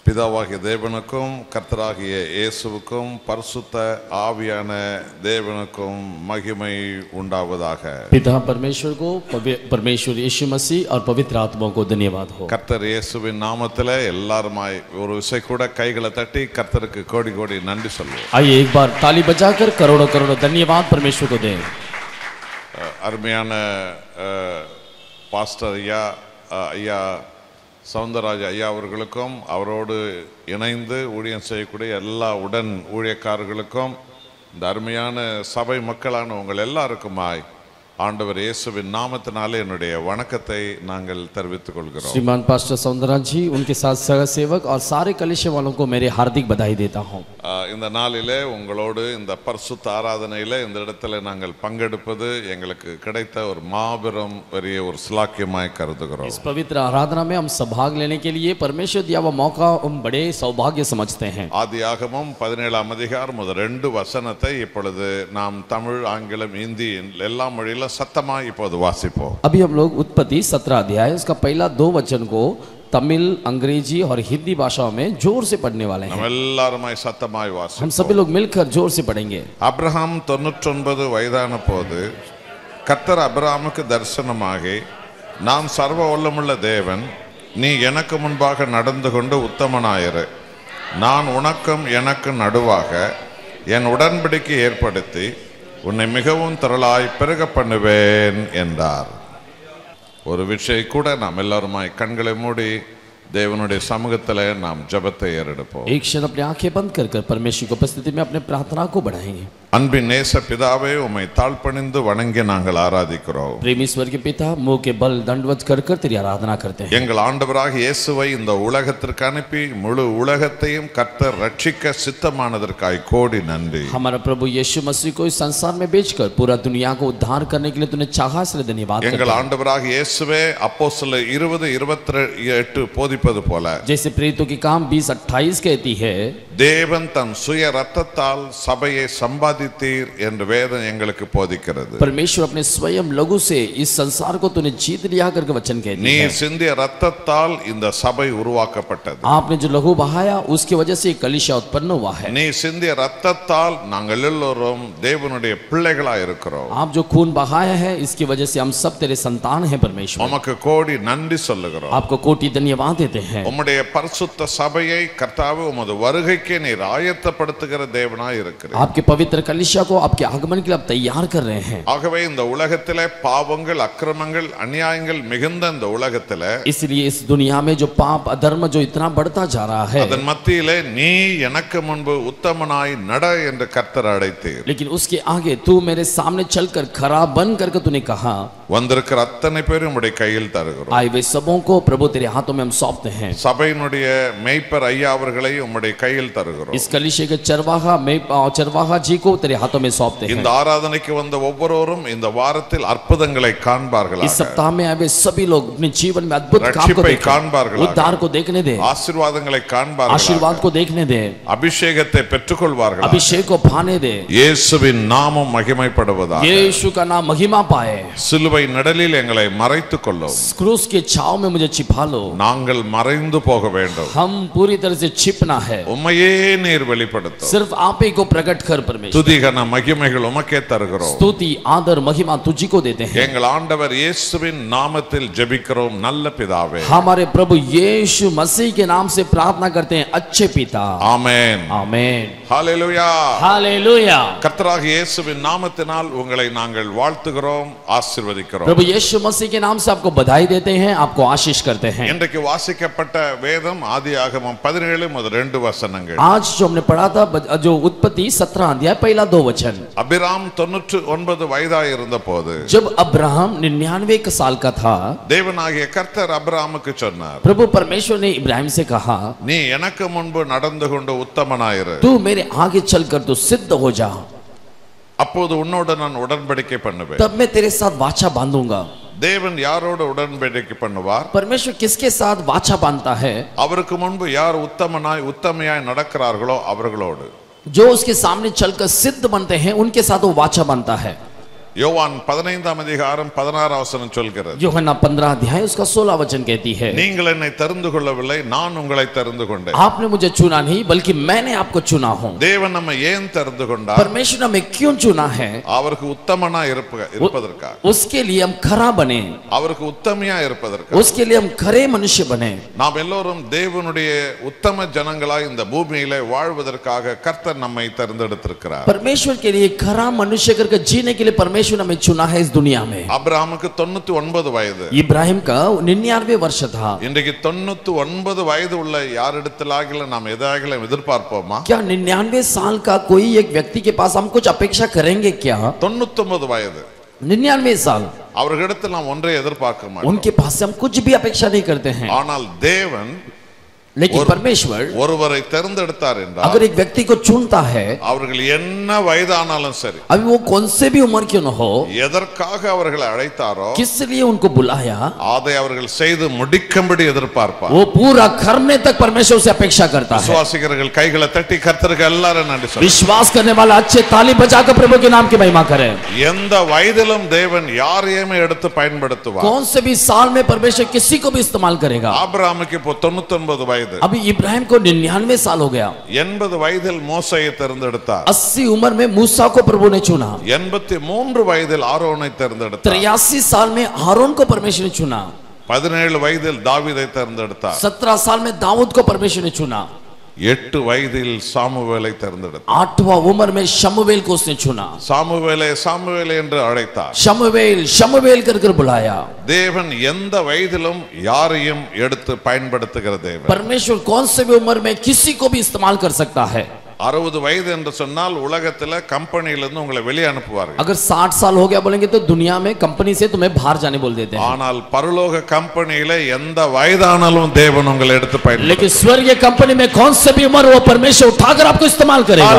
பிதாவாகிய தேவனுக்கும் கர்த்தராகிய இயேசுவுக்கும் பரிசுத்த ஆவியான தேவனுக்கும் மகிமை உண்டாவதாக पिता परमेश्वर को पवि- परमेश्वर यीशु मसीह और पवित्र आत्मा को धन्यवाद हो கர்த்தர் இயேசுவின் நாமத்தில் எல்லாருமாய் ஒரு விசை கூட கைகளை தட்டி கர்த்தருக்கு கோடி கோடி நன்றி சொல்லுவோம் आइए एक बार ताली बजाकर करोड़ों करोड़ों धन्यवाद परमेश्वर को दें அஹ், அருமையான அஹ், பாஸ்டர் ஐயா அஹ், ஐயா சவுந்தரராஜ் ஐயா அவர்களுக்கும் அவரோடு இணைந்து ஊழியம் செய்யக்கூடிய எல்லா உடன் ஊழியக்காரர்களுக்கும் இந்த அருமையான சபை மக்களான உங்கள் எல்லாருக்குமாய் ஆண்டவர் இயேசுவின் நாமத்தினாலே என்னுடைய வணக்கத்தை நாங்கள் தெரிவித்துக் கொள்கிறோம் श्रीमान पास्टर सौंदराज जी उनके साथ सह सेवक और सारे कलिशे वालों को मेरे हार्दिक बधाई देता हूँ அஹ், இந்த நாளிலே உங்களோடு இந்த பரிசுத்த ஆராதனையில இந்த இடத்துல நாங்கள் பங்கெடுப்பது எங்களுக்கு கிடைத்த ஒரு மாபெரும் பெரிய ஒரு சிலாக்கியமாய் கருதுகிறோம் इस पवित्र आराधना में हम सहभाग लेने के लिए परमेश्वर दिया हुआ मौका हम बड़े सौभाग्य समझते हैं ஆதியாகமம் பதினேழாம் அதிகாரம் முதல் ரெண்டு வசனத்தை இப்பொழுது நாம் தமிழ் ஆங்கிலம் இந்தி எல்லா மொழியில சத்தமாய் இப்போது வாசிப்போம் अभी हम लोग उत्पत्ति सत्रह अध्याय उसका पहला दो वचन को तमिल अंग्रेजी और हिंदी भाषाओं में जोर से पढ़ने वाले हैं நம்ம எல்லாருமாய் சத்தமாய் हम வாசிப்போம் सभी लोग मिलकर जोर से पढ़ेंगे அப்ரஹாம் தொண்ணூற்றொன்பது வயதான போது கர்த்தர் அப்ரஹாமுக்கு தரிசனமாகி நான் சர்வ வல்லமுள்ள தேவன் நீ எனக்கு முன்பாக நடந்து கொண்டு உத்தமனாயிரு நான் உனக்கும் எனக்கு நடுவாக என் உடன்படிக்கை ஏற்படுத்தி உன்னை மிகவும் திரளாய் பெருக பண்ணுவேன் என்றார் ஒரு விஷயம் கூட நாம் எல்லாருமாய் கண்களை மூடி தேவனுடைய சமூகத்தில் நாம் ஜெபத்தை ஏறெடுப்போம் एक क्षण अपनी आंखें बंद कर कर परमेश्वर की उपस्थिति में अपने प्रार्थना को बढ़ाएंगे அன்பின் நேச பிதாவே உம்மை தாழ்பணிந்து வணங்கி நாங்கள் ஆராதிக்கிறோம் प्रेमी स्वर के पिता मुंह के बल दंडवत कर कर तेरी आराधना करते हैं எங்கள் ஆண்டவராக இயேசுவை இந்த உலகத்திற்கு அனுப்பி முழு உலகத்தையும் கர்த்தர் ரட்சிக்க சித்தமானதற்காய் கோடி நன்றி हमारा प्रभु यीशु मसीह को इस संसार में बेचकर पूरा दुनिया को उद्धार करने के लिए तूने चाहा इसलिए धन्यवाद करते எங்கள் हैं। ஆண்டவராக இயேசுவே அப்போ சில இருபது இருபத்தி எட்டு போதிப்பது போல जैसे प्रेरितों की काम बीस अट्ठाईस कहती है தேவன் தன் சுய ரத்தத்தால் சபையை சம்பாதித்தீர் என்று வேதம் எங்களுக்கு போதிக்கிறது परमेश्वर अपने स्वयं लघु से इस संसार को तूने जीत लिया करके वचन कहती நீ है சிந்திய ரத்தத்தால் இந்த சபை உருவாக்கப்பட்டது आपने जो लघु बहाया उसकी वजह से ये कलिशा उत्पन्न हुआ है நீ சிந்திய ரத்தத்தால் நாங்கள் எல்லோரும் தேவனுடைய பிள்ளைகளா இருக்கிறோம் आप जो खून बहाया है इसकी वजह से हम सब तेरे संतान हैं परमेश्वर உமக்கு கோடி நன்றி சொல்லுகிறோம் आपको कोटि धन्यवाद देते हैं உம்முடைய பரிசுத்த சபையை கர்த்தாவே உமது வருகைக்கே நீர் ஆயத்தப்படுத்துகிற தேவனாய் இருக்கிறேன் आपके पवित्र कलिशा को आपके आगमन के लिए आप तैयार कर रहे हैं ஆகவே இந்த உலகத்திலே பாவங்கள் அக்கிரமங்கள் அநியாயங்கள் மிகுந்த இந்த உலகத்திலே इसलिए इस दुनिया में जो पाप अधर्म जो इतना बढ़ता जा रहा है அதன் மத்தியிலே நீ எனக்கு முன்பு உத்தமனாய் நட என்று கர்த்தர் அழைத்தீர் लेकिन उसके आगे तू मेरे सामने चलकर खराब बन करके तूने कहा வந்திருக்கிற அத்தனை பேரும் உம்முடைய கையில் தருகிறோம் आए वे सबों को प्रभु तेरे हाथों में हम सौंपते हैं சபையினுடைய மெய்ப்பர் ஐயா அவர்களை உம்முடைய கையில் தருகிறோம் इस कलिशे के चरवाहा में चरवाहा जी को तेरे हाथों में सौंपते हैं இந்த ஆராதனைக்கு வந்த ஒவ்வொருவரும் இந்த வாரத்தில் அற்புதங்களை इस காண்பார்களாக सप्ताह में आए वे सभी लोग अपने जीवन में अद्भुत काम को ரட்சிப்பை देखें காண்பார்களாக उद्धार को देखने दे ஆசீர்வாதங்களை காண்பார்களாக आशीर्वाद को देखने दे அபிஷேகத்தை பெற்றுக்கொள்வார்களாக अभिषेक को पाने दे இயேசுவின் நாமம் மகிமைப்படுவதாக यीशु का नाम महिमा पाए சிலுவை நிழலில் எங்களை மறைத்துக் கொள்ளும் क्रूस के छाव में मुझे छिपा लो நாங்கள் மறைந்து போக வேண்டும் हम पूरी तरह से छिपना है உம்மையே நீர் வெளிப்படுத்தும் सिर्फ आप ही को प्रकट कर परमेश्वर துதிகன மகிமைகள் உமக்கே தருகிறோம் स्तुति आदर महिमा तुझी को देते हैं எங்கள் ஆண்டவர் இயேசுவின் நாமத்தில் ஜெபிக்கிறோம் நல்ல பிதாவே हमारे प्रभु यीशु मसीह के नाम से प्रार्थना करते हैं अच्छे पिता ஆமென் आमेन ஹalleluya हालेलुया கர்த்தராக இயேசுவின் நாமத்தினால் உங்களை நாங்கள் வாழ்த்துகிறோம் ஆசீர்வதிக்கிறோம் प्रभु यीशु मसीह के नाम से आपको बधाई देते हैं आपको आशीष करते हैं இன்றைக்கு வாசிக்கப்பட்ட வேதம் ஆதியாகமம் பதினேழு முதல் ரெண்டு வசனங்கள் आज जो हमने पढ़ा था ब- जो उत्पत्ति सत्रह अध्याय पहला दो वचन அபிராம் தொன்னூற்று ஒன்பது வயதாய் இருந்த போது जब अब्राहम निन्यानवे का साल का था தேவனாகிய கர்த்தர் அபிராமுக்கு சொன்னார் प्रभु परमेश्वर ने इब्राहिम से कहा நீ எனக்கு முன்பு நடந்து கொண்டு உத்தமனாயிரு तू मेरे आगे चलकर तू सिद्ध हो जा அப்போது உன்னோடு நான் உடன்படிக்கை பண்ணுவேன் तब मैं तेरे साथ वाचा बांधूंगा தேவன் யாரோடு உடன்படிக்கை பண்ணுவார் परमेश्वर किसके साथ वाचा बांधता है அவருக்கு முன்பு யார் உத்தமனாய் உத்தமையாய் நடக்கிறார்களோ அவர்களோடு जो उसके सामने चलकर सिद्ध बनते हैं उनके साथ वो वाचा बनता है யோவான் பதினைந்தாம் அதிகாரம் பதினாறாம் வசனம் சொல்கிறது यूहन्ना पंद्रह अध्याय उसका सोलह वचन कहती है நீங்கள் என்னை தெரிந்து கொள்ளவில்லை நான் உங்களை தெரிந்து கொண்டேன் आपने मुझे चुना नहीं बल्कि मैंने आपको चुना हूँ தேவன் நம்ம ஏன் தெரிந்து கொண்டார் परमेश्वर ने हमें क्यों चुना है அவருக்கு உத்தமனா இருப்ப இருப்பதற்காக उसके लिए हम खरा बने அவருக்கு உத்தமையா இருப்பதற்காக उसके लिए हम खरे मनुष्य बने நாம் எல்லோரும் தேவனுடைய உத்தம ஜனங்களாய் இந்த பூமியில வாழ்வதற்காக கர்த்தர் நம்மை தேர்ந்தெடுத்திருக்கிறார் परमेश्वर के लिए खरा मनुष्य करके जीने के लिए परमेश्वर ने हमें चुना है इस दुनिया में அப்ரஹாமுக்கு தொண்ணூத்தி ஒன்பது வயது इब्राहिम का निन्यानवे वर्ष था இன்றைக்கு தொண்ணூத்தி ஒன்பது வயது உள்ள யாரிடத்திலாகில நாம் எதாகிலும் எதிர்பார்ப்போமா क्या निन्यानवे साल का कोई एक व्यक्ति के पास हम कुछ अपेक्षा करेंगे क्या தொண்ணூத்தொன்பது வயது निन्यानवे साल அவர்களிடத்தில் நாம் ஒன்றை எதிர்பார்க்க மாட்டோம் उनके पास से हम कुछ भी अपेक्षा नहीं करते हैं ஆனால் தேவன் लेकिन और- परमेश्वर ஒருவரை தேர்ந்தெடுத்தார் என்றால் अगर एक व्यक्ति को चुनता है அவர்கள் என்ன வயதானாலும் சரி अभी वो कौन से भी उम्र क्यों न हो எதற்காக அவர்களை அழைத்தாரோ किस लिए उनको बुलाया அதை அவர்கள் செய்து முடிக்கும்படி எதிர்பார்ப்பார் वो पूरा करने तक परमेश्वर से अपेक्षा करता है விசுவாசிக்கிறர்கள் கைகளை தட்டி கர்த்தருக்கு எல்லாரும் நன்றி சொல்லுங்க विश्वास करने वाला अच्छे ताली बजाकर प्रभु के नाम की महिमा करे எந்த வயதிலும் தேவன் யாரையுமே எடுத்து பயன்படுத்துவார் कौन से भी साल में परमेश्वर किसी को भी इस्तेमाल करेगा ஆபிரகாமுக்கு இப்போ தொண்ணூத்தொன்பது வயது अभी इब्राहिम को निन्यानवे साल हो गया எண்பது வயதில் மோசையை தேர்ந்தெடுத்தார் अस्सी उम्र में मूसा को प्रभु ने चुना எண்பத்தி மூன்று வயதில் ஆரோனை தேர்ந்தெடுத்தார் तिरासी साल में हारून को परमेश्वर ने चुना பதினேழு வயதில் தாவீதை தேர்ந்தெடுத்தார் सत्रह साल में दाऊद को परमेश्वर ने चुना எட்டு வயதில் சாமுவேலை தேர்ந்தெடுத்தார் आठवां उम्र में शमुवेल को उसने चुना சாமுவேலை சாமுவேலை என்று அழைத்தார் शमुवेल शमुवेल कर कर बुलाया தேவன் எந்த வயதிலும் யாரையும் எடுத்து பயன்படுத்துகிற தேவன் परमेश्वर कौन से भी उम्र में किसी को भी इस्तेमाल कर सकता है அறுபது வயது என்று சொன்னால் உலகத்துல கம்பெனியிலிருந்து உங்களை வெளியே அனுப்புவார்கள் अगर साठ साल हो गया बोलेंगे तो दुनिया में कंपनी से तुम्हें बाहर जाने बोल देते हैं ஆனால் பரலோக கம்பெனியில எந்த வயதானாலும் தேவன் உங்களை எடுத்து பயன்படுத்த लेकिन स्वर्गीय कंपनी में कौन से भी उम्र वो परमेश्वर उठाकर आपको इस्तेमाल करेगा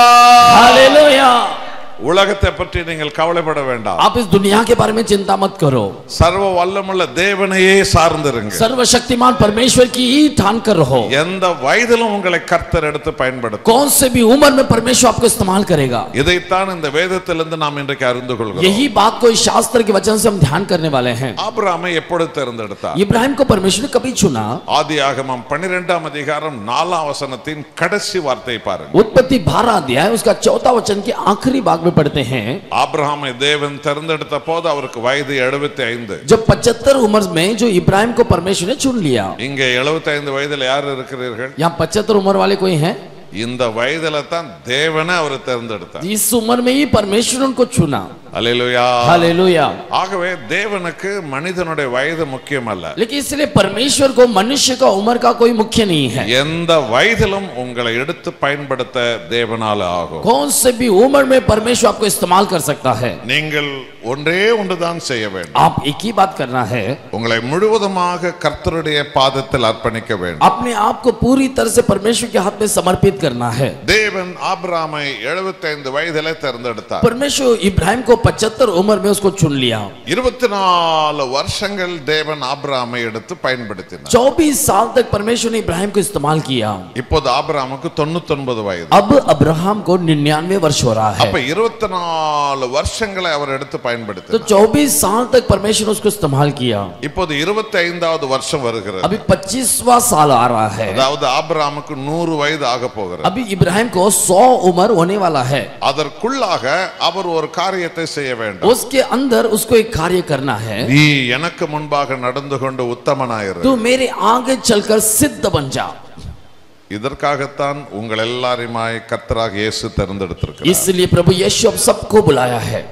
हालेलुया உலகத்தை பற்றி நீங்கள் கவலைப்பட வேண்டாம் आप इस दुनिया के बारे में चिंता मत करो சர்வ வல்லமுள்ள தேவனையே சார்ந்திருங்க सर्वशक्तिमान परमेश्वर की ही ठान कर रहो எந்த வயதிலும் உங்களை கர்த்தர் எடுத்து பயன்படுத்தும் कौन से भी उम्र में परमेश्वर आपको इस्तेमाल करेगा இதைத்தான் இந்த வேதத்திலிருந்து நாம் இன்றைக்கு அறிந்து கொள்கிறோம் यही बात को इस शास्त्र के वचन से हम ध्यान करने वाले हैं ஆபிரகாமை எப்பொழுது தேர்ந்தெடுத்தார் इब्राहिम को परमेश्वर ने कभी चुना ஆதி ஆகமம் பன்னிரெண்டாம் அதிகாரம் நாலாம் வசனத்தின் கடைசி வார்த்தை பாருங்க उत्पत्ति बारह अध्याय उसका चौथा वचन के आखिरी भाग में पढ़ते हैं ஆபிரகாமை தேவன் தேர்ந்தெடுத்த போது அவருக்கு வயது எழுபத்தி ஐந்து जब पचहत्तर उम्र में जो इब्राहिम को परमेश्वर ने चुन लिया இங்க எழுபத்தி ஐந்து வயதுல யார் இருக்கிறீர்கள் यहाँ पचहत्तर उम्र वाले कोई हैं இந்த வயதுல தான் தேவனை அவர் தேர்ந்தெடுத்தார் इस उम्र में ही परमेश्वर उनको चुना அல்லேலூயா हालेलुया ஆகவே தேவனுக்கு மனிதனுடைய வயது முக்கியம் அல்ல लेकिन इसलिए परमेश्वर को मनुष्य का उम्र का कोई मुख्य नहीं है எந்த வயதிலும் உங்களை எடுத்து பயன்படுத்த தேவனால ஆகும் कौन से भी उम्र में परमेश्वर आपको इस्तेमाल कर सकता है நீங்கள் ஒன்றே ஒன்றுதான் செய்ய வேண்டும் आप एक ही बात करना है உங்களை முழுவதுமாக கர்த்தருடைய பாதத்தில் அர்ப்பணிக்க வேண்டும் अपने आप को पूरी तरह से परमेश्वर के हाथ में समर्पित करना है தேவன் ஆபிராமை 75 வயதிலே தேர்ந்தெடுத்தார் परमेश्वर इब्राहिम को पचहत्तर उम्र में उसको चुन लिया இருபத்தி நாலு வருஷங்கள் தேவன் ஆபிராமை எடுத்து பயன்படுத்தினார் चौबीस साल तक परमेश्वर ने इब्राहिम को इस्तेमाल किया இப்போது ஆபிராமுக்கு தொண்ணூத்தொன்பது வயது अब अब्राहम को निन्यानवे वर्ष हो रहा அப்ப है இருபத்தி நாலு வருஷங்களை அவர் எடுத்து तो பயன்படுத்தினார் चौबीस साल तक परमेश्वर ने उसको इस्तेमाल किया இப்போது இருபத்தி ஐந்தாவது வருஷம் வருகிறது अभी पच्चीसवा साल आ रहा है அதாவது ஆபிராமுக்கு நூறு வயது ஆக போகிறது अभी इब्राहिम को सौ उम्र होने वाला है அதற்குள்ளாக அவர் ஒரு காரியத்தை செய்ய வேண்டும் उसके अंदर उसको एक कार्य करना है நீ எனக்கு முன்பாக நடந்து கொண்டு உத்தமனாயிரு तू मेरे आगे चलकर सिद्ध बन जा இதற்காகத்தான் உங்கள் எல்லாரையுமாய் கர்த்தராக இயேசு தேர்ந்தெடுத்திருக்கிறார் इसलिए प्रभु यीशु अब सबको बुलाया है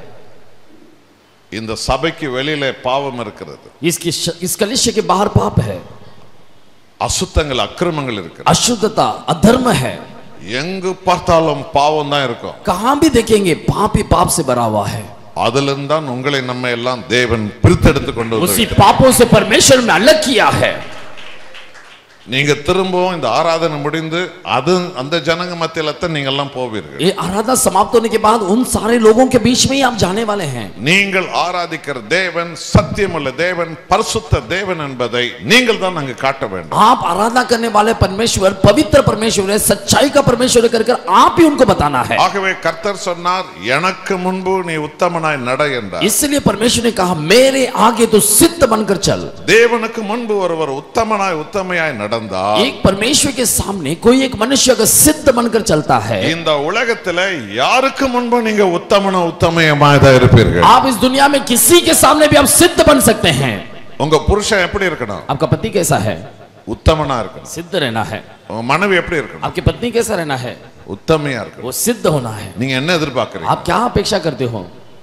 இந்த சபைக்கு வெளியில பாவம் இருக்கிறது इसकी इस कलिश्य के बाहर पाप है அசுத்தங்கள் அக்கிரமங்கள் இருக்கு अशुद्धता अधर्म है எங்கு பார்த்தாலும் பாவம் தான் இருக்கும் कहां भी देखेंगे पाप ही पाप से भरा हुआ है அதுல தான் உங்களை நம்ம எல்லாம் தேவன் பிரித்தெடுத்து கொண்டு उसी வந்திருக்கிறார். पापों से परमेश्वर ने अलग किया है நீங்க திரும்பவும் இந்த ஆராதனை முடிந்து அது அந்த ஜனங்க மத்தியில தான் நீங்க எல்லாம் போவீர்கள் ये आराधना समाप्त होने के बाद उन सारे लोगों के बीच में ही आप जाने वाले हैं நீங்கள் ஆராதிக்கிற தேவன் சத்தியமுள்ள தேவன் பரிசுத்த தேவன் என்பதை நீங்கள் தான் அங்கு காட்ட வேண்டும் आप आराधना करने वाले परमेश्वर पवित्र परमेश्वर है सच्चाई का परमेश्वर है कर कर आप ही उनको बताना है ஆகவே கர்த்தர் சொன்னார் எனக்கு முன்பு நீ உத்தமனாய் நட என்றார் इसलिए परमेश्वर ने कहा मेरे आगे तो सिद्ध बनकर चल தேவனுக்கு முன்பு ஒருவர் உத்தமனாய் உத்தமையாய் நடந்தால் एक परमेश्वर के सामने कोई एक मनुष्य अगर सिद्ध बनकर चलता है இந்த உலகத்துல யாருக்கு முன்பு நீங்க உத்தமன உத்தமயமாய் தான் இருப்பீர்கள் आप इस दुनिया में किसी के सामने भी आप सिद्ध बन सकते हैं உங்க புருஷன் எப்படி இருக்கணும் आपका पति कैसा है உத்தமனா இருக்கணும் सिद्ध रहना है உங்க மனைவி எப்படி இருக்கணும் आपकी पत्नी कैसा रहना है உத்தமையா இருக்கணும் वो सिद्ध होना है நீங்க என்ன எதிர்பார்க்கறீங்க आप क्या अपेक्षा करते हो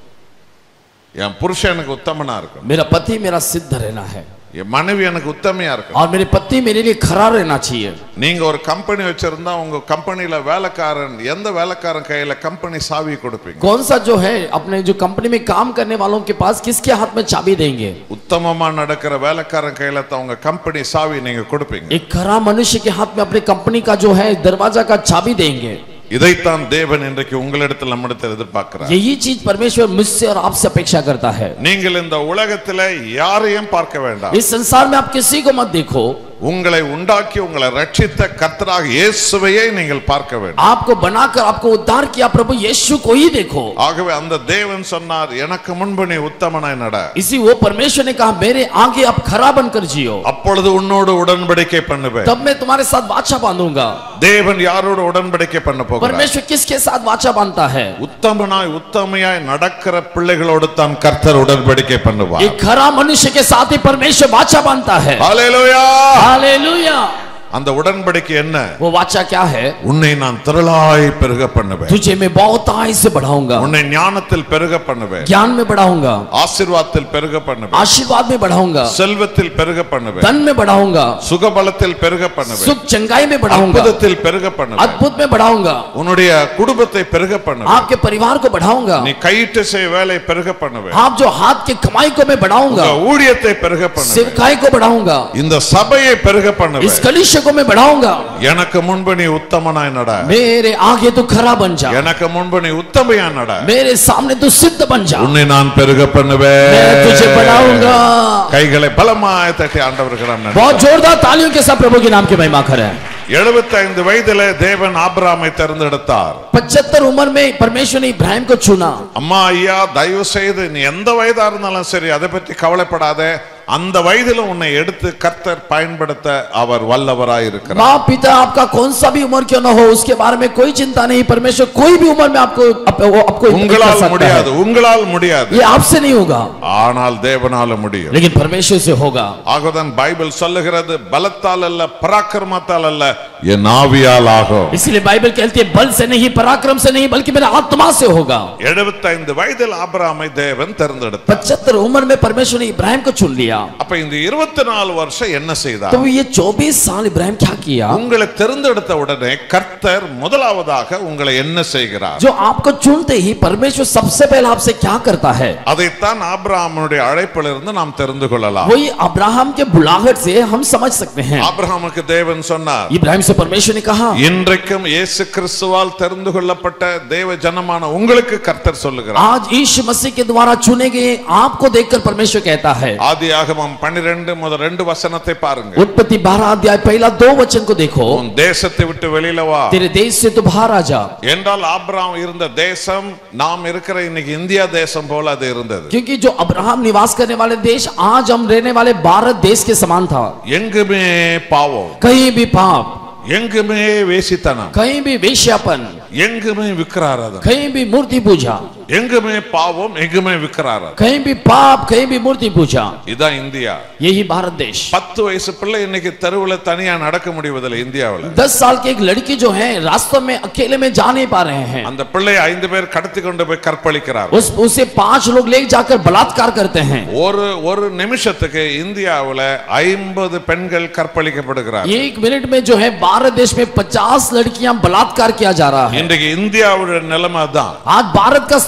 என் புருஷன் எனக்கு உத்தமனா இருக்கணும் मेरा पति मेरा सिद्ध रहना है என் மனைவி எனக்கு உத்தமையா இருக்கணும் और मेरी पत्नी मेरे लिए खरा रहना चाहिए நீங்க ஒரு கம்பெனி வச்சிருந்தா உங்க கம்பெனில வேலைக்காரன் எந்த வேலைக்காரன் கையில கம்பெனி சாவி கொடுப்பீங்க कौन सा जो है अपने जो कंपनी में काम करने वालों के पास किसके हाथ में चाबी देंगे உத்தமமா நடக்கிற வேலைக்காரன் கையில தான் உங்க கம்பெனி சாவி நீங்க கொடுப்பீங்க एक खरा मनुष्य के हाथ में अपनी कंपनी का जो है दरवाजा का चाबी देंगे இதைத்தான் தேவன் இன்றைக்கு உங்களிடத்தில் நம்மிடத்தில் எதிர்பார்க்கிறார் यही चीज परमेश्वर मुझसे और आपसे अपेक्षा करता है நீங்கள் இந்த உலகத்துல யாரையும் பார்க்க வேண்டாம் इस संसार में आप किसी को मत देखो உங்களை உண்டாக்கி உங்களை ரட்சித்த கர்த்தராக இயேசுவையே நீங்கள் பார்க்க வேண்டும் आपको बनाकर आपको उद्धार किया प्रभु यीशु को ही देखो ஆகவே அந்த தேவன் சொன்னார் எனக்கு முன்பு நீ உத்தமனாய் நட इसी वो परमेश्वर ने कहा मेरे आगे आप खरा बनकर जियो அப்பொழுது உன்னோடு உடன்படிக்கை பண்ணுவேன் तब मैं तुम्हारे साथ वाचा बांधूंगा தேவன் யாரோடு உடன்படிக்கை பண்ண போகிறார் परमेश्वर किसके साथ वाचा बांधता है உத்தமனாய் உத்தமையாய் நடக்கிற பிள்ளைகளோடு தான் கர்த்தர் உடன்படிக்கை பண்ணுவார் एक खरा मनुष्य के साथ ही परमेश्वर वाचा बांधता है ஹalleluya हालेलुया அந்த உடன்படிக்கை என்ன वो वाचा क्या है உன்னை நான் திரளாய் பெருக பண்ணுவேன் तुझे मैं बहुत आय से बढ़ाऊंगा உன்னை ஞானத்தில் பெருக பண்ணுவேன் ज्ञान में बढ़ाऊंगा ஆசீர்வாதத்தில் பெருக பண்ணுவேன் आशीर्वाद में बढ़ाऊंगा செல்வத்தில் பெருக பண்ணுவேன் धन में बढ़ाऊंगा சுகபலத்தில் பெருக பண்ணுவேன் सुख चंगाई में बढ़ाऊंगा அற்புதத்தில் பெருக பண்ணுவேன் अद्भुत में बढ़ाऊंगा உன்னுடைய குடும்பத்தை பெருக பண்ணுவேன் आपके परिवार को बढ़ाऊंगा நீ கையிட்டு செய் வேலை பெருக பண்ணுவேன் आप जो हाथ के कमाई को मैं बढ़ाऊंगा உங்க ஊழியத்தை பெருக பண்ணுவேன் सेवकाई को बढ़ाऊंगा இந்த சபையை பெருக इस பண்ணுவேன் कलिश को मैं बढ़ाऊंगा எனக்கு முன்பு நீ உத்தமனாய் நட मेरे आगे तू खरा बन जा எனக்கு முன்பு நீ உத்தமையா நட मेरे सामने तू सिद्ध बन जा உன்னை நான் பெருக मैं பண்ணுவேன் तुझे बढ़ाऊंगा கைகளை பலமாய் தட்டி ஆண்டவருக்கு நாம் நன்றி बहुत जोरदार तालियों के साथ प्रभु के नाम की महिमा करें எழுபத்தைந்து வயதில தேவன் ஆபிராமை தேர்ந்தெடுத்தார் पचहत्तर उम्र में परमेश्वर ने इब्राहिम को चुना அம்மா ஐயா தயவு செய்து நீ எந்த வயதா இருந்தாலும் சரி அதை பற்றி கவலைப்படாத அந்த வயதில உன்னை எடுத்து கர்த்தர் பயன்படுத்த அவர் வல்லவராய் இருக்கிறார் माँ पिता आपका कौन सा भी उम्र क्यों ना हो उसके बारे में कोई चिंता नहीं परमेश्वर कोई भी उम्र में आपको आप, वो आपको कर உங்களால் सकता முடியாது है உங்களால் முடியாது ये आपसे नहीं होगा ஆனால் தேவனால முடியும் लेकिन परमेश्वर से होगा ஆகதான் பைபிள் சொல்லுகிறது பலத்தால் அல்ல பராக்கிரமத்தால் அல்ல என் ஆவியால் ஆகும் इसीलिए बाइबल कहती है बल से नहीं पराक्रम से नहीं बल्कि मेरा आत्मा से होगा எழுபத்தைந்து வயதில் ஆபிராமை தேவன் தேர்ந்தெடுத்தார் पचहत्तर उम्र में परमेश्वर ने इब्राहिम को चुन लिया அப்ப இந்த இருபத்தி நாலு வருஷம் என்ன செய்தார் तो ये चौबीस साल इब्राहिम क्या किया உங்களை தெரிந்தெடுத்த உடனே கர்த்தர் முதலாவதாக உங்களை என்ன செய்கிறார் जो आपको चुनते ही परमेश्वर सबसे पहले आपसे क्या करता है அதைத்தான் ஆபிரகாமுடைய அழைப்பிலிருந்து நாம் தெரிந்து கொள்ளலாம் वही अब्राहम के बुलाहट से हम समझ सकते हैं ஆபிரகாமுக்கு தேவன் சொன்னார் इब्राहिम से परमेश्वर ने कहा இன்றைக்கும் இயேசு கிறிஸ்துவால் தெரிந்து கொள்ளப்பட்ட தேவ ஜனமான உங்களுக்கு கர்த்தர் சொல்லுகிறார் आज यीशु मसीह के द्वारा चुने गए आपको देखकर परमेश्वर कहता है ஆதியாகமம் பன்னிரெண்டு முதல் ரெண்டு வசனத்தை பாருங்க उत्पत्ति बारह अध्याय पहला दो वचन को देखो உன் தேசத்தை விட்டு வெளியில வா तेरे देश से तो बाहर आ जा என்றால் ஆபிரகாம் இருந்த தேசம் நாம் இருக்கிற இன்னைக்கு இந்தியா தேசம் போல அது இருந்தது क्योंकि जो अब्राहम निवास करने वाले देश आज हम रहने वाले भारत देश के समान था எங்குமே பாவம் कहीं भी पाप எங்குமே வேசித்தனம் कहीं भी वेश्यापन எங்குமே விக்கிராராதம் कहीं भी मूर्ति पूजा எங்குமே பாவம் எங்குமே விக்கிராராதம் कहीं भी पाप कहीं भी मूर्ति पूजा இதான் இந்தியா यही भारत देश பத்து வயசு பிள்ளை இன்னைக்கு தெருவுல தனியா நடக்க முடிவதில்லை இந்தியாவுல दस साल की एक लड़की जो है रास्तों में अकेले में जा नहीं पा रहे हैं அந்த பிள்ளையை ஐந்து பேர் கடத்தி கொண்டு போய் கற்பழிக்கிறார் उस उसे पांच लोग ले जाकर बलात्कार करते हैं ஒரு ஒரு நிமிஷத்துக்கு இந்தியாவுல ஐம்பது பெண்கள் கற்பழிக்கப்படுகிறார் एक मिनट में जो है भारत देश में पचास लड़कियां बलात्कार किया जा रहा है இன்றைக்கு இந்தியாவுடைய நிலைமை தான் आज भारत का स्थिति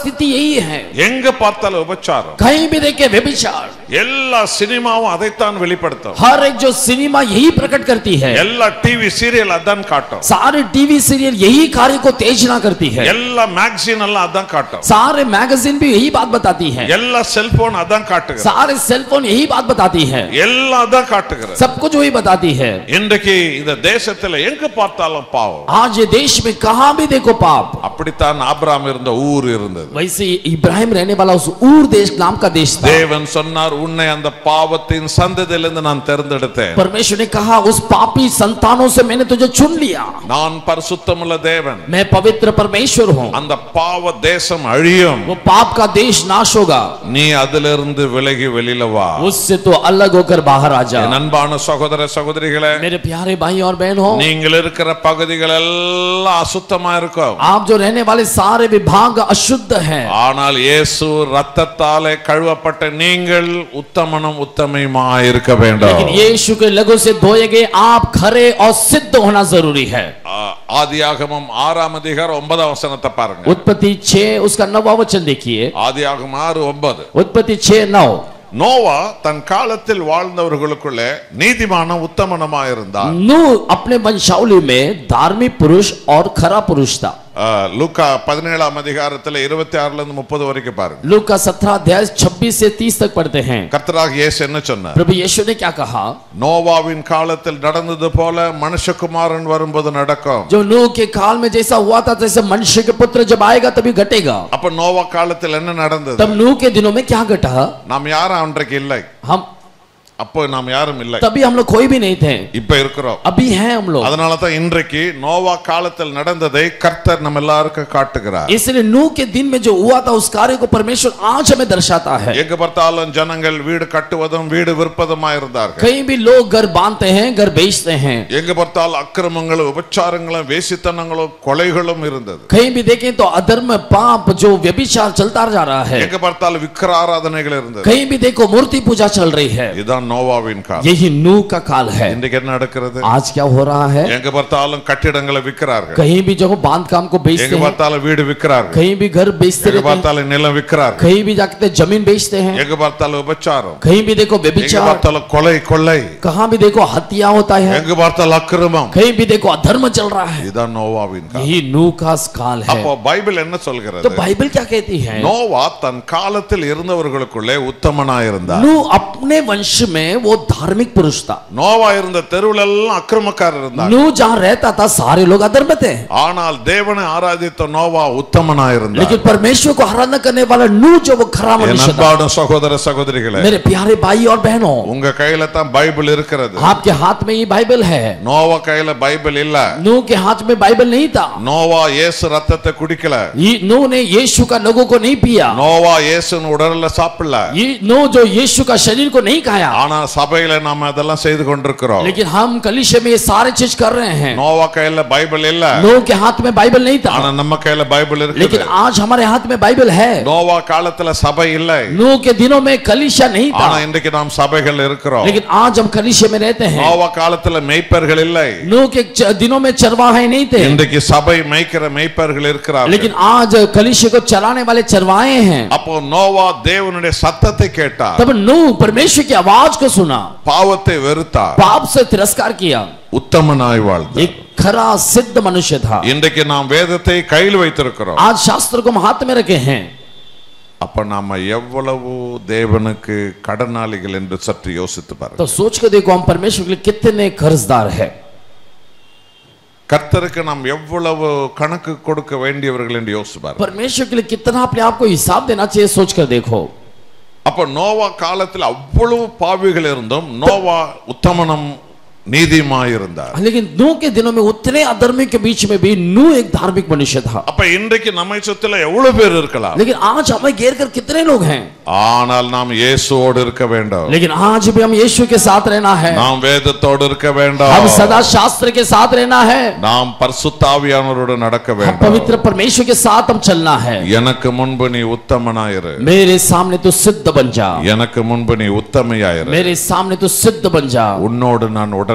स्थिति यही है எங்க பார்த்தாலும் உபச்சாரம் कहीं भी देखे व्यभिचार எல்லா சினிமாவும் அதைத்தான் வெளிப்படுத்தும் हर एक जो सिनेमा यही प्रकट करती है எல்லா டிவி சீரியல் அதான் காட்டும் सारे टीवी सीरियल यही कार्य को तेजना करती है எல்லா மேக்சின் எல்லாம் அதான் காட்டும் सारे मैगजीन भी यही बात बताती है எல்லா செல்போன் அதான் காட்டுகிறது सारे सेलफोन यही बात बताती है எல்லாம் அதான் காட்டுகிறது सब कुछ वही बताती है இன்றைக்கு இந்த தேசத்துல எங்க பார்த்தாலும் பாவம் आज ये देश में कहा भी देखो पाप அப்படித்தான் ஆபிராம் இருந்த ஊர் இருந்தது वैसे ही इब्राहिम रहने वाला उस ऊर देश नाम का देश था தேவன் சொன்னார் உன்னை அந்த பாவத்தின் சந்ததியிலிருந்து நான் தேர்ந்தெடுத்தேன் परमेश्वर ने कहा उस पापी संतानों से मैंने तुझे चुन लिया நான் பரிசுத்தமுள்ள தேவன் मैं पवित्र परमेश्वर हूँ அந்த பாவ தேசம் அழியும் वो पाप का देश नाश होगा நீ அதிலிருந்து விலகி வெளியில வா उससे तो अलग होकर बाहर आ जा என் அன்பான சகோதர சகோதரிகளே मेरे प्यारे भाई और बहन हो நீங்கள் இருக்கிற பகுதிகள் எல்லாம் அசுத்தமா இருக்கும் आप जो रहने वाले सारे विभाग अशुद्ध हैं ஆனால் இயேசு ரத்தத்தாலே கழுவப்பட்ட நீங்கள் உத்தமனும் உத்தமையுமா இருக்க வேண்டும் लेकिन यीशु के लघु से धोए गए आप खरे और सिद्ध होना जरूरी है ஆ- ஆதியாகமம் ஆறாம் அதிகாரம் ஒன்பதாம் வசனத்தை பாருங்க उत्पत्ति छह उसका नवा वचन देखिए ஆதியாகமம் ஆறு ஒன்பது उत्पत्ति छह नौ நோவா தன் காலத்தில் வாழ்ந்தவர்களுக்குள்ளே நீதிமான உத்தமனமா இருந்தார் नू अपने वंशावली में धार्मिक पुरुष और खरा पुरुष था ஆ, லூக்கா பதினேழாம் அதிகாரத்துல இருபத்தி ஆறுல இருந்து முப்பது வரைக்கும் பாருங்க लूक का सत्रह अध्याय छब्बीस से तीस तक पढ़ते हैं கர்த்தராக இயேசு என்ன சொன்னார் प्रभु यीशु ने क्या कहा நோவாவின் காலத்தில் நடந்தது போல மனுஷகுமாரன் வரும்போது நடக்கும் जो नू के काल में जैसा हुआ था तैसे मनुष्य के पुत्र जब आएगा तभी घटेगा அப்ப नोवा காலத்தில் என்ன நடந்தது तब नू के दिनों में क्या घटा நாம் யாரும் அன்றைக்கு இல்லை हम அப்போ நாம் யாரும் இல்லை तभी हम लोग कोई भी नहीं थे இப்ப இருக்கிறோம் अभी हैं हम लोग அதனால தான் இன்றைக்கு நோவா காலத்தில் நடந்ததை கர்த்தர் நம்ம எல்லாருக்கும் காட்டுகிறார் इसलिए नू के दिन में जो हुआ था उस कार्य को परमेश्वर आज हमें दर्शाता है எங்க பார்த்தாலும் ஜனங்கள் வீடு கட்டுவதும் வீடு விற்பதுமா இருந்தார்கள் कहीं भी लोग घर बांधते हैं घर बेचते हैं எங்க பார்த்தாலும் அக்கிரமங்களும் உபச்சாரங்களும் வேசித்தனங்களும் கொலைகளும் இருந்தது कहीं भी देखें तो अधर्म पाप जो व्यभिचार चलता जा रहा है எங்க பார்த்தாலும் விக்கிர ஆராதனைகள் இருந்தது कहीं भी देखो मूर्ति पूजा चल रही है இதுதான் நோவாவின் காலம் यही नू का काल है இன்றைக்கு என்ன நடக்கிறது आज क्या हो रहा है எங்க பார்த்தாலும் கட்டிடங்களை விற்கிறார்கள் कहीं भी जो बांध काम को बेचते எங்க हैं பார்த்தாலும் வீடு விற்கிறார்கள் कहीं भी घर बेचते எங்க रहते हैं பார்த்தாலும் நிலம் விற்கிறார்கள் कहीं भी जाके जमीन बेचते हैं எங்க பார்த்தாலும் உபச்சாரம் कहीं भी देखो எங்க व्यभिचार பார்த்தாலும் கொலை கொள்ளை कहाँ भी देखो हत्या होता है எங்க பார்த்தாலும் அக்கிரமம் कहीं भी देखो अधर्म चल रहा है இதுதான் நோவாவின் காலம் यही नू का काल है அப்போ பைபிள் என்ன तो சொல்கிறது बाइबल क्या कहती है நோவா தன் காலத்தில் இருந்தவர்களுக்குள்ளே உத்தமனா இருந்தார் नू अपने वंश में वो धार्मिक पुरुष था நோவா இருந்த தெருவுல எல்லாம் அக்கிரமக்காரர் இருந்தார் नू जहाँ रहता था सारे लोग अधर्म थे ஆனால் தேவனை ஆராதித்த நோவா உத்தமனா இருந்தார் लेकिन परमेश्वर को आराधना करने वाला नू जो वो खरा என் मनुष्य था அன்பான சகோதர சகோதரிகளே मेरे प्यारे भाई और बहनों உங்க கையில தான் பைபிள் இருக்கிறது आपके हाथ में ये बाइबल है நோவா கையில பைபிள் இல்ல नू के हाथ में बाइबल नहीं था நோவா இயேசு ரத்தத்தை குடிக்கல ये नू ने यीशु का लोगों को नहीं पिया நோவா இயேசுன்னு உடல்ல சாப்பிடல ये नू जो यीशु का शरीर को नहीं खाया ஆனா சபையில நாம அதெல்லாம் செய்து கொண்டிருக்கிறோம் लेकिन हम कलिशे में ये सारे चीज कर रहे हैं நோவா கையில பைபிள் இல்ல नू के हाथ में बाइबल नहीं था ஆனா நம்ம கையில பைபிள் लेकिन இருக்குது आज हमारे हाथ में बाइबल है நோவா காலத்துல சபை இல்லை नू के दिनों में कलिशा नहीं था ஆனா இன்றைக்கு நாம் சபைகள் இருக்கிறோம் लेकिन आज हम कलिशे में रहते हैं நோவா காலத்துல மெய்ப்பர்கள் இல்லை नू के च- दिनों में चरवाहे नहीं थे இன்றைக்கு சபை மேய்க்கிற மெய்ப்பர்கள் இருக்கிறார்கள் लेकिन आज कलिशे को चलाने वाले चरवाए हैं அப்போ நோவா தேவனுடைய சத்தத்தை கேட்டார் तब नू परमेश्वर की आवाज को सुना பாவத்தை வெறுத்தார் पाप से तिरस्कार किया உத்தமனாய் வாழ்ந்தார் एक खरा सिद्ध मनुष्य था இன்றைக்கு நாம் வேதத்தை கையில் வைத்திருக்கிறோம் आज शास्त्र को हम हाथ में रखे हैं அப்ப நாம எவ்வளவு தேவனுக்கு கடனாளிகள் என்று சற்று யோசித்து பாருங்க तो सोच के देखो हम परमेश्वर के लिए कितने कर्जदार है கர்த்தருக்கு நாம் எவ்வளவு கணக்கு கொடுக்க வேண்டியவர்கள் என்று யோசித்து பாருங்க परमेश्वर के लिए कितना अपने आप को हिसाब देना चाहिए सोच कर देखो அப்ப நோவா காலத்தில் அவ்வளவு பாவிகள் இருந்தும் நோவா உத்தமனம் நீதிமாயிருந்தார் लेकिन नू के दिनों में उतने अधर्मी के बीच में भी नू एक धार्मिक मनुष्य था அப்ப இன்றைக்கு நம்மை சுத்தில எவ்வளவு பேர் இருக்கலாம் लेकिन आज हमें घेर कर कितने लोग हैं ஆனால் நாம் இயேசுவோடு இருக்க வேண்டும் लेकिन आज भी हम यीशु के साथ रहना है நாம் வேதத்தோடு இருக்க हम வேண்டும் सदा शास्त्र के साथ रहना है நாம் பரிசுத்தாவியானவரோடு நடக்க हम வேண்டும் पवित्र परमेश्वर के साथ हम चलना है எனக்கு முன்பு நீ உத்தமனாயிரு मेरे सामने तो सिद्ध बन जा எனக்கு முன்பு நீ உத்தமையாயிரு मेरे सामने तो सिद्ध बन जा உன்னோடு நான் உடன்படிக்கை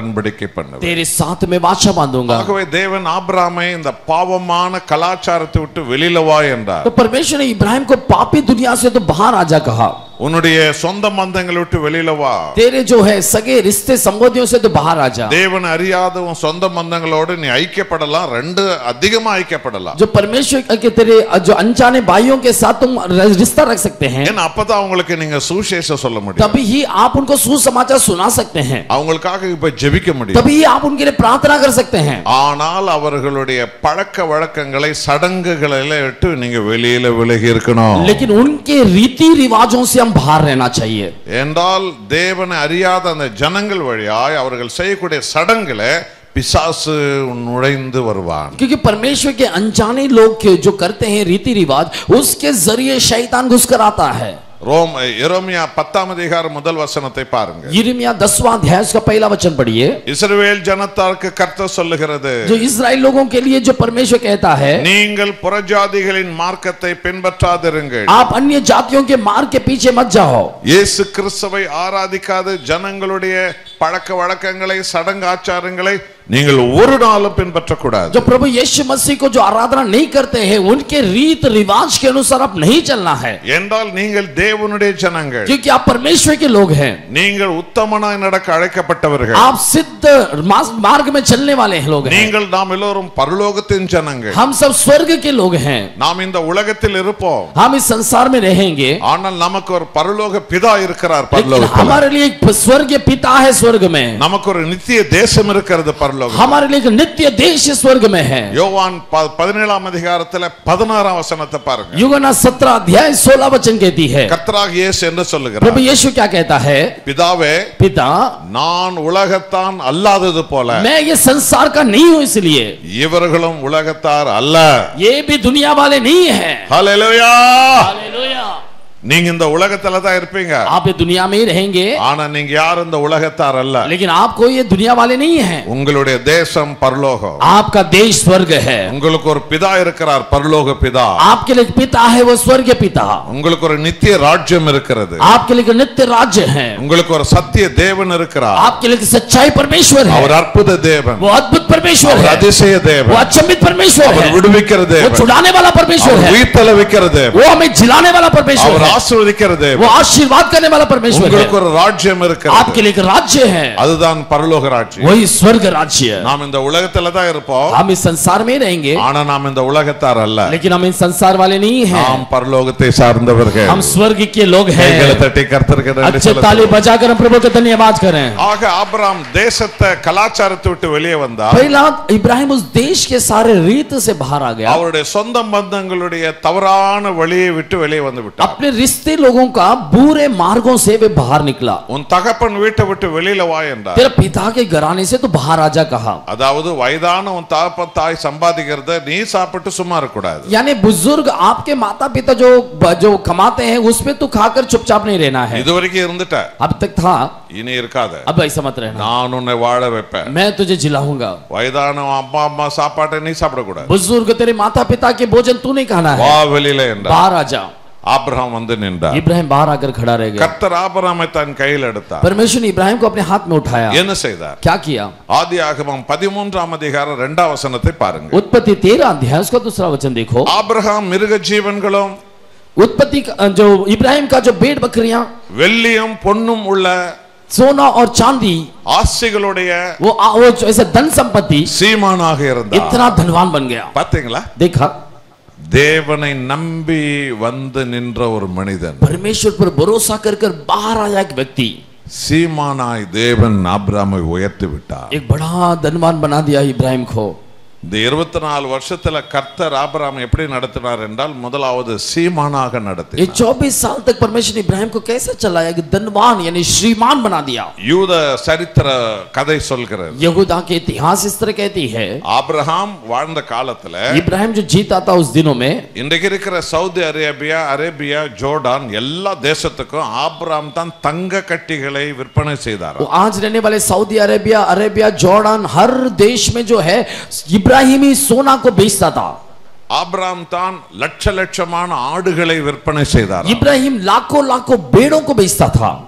உடன்படிக்கை பண்ணுவேன் तेरे साथ में वाचा बांधूंगा ஆகவே தேவன் ஆபிராமை இந்த பாவமான கலாச்சாரத்தை விட்டு வெளியில வா என்றார் तो परमेश्वर ने इब्राहिम को पापी दुनिया से तो बाहर आजा कहा உன்னுடைய சொந்த மந்தங்களை விட்டு வெளியில வா तेरे जो है सगे रिश्ते संबंधियों से तो बाहर आजा தேவன் அறியாத உன் சொந்த மந்தங்களோடு நீ ஐக்கியப்படலாம் ரெண்டு அதிகமா ஐக்கியப்படலாம் जो परमेश्वर के तेरे जो अनजाने भाइयों के साथ तुम रिश्ता रख सकते हैं ஏன்னா அப்பதான் அவங்களுக்கு நீங்க சுவிசேஷம் சொல்ல முடியும் तभी ही आप उनको सुसमाचार सुना सकते हैं அவங்களுக்காக இப்ப ஜெபிக்க முடியும் तभी ही आप उनके लिए प्रार्थना कर सकते हैं ஆனால் அவர்களுடைய பழக்க வழக்கங்களை சடங்குகளை எல்லாம் விட்டு நீங்க வெளியில விலகி இருக்கணும் लेकिन उनके रीति रिवाजों से हम बाहर रहना चाहिए என்றால் தேவனை அறியாத அந்த ஜனங்கள் வழியாய் அவர்கள் செய்யக்கூடிய சடங்குல பிசாசு நுழைந்து வருவான் क्योंकि परमेश्वर के अनजाने लोग के जो करते हैं रीति रिवाज उसके जरिए शैतान घुस कर आता है ரோம் எரோமியா பத்தாம் அதிகாரம் முதல் வசனத்தை பாருங்க यिर्मयाह दसवां अध्याय उसका पहला वचन पढ़िए இஸ்ரவேல் ஜனத்தாருக்கு கர்த்தர் சொல்லுகிறது जो इसराइल लोगों के लिए जो परमेश्वर कहता है நீங்கள் புறஜாதிகளின் மார்க்கத்தை பின்பற்றாதிருங்கள் आप अन्य जातियों के मार्ग के पीछे मत जाओ இயேசு கிறிஸ்துவை ஆராதிக்காத ஜனங்களுடைய பழக்க வழக்கங்களை சடங்கு ஆச்சாரங்களை நீங்கள் ஒரு நாளும் பின்பற்றக்கூடாது जो प्रभु यीशु मसीह को जो आराधना नहीं करते हैं उनके रीत रिवाज के अनुसार आप नहीं चलना है என்றால் நீங்கள் தேவனுடைய ஜனங்கள் क्योंकि आप परमेश्वर के लोग हैं நீங்கள் உத்தமனாய் நடக்க அழைக்கப்பட்டவர்கள் आप सिद्ध मा- मार्ग में चलने वाले हैं लोग हैं நீங்கள் நாம் எல்லோரும் பரலோகத்தின் ஜனங்கள் हम सब स्वर्ग के लोग हैं நாம் இந்த உலகத்தில் இருப்போம் हम इस संसार में रहेंगे ஆனால் நமக்கு ஒரு பரலோக பிதா இருக்கிறார் लेकिन பரலோகத்தில் हमारे लिए एक स्वर्गीय पिता है स्वर्ग में நமக்கு ஒரு நித்திய தேசம் இருக்கிறது பரலோகம் हमारे लिए एक नित्य देश इस स्वर्ग में है யோவான் ப- பதினேழாம் அதிகாரத்துல பதினாறாம் வசனத்தை பாருங்க युगना सत्रह अध्याय सोलह वचन कहती है கர்த்தராக இயேசு என்று சொல்லுகிறார் प्रभु यीशु क्या कहता है பிதாவே पिता நான் உலகத்தான் அல்லாதது போல मैं ये संसार का नहीं हूं इसलिए இவர்களும் உலகத்தார் அல்ல ये भी दुनिया वाले नहीं है ஹalleluya हालेलुया நீங்க இந்த உலகத்துல தான் இருப்பீங்க आप ये दुनिया में ही रहेंगे ஆனா நீங்க யாரும் இந்த உலகத்தார் அல்ல लेकिन आपको ये दुनिया वाले नहीं है உங்களுடைய தேசம் பரலோகம் आपका देश स्वर्ग है உங்களுக்கு ஒரு பிதா இருக்கிறார் பரலோக பிதா आपके लिए एक पिता है वो स्वर्ग पिता உங்களுக்கு ஒரு நித்திய ராஜ்யம் இருக்கிறது आपके लिए एक नित्य राज्य है உங்களுக்கு ஒரு சத்திய தேவன் இருக்கிறார் आपके लिए एक सच्चाई परमेश्वर है அவர் அற்புத தேவன் वो अद्भुत परमेश्वर அவர் है அதிசய वो தேவன் अचंभित परमेश्वर அவர் है விடுவிக்கிற वो தேவன் छुड़ाने वाला परमेश्वर அவர் है உயிர்த்தல வைக்கிற தேவன் वो हमें जिलाने वाला परमेश्वर அவர் है ஆசீர்வதிக்கிற वो தேவன் आशीर्वाद करने वाला परमेश्वर है உங்களுக்கு ஒரு ராஜ்யம் இருக்கிறது आपके लिए एक राज्य है அதுதான் பரலோக ராஜ்யம் वही स्वर्ग राज्य है நாம் இந்த உலகத்துல தான் இருப்போம் हम इस संसार में ही रहेंगे ஆனா நாம் இந்த உலகத்தார் அல்ல लेकिन हम इन संसार वाले नहीं हैं நாம் பரலோகத்தை சார்ந்தவர்கள் हम स्वर्ग के लोग हैं கைகளை தட்டி கர்த்தருக்கு நன்றி अच्छे ताली செலுத்துவோம். बजाकर हम प्रभु का धन्यवाद करें ஆக ஆபிரகாம் தேசத்தை கலாச்சாரத்தை விட்டு வெளியே வந்தா पहला इब्राहिम उस देश के सारे रीत से बाहर आ गया அவருடைய சொந்த பந்தங்களுடைய தவறான வழியை விட்டு வெளியே வந்து விட்டார் अपने रिश्ते लोगों का बुरे मार्गों से वे बाहर निकला உன் தகப்பன் வீட்டை விட்டு வெளியில வா என்றார் तेरा पिता के घराने से तो बाहर आजा कहा அதாவது வயதான உன் தகப்பன் தாய் சம்பாதிக்கிறத நீ சாப்பிட்டு சும்மா இருக்கக்கூடாது यानी बुजुर्ग आपके माता पिता जो जो कमाते हैं उसमें तो खाकर चुपचाप नहीं रहना है இது வரைக்கும் இருந்துட்ட अब तक था இனி இருக்காத अब ऐसा मत रहना நான் உன்னை வாழ வைப்பேன் मैं तुझे जिलाऊंगा வயதான உன் அப்பா அம்மா சாப்பாட்டை நீ சாப்பிடக்கூடாது बुजुर्ग तेरे माता पिता के भोजन तू नहीं खाना है வா வெளியில என்றார் बाहर आ जा ஆபிரகாம் வந்து நின்றார் इब्राहिम बाहर आकर खड़ा रह गया கர்த்தர் ஆபிரகாமை தன் கையில் எடுத்தார் परमेश्वर ने इब्राहिम को अपने हाथ में उठाया என்ன செய்தார் क्या किया ஆதி ஆகமம் பதிமூன்றாம் அதிகாரம் இரண்டாம் வசனத்தை பாருங்க उत्पत्ति तेरह अध्याय उसका दूसरा वचन देखो ஆபிரகாம் மிருக ஜீவன்களும் उत्पत्ति का- जो इब्राहिम का जो भेड़ बकरियां வெள்ளியும் பொன்னும் உள்ள सोना और चांदी ஆஸ்திகளுடைய वो आ- वो जो ऐसे धन संपत्ति சீமானாக இருந்தார் इतना धनवान बन गया பாத்தீங்களா देखा தேவனை நம்பி வந்து நின்ற ஒரு மனிதன் परमेश्वर पर भरोसा कर कर बाहर आया एक व्यक्ति சீமானாய் தேவன் ஆபிரகாமை உயர்த்தி விட்டார் एक बड़ा धनवान बना दिया इब्राहिम को இந்த இருபத்தி நாலு வருஷத்துல கர்த்தர் ஆபிரகாம் எப்படி நடத்தினார் என்றால் முதலாவது சீமானாக நடத்தி ये 24 साल तक परमेश्वर ने इब्राहिम को कैसे चलाया कि धनवान यानी श्रीमान बना दिया யூத சரித்திர கதை சொல்கிறது यहूदा के इतिहास इस तरह कहती है ஆபிரகாம் வாழ்ந்த காலத்துல इब्राहिम जो जीता था उस दिनों में இன்றைக்கு இருக்கிற சவுதி அரேபியா அரேபியா ஜோர்டான் எல்லா தேசத்துக்கும் ஆபிரகாம் தான் தங்க கட்டிகளை விற்பனை செய்தார் वो आज रहने वाले सऊदी अरेबिया अरेबिया जॉर्डन हर देश में जो है इब्राहिम ही सोना को बेचता था ஆபிரகாம் தான் லட்ச லட்சமான ஆடுகளை விற்பனை செய்தார் इब्राहिम लाखों लाखों भेड़ों को बेचता था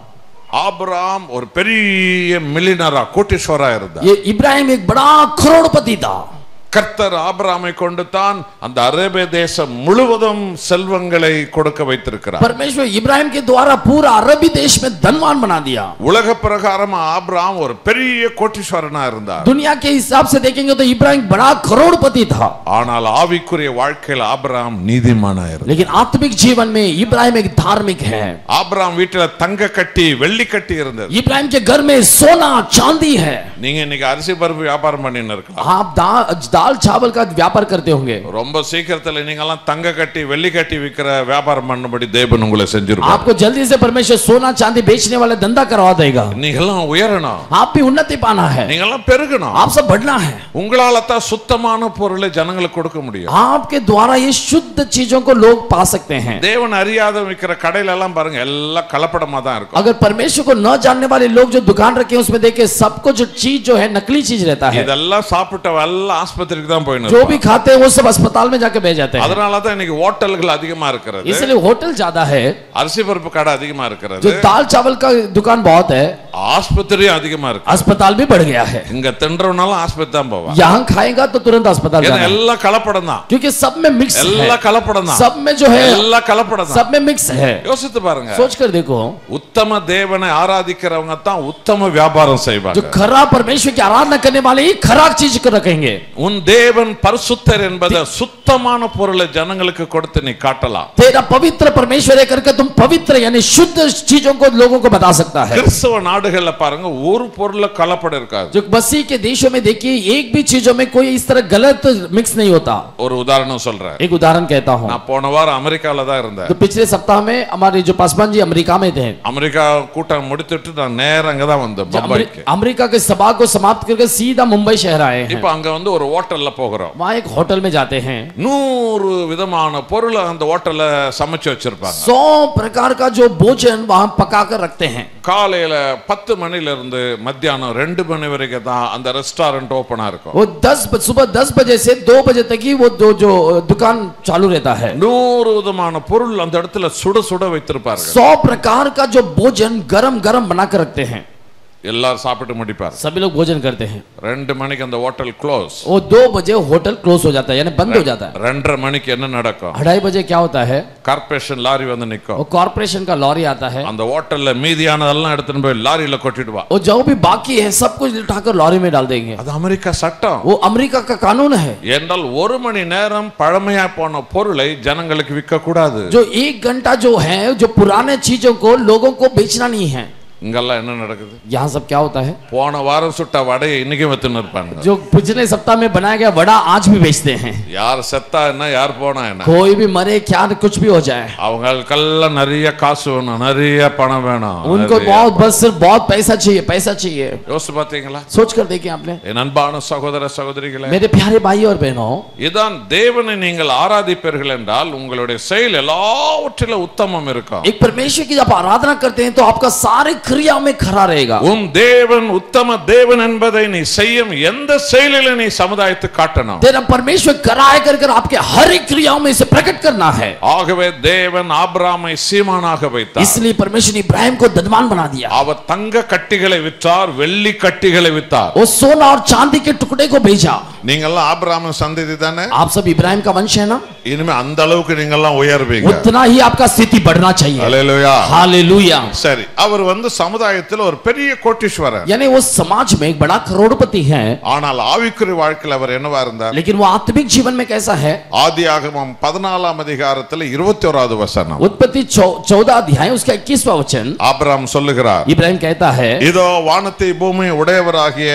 ஆபிரகாம் ஒரு பெரிய மில்லினரா கோட்டீஸ்வரா இருந்தார் ये इब्राहिम एक बड़ा करोड़पति था கர்த்தர் ஆபிரகாமை கொண்டு தான் அந்த அரேபிய தேசம் முழுவதும் செல்வங்களை கொடுக்க வைத்திருக்கிறார் परमेश्वर इब्राहिम के द्वारा पूरा अरबी देश में धनवान बना दिया உலக பிரகாரம் ஆபிரகாம் ஒரு பெரிய கோட்டீஸ்வரனா இருந்தார் दुनिया के हिसाब से देखेंगे तो इब्राहिम बड़ा करोड़पति था ஆனால் ஆவிக்குரிய வாழ்க்கையில் ஆபிரகாம் நீதிமானா இருந்தார் लेकिन आत्मिक जीवन में इब्राहिम एक धार्मिक है ஆபிரகாம் வீட்டுல தங்க கட்டி வெள்ளி கட்டி இருந்தது इब्राहिम के घर में सोना चांदी है நீங்க இன்னைக்கு அரிசி பருப்பு வியாபாரம் பண்ணின்னு இருக்கலாம் आप दा, दाल चावल का व्यापार करते होंगे ரொம்ப சீக்கிரத்துல நீங்க எல்லாம் தங்க கட்டி வெள்ளி கட்டி விக்கிற வியாபாரம் பண்ணும்படி தேவன் உங்களை செஞ்சிருப்பார் आपको जल्दी से परमेश्वर सोना चांदी बेचने वाले धंधा करवा देगा நீங்க எல்லாம் உயரணும் आप भी उन्नति पाना है நீங்க எல்லாம் பெருகணும் आप सब बढ़ना है உங்களால தான் சுத்தமான பொருளை ஜனங்களுக்கு கொடுக்க முடியும் आपके द्वारा ये शुद्ध चीजों को लोग पा सकते हैं தேவன் அறியாத விக்கிற கடையில எல்லாம் பாருங்க எல்லாம் கலப்படமா தான் இருக்கும் अगर परमेश्वर को न जानने वाले लोग जो दुकान रखे हैं उसमें देखे सबको जो चीज जो है नकली चीज रहता है இதெல்லாம் சாப்பிட்ட எல்லாம் ஆஸ்பத்திரிக்கு தான் போயின்னு जो இருப்பாங்க. भी खाते हैं वो सब अस्पताल में जाके बह जाते हैं அதனால தான் இன்னைக்கு ஹோட்டல்கள் அதிகமா இருக்கிறது इसलिए होटल ज्यादा है அரிசி பருப்பு கடை அதிகமா இருக்கிறது जो दाल चावल का दुकान बहुत है ஆஸ்பத்திரியும் அதிகமா இருக்கு अस्पताल भी बढ़ गया है இங்க தின்றவனாலும் ஆஸ்பத்திரி தான் போவான் यहाँ खाएगा तो तुरंत अस्पताल ஏன்னா जाना है। எல்லாம் கலப்படம் தான் क्योंकि सब में मिक्स है எல்லாம் கலப்படம் தான் सब में जो है எல்லாம் கலப்படம் தான் सब में मिक्स है யோசித்து பாருங்க सोच कर देखो உத்தம தேவனை ஆராதிக்கிறவங்க தான் உத்தம வியாபாரம் जो செய்வாங்க खरा परमेश्वर की आराधना करने वाले ही खराब चीज को रखेंगे உன் தேவன் பரிசுத்தர் என்பதை சுத்தமான பொருளை ஜனங்களுக்கு கொடுத்து நீ காட்டலாம் तेरा पवित्र परमेश्वर है करके तुम पवित्र यानी शुद्ध चीजों को लोगों को बता सकता है கிறிஸ்தவ நாடுகள்ல பாருங்க ஒரு பொருள்ல கலப்படம் இருக்காது जो मसीह के देशों में देखिए एक भी चीजों में कोई इस तरह गलत मिक्स नहीं होता ஒரு உதாரணம் சொல்றேன் एक उदाहरण कहता हूँ நான் போன வாரம் அமெரிக்கால தான் இருந்தேன் तो पिछले सप्ताह में हमारे जो पासवान जी अमेरिका में थे அமெரிக்கா கூட்டம் முடித்துட்டு நான் நேரம் அங்க தான் வந்தேன் जो अमरी- பம்பாய்க்கு अमेरिका के सभा को समाप्त करके सीधा मुंबई शहर आए हैं இப்ப अங்க வந்து ஒரு ஹோட்டல்ல போகிறோம் वहाँ एक होटल में जाते हैं நூறு விதமான பொருளை அந்த ஹோட்டல்ல சமைச்சு வச்சிருப்பாங்க सौ प्रकार का जो भोजन वहाँ पका कर रखते हैं காலையில பத்து மணில இருந்து மத்தியானம் ரெண்டு மணி வரைக்கும் தான் அந்த ரெஸ்டாரண்ட் ஓபனா இருக்கும் वो दस सुबह दस बजे से दो बजे तक ही वो जो जो दुकान चालू रहता है நூறு விதமான பொருள் அந்த இடத்துல சுட சுட வைத்திருப்பார்கள் सौ प्रकार का जो भोजन गरम गरम बना कर रखते हैं எல்லாரும் சாப்பிட்டு முடிப்பார் सभी लोग भोजन करते हैं ரெண்டு மணிக்கு அந்த ஹோட்டல் க்ளோஸ் वो दो बजे होटल क्लोज हो जाता है यानी बंद हो जाता है ரெண்டரை மணிக்கு என்ன நடக்கும் अढ़ाई बजे क्या होता है கார்பரேஷன் லாரி வந்து நிக்கும் वो कॉर्पोरेशन का लॉरी आता है அந்த ஹோட்டல்ல மீதியானதெல்லாம் எடுத்துன்னு போய் லாரியில கொட்டிடுவா वो जो भी बाकी है सब कुछ उठाकर लॉरी में डाल देंगे அது அமெரிக்கா சட்டம் वो अमेरिका का कानून है என்றால் ஒரு மணி நேரம் பழமையா போன பொருளை ஜனங்களுக்கு விற்க கூடாது जो एक घंटा जो है जो पुराने चीजों को लोगों को बेचना नहीं है இங்கெல்லாம் என்ன நடக்குது यहाँ सब क्या होता है போன வாரம் சுட்ட வடையை இன்னைக்கும் வித்துன்னு இருப்பாங்க जो पिछले सप्ताह में बनाया गया वड़ा आज भी बेचते हैं யார் செத்தா என்ன யார் போனா என்ன कोई भी मरे क्या कुछ भी हो जाए அவங்களுக்கெல்லாம் நிறைய காசு வேணும் நிறைய பணம் வேணும் उनको நிறைய. बहुत बस सिर्फ बहुत पैसा चाहिए पैसा चाहिए யோசிச்சு பாத்தீங்களா सोच कर देखिए आपने என் அன்பான சகோதர சகோதரிகளே मेरे प्यारे भाई और बहनों இதான் தேவனை நீங்கள் ஆராதிப்பீர்கள் என்றால் உங்களுடைய செயல் எல்லாவற்றிலும் உத்தமம் இருக்கும் एक परमेश्वर की जब आराधना करते हैं तो आपका सारे क्रिया में खरा रहेगा உன் தேவன் உத்தம தேவன் என்பதை நீ செய்யும் எந்த செயலில நீ சமுதாயத்து காட்டணும் तेरा परमेश्वर कराए कर कर आपके हर एक क्रियाओं में इसे प्रकट करना है ஆகவே தேவன் ஆபிராமை சீமானாக வைத்தார் इसलिए परमेश्वर ने इब्राहिम को धनवान बना दिया அவர் தங்க கட்டிகளை விற்றார் வெள்ளி கட்டிகளை வித்தார் वो सोना और चांदी के टुकड़े को भेजा நீங்கெல்லாம் ஆபிராம சந்ததி தானே आप सब इब्राहिम का वंश है ना இனிமே அந்த அளவுக்கு நீங்கெல்லாம் உயர்வீங்க उतना ही आपका स्थिति बढ़ना चाहिए அல்லேலூயா हालेलुया சரி அவர் வந்து சமுதாயத்தில் ஒரு பெரிய கோட்டீஸ்வரர் यानी वो समाज में एक बड़ा करोड़पति है ஆனால் ஆவிக்குரிய வாழ்க்கையில் அவர் என்னவா இருந்தார் लेकिन वो आत्मिक जीवन में कैसा है ஆதியாகமம் பதினாலாம் அதிகாரத்தில் இருபத்தி ஓராவது வசனம் उत्पत्ति चौदह अध्याय उसका इक्कीसवा वचन ஆபிராம் சொல்லுகிறார் इब्राहिम कहता है இதோ வானத்தை பூமி உடையவராகிய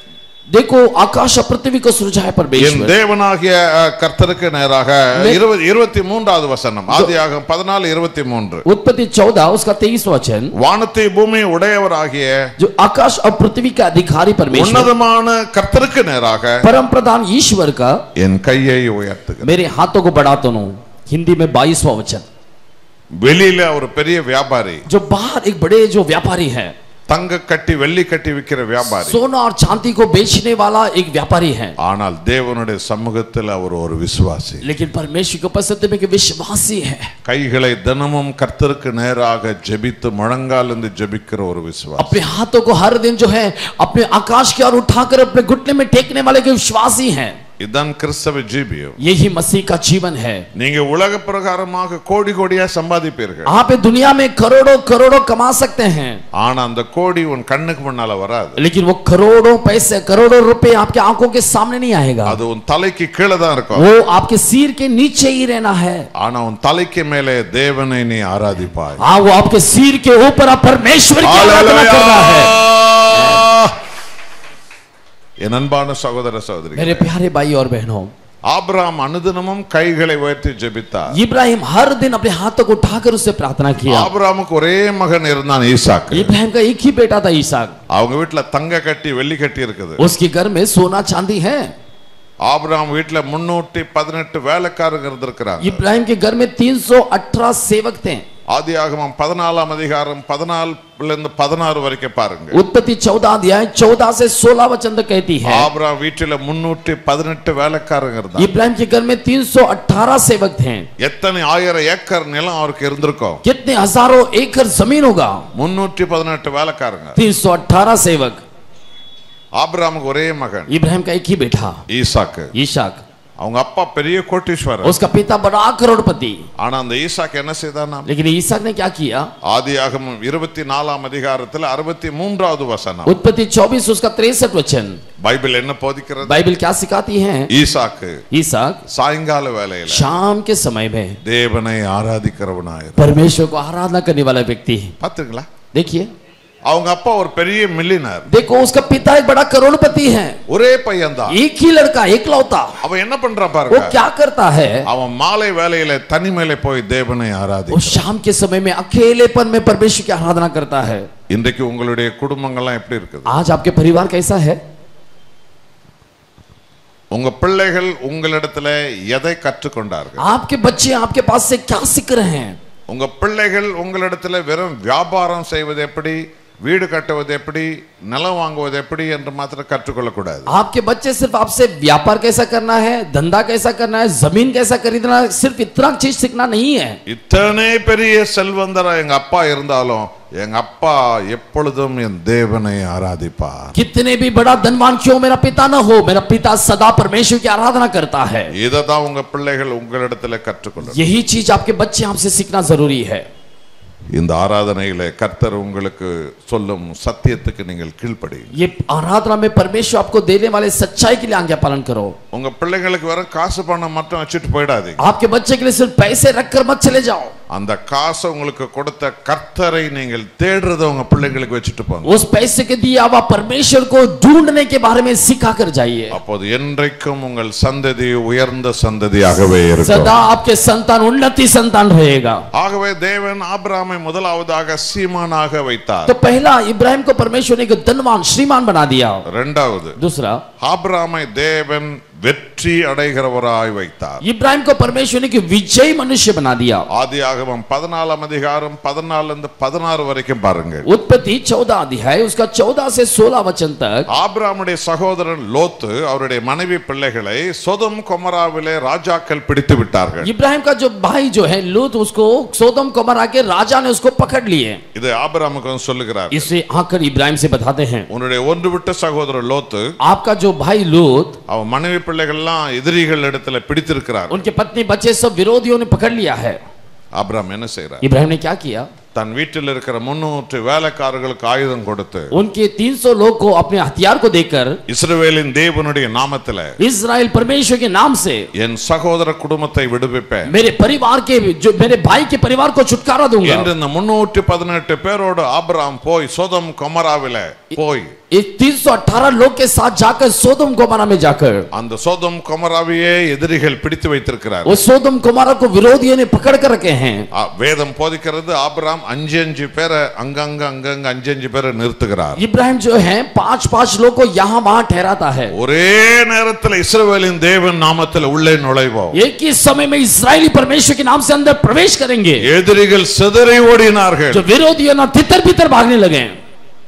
देखो आकाश और पृथ्वी को सृजा है என் परमेश्वर தேவனாகிய அஹ், கர்த்தருக்கு நேராக இருபது இருபத்தி மூன்றாவது வசனம் ஆதியாகமம் பதினாலு இருபத்தி மூன்று उत्पत्ति चौदह उसका तेईस वचन வானத்தை பூமி உடையவராகிய जो आकाश और पृथ्वी का अधिकारी परमेश्वर உன்னதமான கர்த்தருக்கு நேராக परम प्रधान ईश्वर का என் கையை உயர்த்துகிறேன் मेरे हाथों को बढ़ाता हूं हिंदी में बाईसवा वचन வெளியில ஒரு பெரிய வியாபாரி जो बाहर एक बड़े जो व्यापारी है தங்க கட்டி வெள்ளி கட்டி விற்கிற வியாபாரி सोना और चांदी को बेचने वाला एक व्यापारी है ஆனால் தேவனுடைய சமூகத்தில் அவர் ஒரு விசுவாசி लेकिन परमेश्वर की उपस्थिति में एक विश्वासी है கைகளை தினமும் கர்த்தருக்கு நேராக ஜெபித்து முழங்காலிருந்து ஜெபிக்கிற ஒரு விசுவாசி अपने हाथों को हर दिन जो है अपने आकाश की ओर उठाकर अपने घुटने में टेकने वाले के विश्वासी हैं இதுதான் கிறிஸ்தவ ஜீவியம் यही मसीह का जीवन है நீங்க உலக பிரகாரமாக கோடி கோடியா சம்பாதிப்பீர்கள் आप इस दुनिया में करोड़ों करोड़ों कमा सकते हैं ஆனா அந்த கோடி உன் கண்ணுக்கு முன்னால வராது लेकिन वो करोड़ों पैसे करोड़ों रुपए आपके आंखों के सामने नहीं आएगा அது உன் தலைக்கு கீழே தான் இருக்கும் वो आपके सिर के नीचे ही रहना है ஆனா உன் தலைக்கு மேலே தேவனை நீ ஆராதிப்பாய் हाँ वो आपके सिर के ऊपर आप परमेश्वर की आराधना कर रहा है Hallelujah! என் அன்பான சகோதர சகோதரி मेरे प्यारे भाई और बहनों ஆபிரகாம் அனுதினமும் கைகளை உயர்த்தி ஜெபித்தார் इब्राहिम हर दिन अपने हाथों को उठाकर उससे प्रार्थना किया ஆபிரகாமுக்கு ஒரே மகன் இருந்தான் ஈசாக்கு इब्राहिम का एक ही बेटा था ईसाक அவங்க வீட்டுல தங்க கட்டி வெள்ளி கட்டி இருக்குது उसके घर में सोना चांदी है ஆபிரகாம் வீட்டுல முன்னூத்தி பதினெட்டு வேலைக்காரங்க இருந்திருக்கிறாங்க इब्राहिम के घर में 318 सेवक थे ஆதியாகமம் பதினாலாம் அதிகாரம் பதினாலுல இருந்து பதினாறு வரைக்கும் பாருங்க उत्पत्ति चौदह अध्याय चौदह से सोलह वचन तक कहती है ஆபிரகாம் வீட்டுல முன்னூற்றி பதினெட்டு வேலைக்காரங்க இருந்தாங்க इब्राहिम के घर में 318 सेवक थे எத்தனை ஆயிரம் ஏக்கர் நிலம் அவருக்கு இருந்திருக்கும் कितने हजारों एकड़ जमीन होगा முன்னூற்றி பதினெட்டு வேலைக்காரங்க 318 सेवक ஆபிரகாமுக்கு ஒரே மகன் इब्राहिम का एक ही बेटा ஈசாக்கு ईशाक அவங்க அப்பா பெரிய கோட்டீஸ்வரர் उसका पिता बड़ा करोड़पति ஆனா அந்த ஈசாக்கு என்ன செய்தானா लेकिन ईसाक ने क्या किया ஆதியாகமம் இருபத்தி நாலாம் அதிகாரத்தில் அறுபத்தி மூன்றாவது வசனம் उत्पत्ति 24 उसका तिरसठ वचन பைபிள் என்ன போதிக்கிறது बाइबल क्या सिखाती है ஈசாக்கு ईसाक சாயங்கால வேளையில शाम के समय में தேவனை ஆராதிக்கிறவனாயிரு परमेश्वर को आराधना करने वाला व्यक्ति பாத்துங்களா देखिए அவங்க அப்பா ஒரு பெரிய மில்லினர் देखो उसका पिता एक बड़ा करोड़पति है ஒரே பையன்தான் एक ही लड़का एकलौता அவன் என்ன பண்றான் वो பாருங்க क्या करता है அவன் மாலை வேளையில தனிமையில போய் தேவனை ஆராதி वो शाम के समय में अकेलेपन में परमेश्वर की आराधना करता है இன்றைக்கு உங்களுடைய குடும்பங்கள்லாம் எப்படி இருக்குது आज आपके परिवार कैसा है உங்க பிள்ளைகள் உங்களிடத்துல எதை கற்றுக்கொண்டார்கள் आपके बच्चे आपके पास से क्या सीख रहे हैं உங்க பிள்ளைகள் உங்களிடத்துல வெறும் வியாபாரம் செய்வது எப்படி வீடு கட்டுவது எப்படி நிலம் வாங்குவது எப்படி என்று மாத்திரம் கற்றுக்கொள்ளக்கூடாது आपके बच्चे सिर्फ आपसे व्यापार कैसा करना है धंधा कैसा करना है जमीन कैसा खरीदना है सिर्फ इतना चीज सीखना नहीं है இத்தனை பெரிய செல்வந்தரா எங்க அப்பா இருந்தாலும் எங்க அப்பா எப்பொழுதும் என் தேவனை ஆராதிப்பார் कितने भी बड़ा धनवान क्यों मेरा पिता न हो मेरा पिता सदा परमेश्वर की आराधना करता है இதை தான் உங்க பிள்ளைகள் உங்களிடத்துல கற்றுக்கொள்ளணும் यही चीज आपके बच्चे आपसे सीखना जरूरी है இந்த ஆராதனையில கர்த்தர் உங்களுக்கு சொல்லும் சத்தியத்துக்கு நீங்கள் கீழ்ப்படியுங்க ये आराधना में परमेश्वर आपको देने वाले सच्चाई के लिए आज्ञा पालन करो உங்க பிள்ளைங்களுக்கு வெறும் காசு பணம் மட்டும் வச்சுட்டு போயிடாதீங்க आपके बच्चे के लिए सिर्फ पैसे रखकर मत चले जाओ அந்த காசை உங்களுக்கு கொடுத்த கர்த்தரை நீங்கள் தேடுறத உங்க பிள்ளைங்களுக்கு வச்சுட்டு போங்க उस पैसे के दिए आप परमेश्वर को ढूंढने के बारे में सिखा कर जाइए அப்போது என்றைக்கும் உங்கள் சந்ததி உயர்ந்த சந்ததியாகவே இருக்கும் सदा आपके संतान उन्नति संतान रहेगा ஆகவே தேவன் ஆபிரகாமை முதலாவதாக சீமானாக வைத்தார் तो पहला इब्राहिम को परमेश्वर ने एक धनवान श्रीमान बना दिया இரண்டாவது दूसरा ஆபிரகாமை தேவன் வெற்றி அடைகிறவராய் வைத்தார் इब्राहिम को परमेश्वर ने एक विजयी मनुष्य बना दिया ஆதியாகமம் பதினாலாம் அதிகாரம் பதினாலுல இருந்து பதினாறு வரைக்கும் பாருங்க उत्पत्ति चौदह अध्याय उसका चौदह से सोलह वचन तक ஆபிரகாமுடைய சகோதரன் லோத்து அவருடைய மனைவி பிள்ளைகளை சொதம் கொமராவிலே ராஜாக்கள் பிடித்து விட்டார்கள் इब्राहिम का जो भाई जो है लूत उसको सोदम कोमरा के राजा ने उसको पकड़ लिए இது ஆபிரகாமுக்கு சொல்லுகிறார் इसे आकर इब्राहिम से बताते हैं உன்னுடைய ஒன்று விட்ட சகோதரர் லோத்து आपका जो भाई लूत அவன் மனைவி பிள்ளைகள்லாம் எதிரிகள் இடத்துல பிடித்திருக்கிறார் उनके पत्नी बच्चे सब विरोधियों ने पकड़ लिया है ஆபிரகாம் என்ன செய்கிறார் इब्राहिम ने क्या किया தன் வீட்டில் இருக்கிற முன்னூற்று வேலைக்காரர்களுக்கு ஆயுதம் கொடுத்து उनके 300 लोग को अपने हथियार को देकर இஸ்ரவேலின் தேவனுடைய நாமத்துல इज़राइल परमेश्वर के नाम से என் சகோதர குடும்பத்தை விடுவிப்பேன் मेरे परिवार के जो मेरे भाई के परिवार को छुटकारा दूंगा என்று இந்த முன்னூற்றி பதினெட்டு பேரோடு ஆபிரகாம் போய் சோதம் கொமராவில போய் इस 318 लोग के साथ जाकर सोदम कोमारा में जाकर அந்த சோதம் கொமராவையே எதிரிகள் பிடித்து வைத்திருக்கிறார் वो सोदम कोमारा को विरोधियों ने पकड़ कर रखे हैं ஆ, வேதம் போதிக்கிறது ஆபிரகாம் அஞ்சு அஞ்சு பேரை அங்கங்க அங்கங்க அஞ்சு அஞ்சு பேரை நிறுத்துகிறார் इब्राहिम जो है पांच पांच लोग को यहाँ वहां ठहराता है ஒரே நேரத்தில் இஸ்ரவேலின் தேவன் நாமத்தில் உள்ளே நுழைவோம் एक ही समय में इसराइली परमेश्वर के नाम से अंदर प्रवेश करेंगे எதிரிகள் சிதறி ஓடினார்கள் जो विरोधियों ना तितर बितर भागने लगे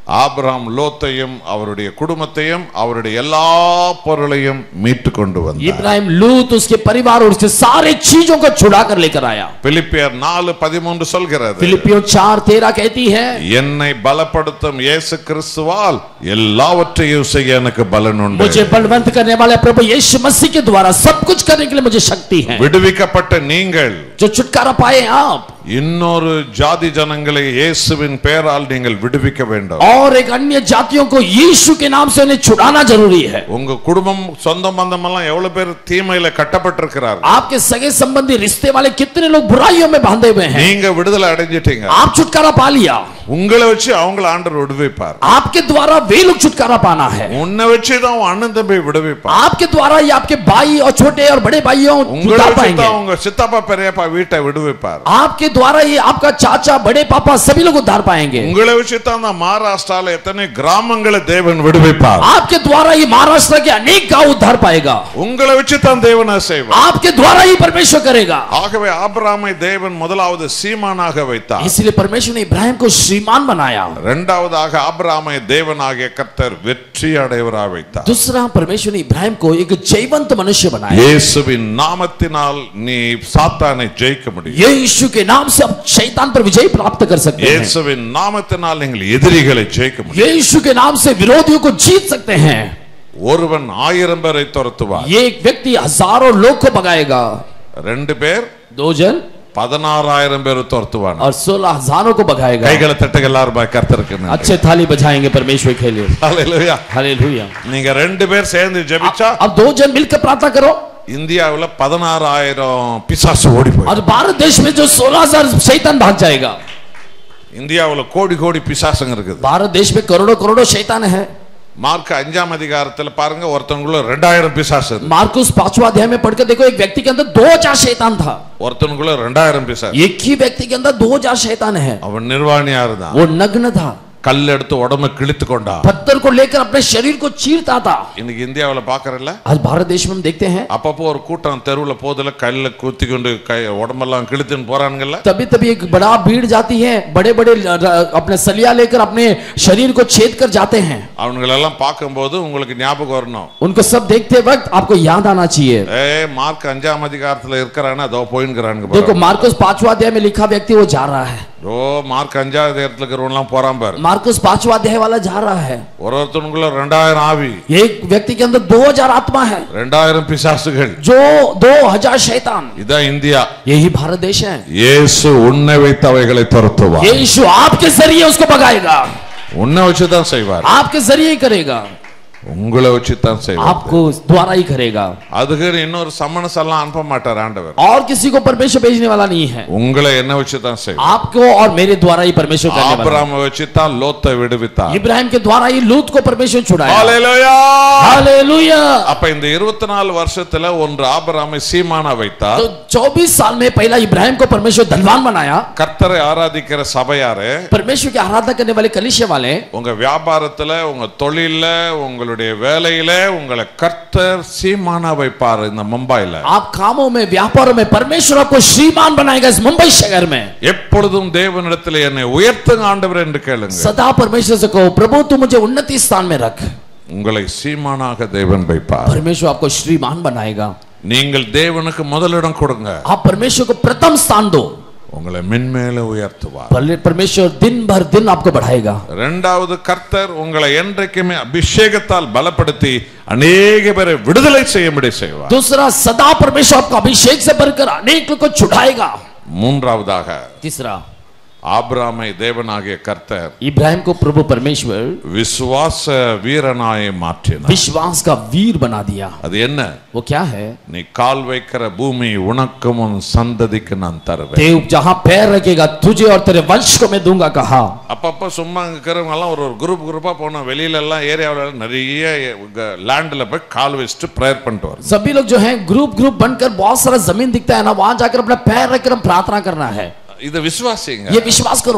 ஆபிரகாம் லோத்தையும் அவருடைய குடும்பத்தையும் அவருடைய எல்லா பொருளையும் மீட்டு கொண்டு வந்தார் इब्राहिम लूत उसके परिवार और उसके सारे चीजों को छुड़ा कर लेकर आया பிலிப்பியர் நாலு பதிமூன்று சொல்கிறது फिलिपियो चार तेरह कहती है என்னை பலப்படுத்தும் இயேசு கிறிஸ்துவால் எல்லாவற்றையும் செய்ய எனக்கு பலன் உண்டு मुझे बलवंत करने वाले प्रभु यीशु मसीह के द्वारा सब कुछ करने के लिए मुझे शक्ति है விடுவிக்கப்பட்ட நீங்கள் जो छुटकारा पाए आप இன்னொரு ஜாதி ஜனங்களை இயேசுவின் பெயரால் நீங்கள் விடுவிக்க வேண்டும் और एक अन्य जातियों को यीशु के नाम से उन्हें छुड़ाना जरूरी है உங்க குடும்பம் சொந்த பந்தம் எல்லாம் எவ்வளவு பேர் தீமையில கட்டப்பட்டிருக்கிறார்கள் आपके सगे संबंधी रिश्ते वाले कितने लोग बुराइयों में बांधे हुए हैं நீங்க விடுதலை அடைஞ்சிட்டீங்க आप छुटकारा पा लिया உங்களை வச்சு அவங்கள ஆண்டவர் விடுவிப்பார் आपके द्वारा वे लोग छुटकारा पाना है உன்னை வச்சு தான் உன் அண்ணன் தம்பி விடுவிப்பார் आपके द्वारा ही आपके भाई और छोटे और बड़े भाइयों உங்களை उतार வச்சு पाएंगे தான் உங்க சித்தப்பா பெரியப்பா வீட்டை விடுவிப்பார் आपके द्वारा ही आपका चाचा बड़े पापा सभी लोग उद्धार पाएंगे உங்களை வச்சு தான் அந்த மகாராஷ்டிரால எத்தனை கிராமங்களை தேவன் விடுவிப்பார் आपके द्वारा ही महाराष्ट्र के अनेक गांव उद्धार पाएगा உங்களை வச்சு தான் தேவனை செய்வார் आपके द्वारा ही परमेश्वर करेगा ஆகவே ஆபிரகாமை தேவன் முதலாவது சீமானாக வைத்தார் इसलिए परमेश्वर ने इब्राहिम को श्रीमान बनाया இரண்டாவதாக ஆபிரகாமை தேவனாகிய கர்த்தர் வெற்றி அடைவராக வைத்தார் दूसरा परमेश्वर ने इब्राहिम को एक जयवंत मनुष्य बनाया இயேசுவின் நாமத்தினால் நீ சாத்தானை ஜெயிக்க முடியும் ये यीशु के नाम से आप शैतान पर विजय प्राप्त कर सकते हैं இயேசுவின் நாமத்தினால் நீங்கள் எதிரிகளை ஜெயிக்க முடியும் ये यीशु के नाम से विरोधियों को जीत सकते हैं ஒருவன் ஆயிரம் பேரை துரத்துவார் ये एक व्यक्ति हजारों लोग को भगाएगा ரெண்டு பேர் दो जन பதினாறாயிரம் பேர் துரத்துவான் और सोलह हजारों को भगाएगा கைகளை தட்டுகள் எல்லாரும் கர்த்தருக்கு நன்றி. अच्छे थाली बजाएंगे परमेश्वर के लिए ஹalleluya. हालेलुया நீங்க ரெண்டு பேர் சேர்ந்து ஜெபிச்சா अब दो जन मिलकर प्रार्थना करो இந்தியாவுல பதினாறாயிரம் பிசாசு ஓடி போய் और भारत देश में जो सोलह हजार शैतान भाग जाएगा இந்தியாவுல கோடி கோடி பிசாசுங்க இருக்குது भारत देश में करोड़ों करोड़ों शैतान है மார்க் அஞ்சாம் அதிகாரத்துல பாருங்க ஒருத்தவங்களுக்குள்ள ரெண்டாயிரம் பிசாசு இருக்கு. मार्कुस पांचवा अध्याय में पढ़कर देखो एक व्यक्ति के अंदर दो हजार शैतान था ஒருத்தனுக்குள்ள ரெண்டாயிரம் பிசாசு एक ही व्यक्ति के अंदर दो हजार शैतान है அவன் நிர்வாணியா இருந்தான் वो नग्न था கல் எடுத்து உடம்ப கிழித்து கொண்டான் पत्थर को लेकर अपने शरीर को चीरता था இன்னைக்கு இந்தியாவுல பாக்குறல்ல आज भारत देश में हम देखते हैं அப்பப்போ ஒரு கூட்டம் தெருவுல போதுல கல்ல குத்தி கொண்டு கை உடம்பெல்லாம் கிழித்துன்னு போறானுங்கல்ல तभी तभी एक बड़ा भीड़ जाती है बड़े बड़े अपने सलिया लेकर अपने शरीर को छेद कर जाते हैं அவங்களெல்லாம் பார்க்கும்போது உங்களுக்கு ஞாபகம் வரணும் उनको सब देखते वक्त आपको याद आना चाहिए ஏ மார்க் அஞ்சாம் அதிகாரத்துல இருக்கிறானா அதோ போயின்னுக்கிறானுங்க देखो பாரு. मार्कुस पांचवा अध्याय में लिखा व्यक्ति वो जा रहा है ஓ மார்க் அஞ்சாவது இடத்துல இருக்கிறவங்களாம் போறான் பாரு मार्कुस पांचवा अध्याय वाला जा रहा है ஒரு ஒருத்தனுக்குள்ள ரெண்டாயிரம் ஆவி एक व्यक्ति के अंदर दो हजार आत्मा है ரெண்டாயிரம் பிசாசுகள் जो दो हजार शैतान இதான் இந்தியா यही भारत देश है இயேசு உன்னை வைத்து அவைகளை துரத்துவார் यीशु आपके जरिए उसको भगाएगा உன்னை வச்சுதான் செய்வார் आपके जरिए ही करेगा உங்களை வச்சுதான் செய்வார் आपको द्वारा ही करेगा அதுக்கு இன்னொரு சம்மனஸ் எல்லாம் அனுப்ப மாட்டார் ஆண்டவர் और किसी को परमेश्वर भेजने वाला नहीं है உங்களை என்ன வச்சுதான் செய்வார் आपको और मेरे द्वारा ही परमेश्वर करने वाला ஆபிரகாமை வச்சுதான் லோத்தை விடுவித்தார் इब्राहिम के द्वारा ही लूत को परमेश्वर छुड़ाया ஹalleluya हालेलुया அப்ப இந்த இருபத்தி நாலு வருஷத்துல ஒன்று ஆபிரகாமை சீமானா வைத்தார் तो 24 साल में पहला इब्राहिम को परमेश्वर धनवान बनाया கர்த்தரை ஆராதிக்கிற சபையாரு परमेश्वर की आराधना करने वाले कलिशे वाले உங்க வியாபாரத்துல உங்க தொழில்ல உங்களுடைய வேலையில உங்களை கர்த்தர் சீமானா வைப்பார் இந்த மும்பைல आप कामों में व्यापारों में परमेश्वर आपको श्रीमान बनाएगा इस मुंबई शहर में எப்பொழுதும் தேவனிடத்தில் என்னை உயர்த்துங்க ஆண்டவர் என்று கேளுங்க सदा परमेश्वर से कहो प्रभु तू मुझे उन्नति स्थान में रख உங்களை சீமானாக தேவன் வைப்பார் परमेश्वर आपको श्रीमान बनाएगा நீங்கள் தேவனுக்கு முதலிடம் கொடுங்க आप परमेश्वर को प्रथम स्थान दो உங்களை மென்மேல உயர்த்துவார் भले परमेश्वर दिन भर दिन आपको बढ़ाएगा இரண்டாவது கர்த்தர் உங்களை என்றைக்குமே அபிஷேகத்தால் பலப்படுத்தி அநேக பேரை விடுதலை செய்யும்படி செய்வார் दूसरा सदा परमेश्वर आपको अभिषेक से भरकर अनेक लोग को छुड़ाएगा மூன்றாவதாக तीसरा ஆபிராமை தேவனாகிய கர்த்தர் इब्राहिम को प्रभु परमेश्वर விசுவாச வீரனாய் மாற்றினார் विश्वास का वीर बना दिया அது என்ன वो क्या है நீ கால் வைக்கிற பூமி உனக்கும் உன் சந்ததிக்கு நான் தருவேன் देव जहां पैर रखेगा तुझे और तेरे वंश को मैं दूंगा कहा அப்பப்ப சும்மா இருக்கிறவங்க எல்லாம் ஒரு ஒரு குரூப் குரூப்பா போனோம் வெளியில எல்லாம் ஏரியாவில் நிறைய லேண்ட்ல போய் கால் வச்சுட்டு ப்ரேயர் பண்ணிட்டு வரும் सभी लोग जो हैं ग्रुप ग्रुप बनकर बहुत सारा जमीन दिखता है ना वहां जाकर अपना पैर रखकर हम प्रार्थना करना है இதை விசுவாசிங்க ये विश्वास करो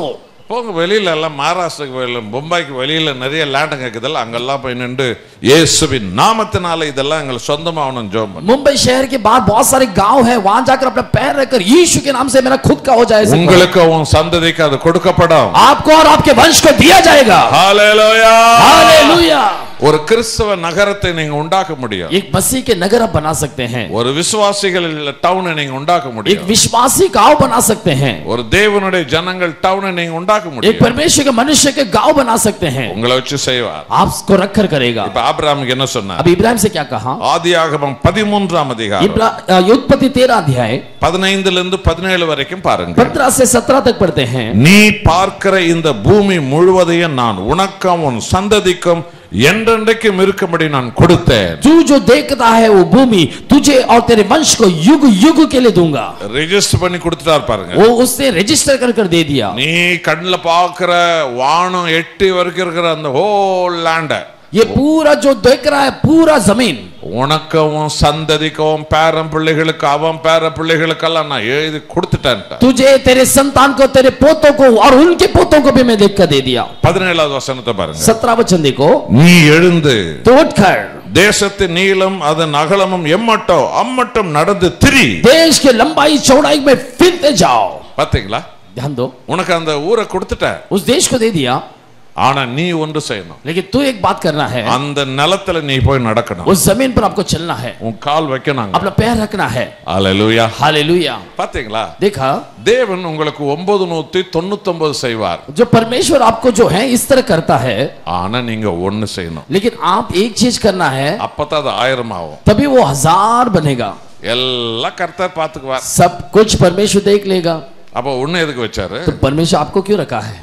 போங்க வெளியில எல்லாம் மகாராஷ்டிராக்கு வெளியில மும்பைக்கு வெளியில நிறைய லேண்டுங்க இருக்குதுல்ல அங்கெல்லாம் போய் நின்று இயேசுவின் நாமத்தினால இதெல்லாம் எங்களுக்கு சொந்தமாகணும் ஜோம் பண்ணு. मुंबई शहर के बाहर बहुत सारे गांव हैं वहां जाकर अपना पैर रखकर यीशु के नाम से मेरा खुद का हो जाए ऐसे कहो। உங்களுக்கு உன் சந்ததிக்கு அது கொடுக்கப்படும் आपको और आपके वंश को दिया जाएगा ஹalleluya. हालेलुया ஒரு கிறிஸ்தவ நகரத்தை நீங்க உண்டாக்க முடியும் एक मसीह के नगर आप बना सकते हैं ஒரு விசுவாசிகள் டவுனை நீங்க உண்டாக்க एक முடியும் विश्वासी गांव बना सकते हैं ஒரு தேவனுடைய ஜனங்கள் டவுனை நீங்க உண்டாக்க एक முடியும் परमेश्वर के मनुष्य के गांव बना सकते हैं உங்களை வச்சு செய்வார் आपको रखकर करेगा இப்ப ஆபிரகாமுக்கு என்ன சொன்னார் अब इब्राहिम से क्या कहा ஆதியாகமம் பதிமூன்றாம் அதிகாரம் इब्रा- अ, उत्पत्ति तेरह अध्याय பதினைந்துல இருந்து பதினேழு வரைக்கும் பாருங்க पंद्रह से सत्रह तक पढ़ते हैं நீ பார்க்கிற இந்த பூமி முழுவதையும் நான் உனக்கும் உன் சந்ததிக்கும் என்றென்றைக்கும் இருக்கும்படி நான் கொடுத்தேன் तू जो देखता है वो भूमि तुझे और तेरे वंश को युग युग के लिए दूंगा ரெஜிஸ்டர் பண்ணி கொடுத்துட்டார் பாருங்க वो उसने रजिस्टर कर कर दे दिया நீ கண்ணுல பார்க்கிற வானம் எட்டி வரைக்கும் இருக்கிற அந்த ஹோல் லேண்ட ये पूरा जो देख रहा है पूरा जमीन உனக்கும் உன் சந்ததிக்கும் உன் பேரன் பிள்ளைகளுக்கு அவன் பேர பிள்ளைகளுக்கெல்லாம் நான் எழுதி கொடுத்துட்டேன் तुझे तेरे संतान को तेरे पोतों को और उनके पोतों को भी मैं देख कर दे दिया பதினேழாவது வசனத்தை பாருங்க सत्रह वचन देखो நீ எழுந்து तो उठकर தேசத்தின் நீளம் அதன் அகலமும் எம்மட்டம் அம்மட்டம் நடந்து திரி देश के लंबाई चौड़ाई में फिरते जाओ பாத்தீங்களா ध्यान दो உனக்கு அந்த ஊரை கொடுத்துட்டேன் उस देश को दे दिया ஆனா நீ ஒன்று செய்யணும் लेकिन तू एक बात करना है அந்த நிலத்துல நீ போய் நடக்கணும் उस जमीन पर आपको चलना है உன் கால் வைக்கணும் अपना पैर रखना है அல்லேலூயா हालेलुया பாத்தீங்களா देखा தேவன் உங்களுக்கு ஒன்பது நூத்தி தொண்ணூத்தொன்பது செய்வார் जो परमेश्वर आपको जो है इस तरह करता है ஆனா நீங்க ஒண்ணு செய்யணும் लेकिन आप एक चीज करना है அப்பதான் அது ஆயிரம் ஆகும் तभी वो हजार बनेगा எல்லாம் கர்த்தர் பாத்துக்குவார் सब कुछ परमेश्वर देख लेगा அப்ப ஒண்ணு எதுக்கு வச்சாரு तो परमेश्वर आपको क्यों रखा है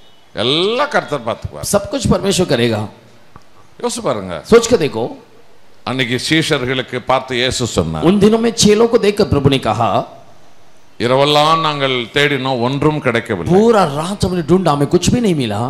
எல்லாம் கர்த்தர் பாத்துக்குவார் सब कुछ परमेश्वर करेगा யோசிச்சு பாருங்க सोच कर देखो அன்னைக்கு சீஷர்களுக்கு பார்த்து இயேசு சொன்னார் उन दिनों में चेलों को देखकर प्रभु ने कहा இரவெல்லாம் நாங்கள் தேடினோம் ஒன்றும் கிடைக்கவில்லை पूरा रात हमने ढूंढा हमें कुछ भी नहीं मिला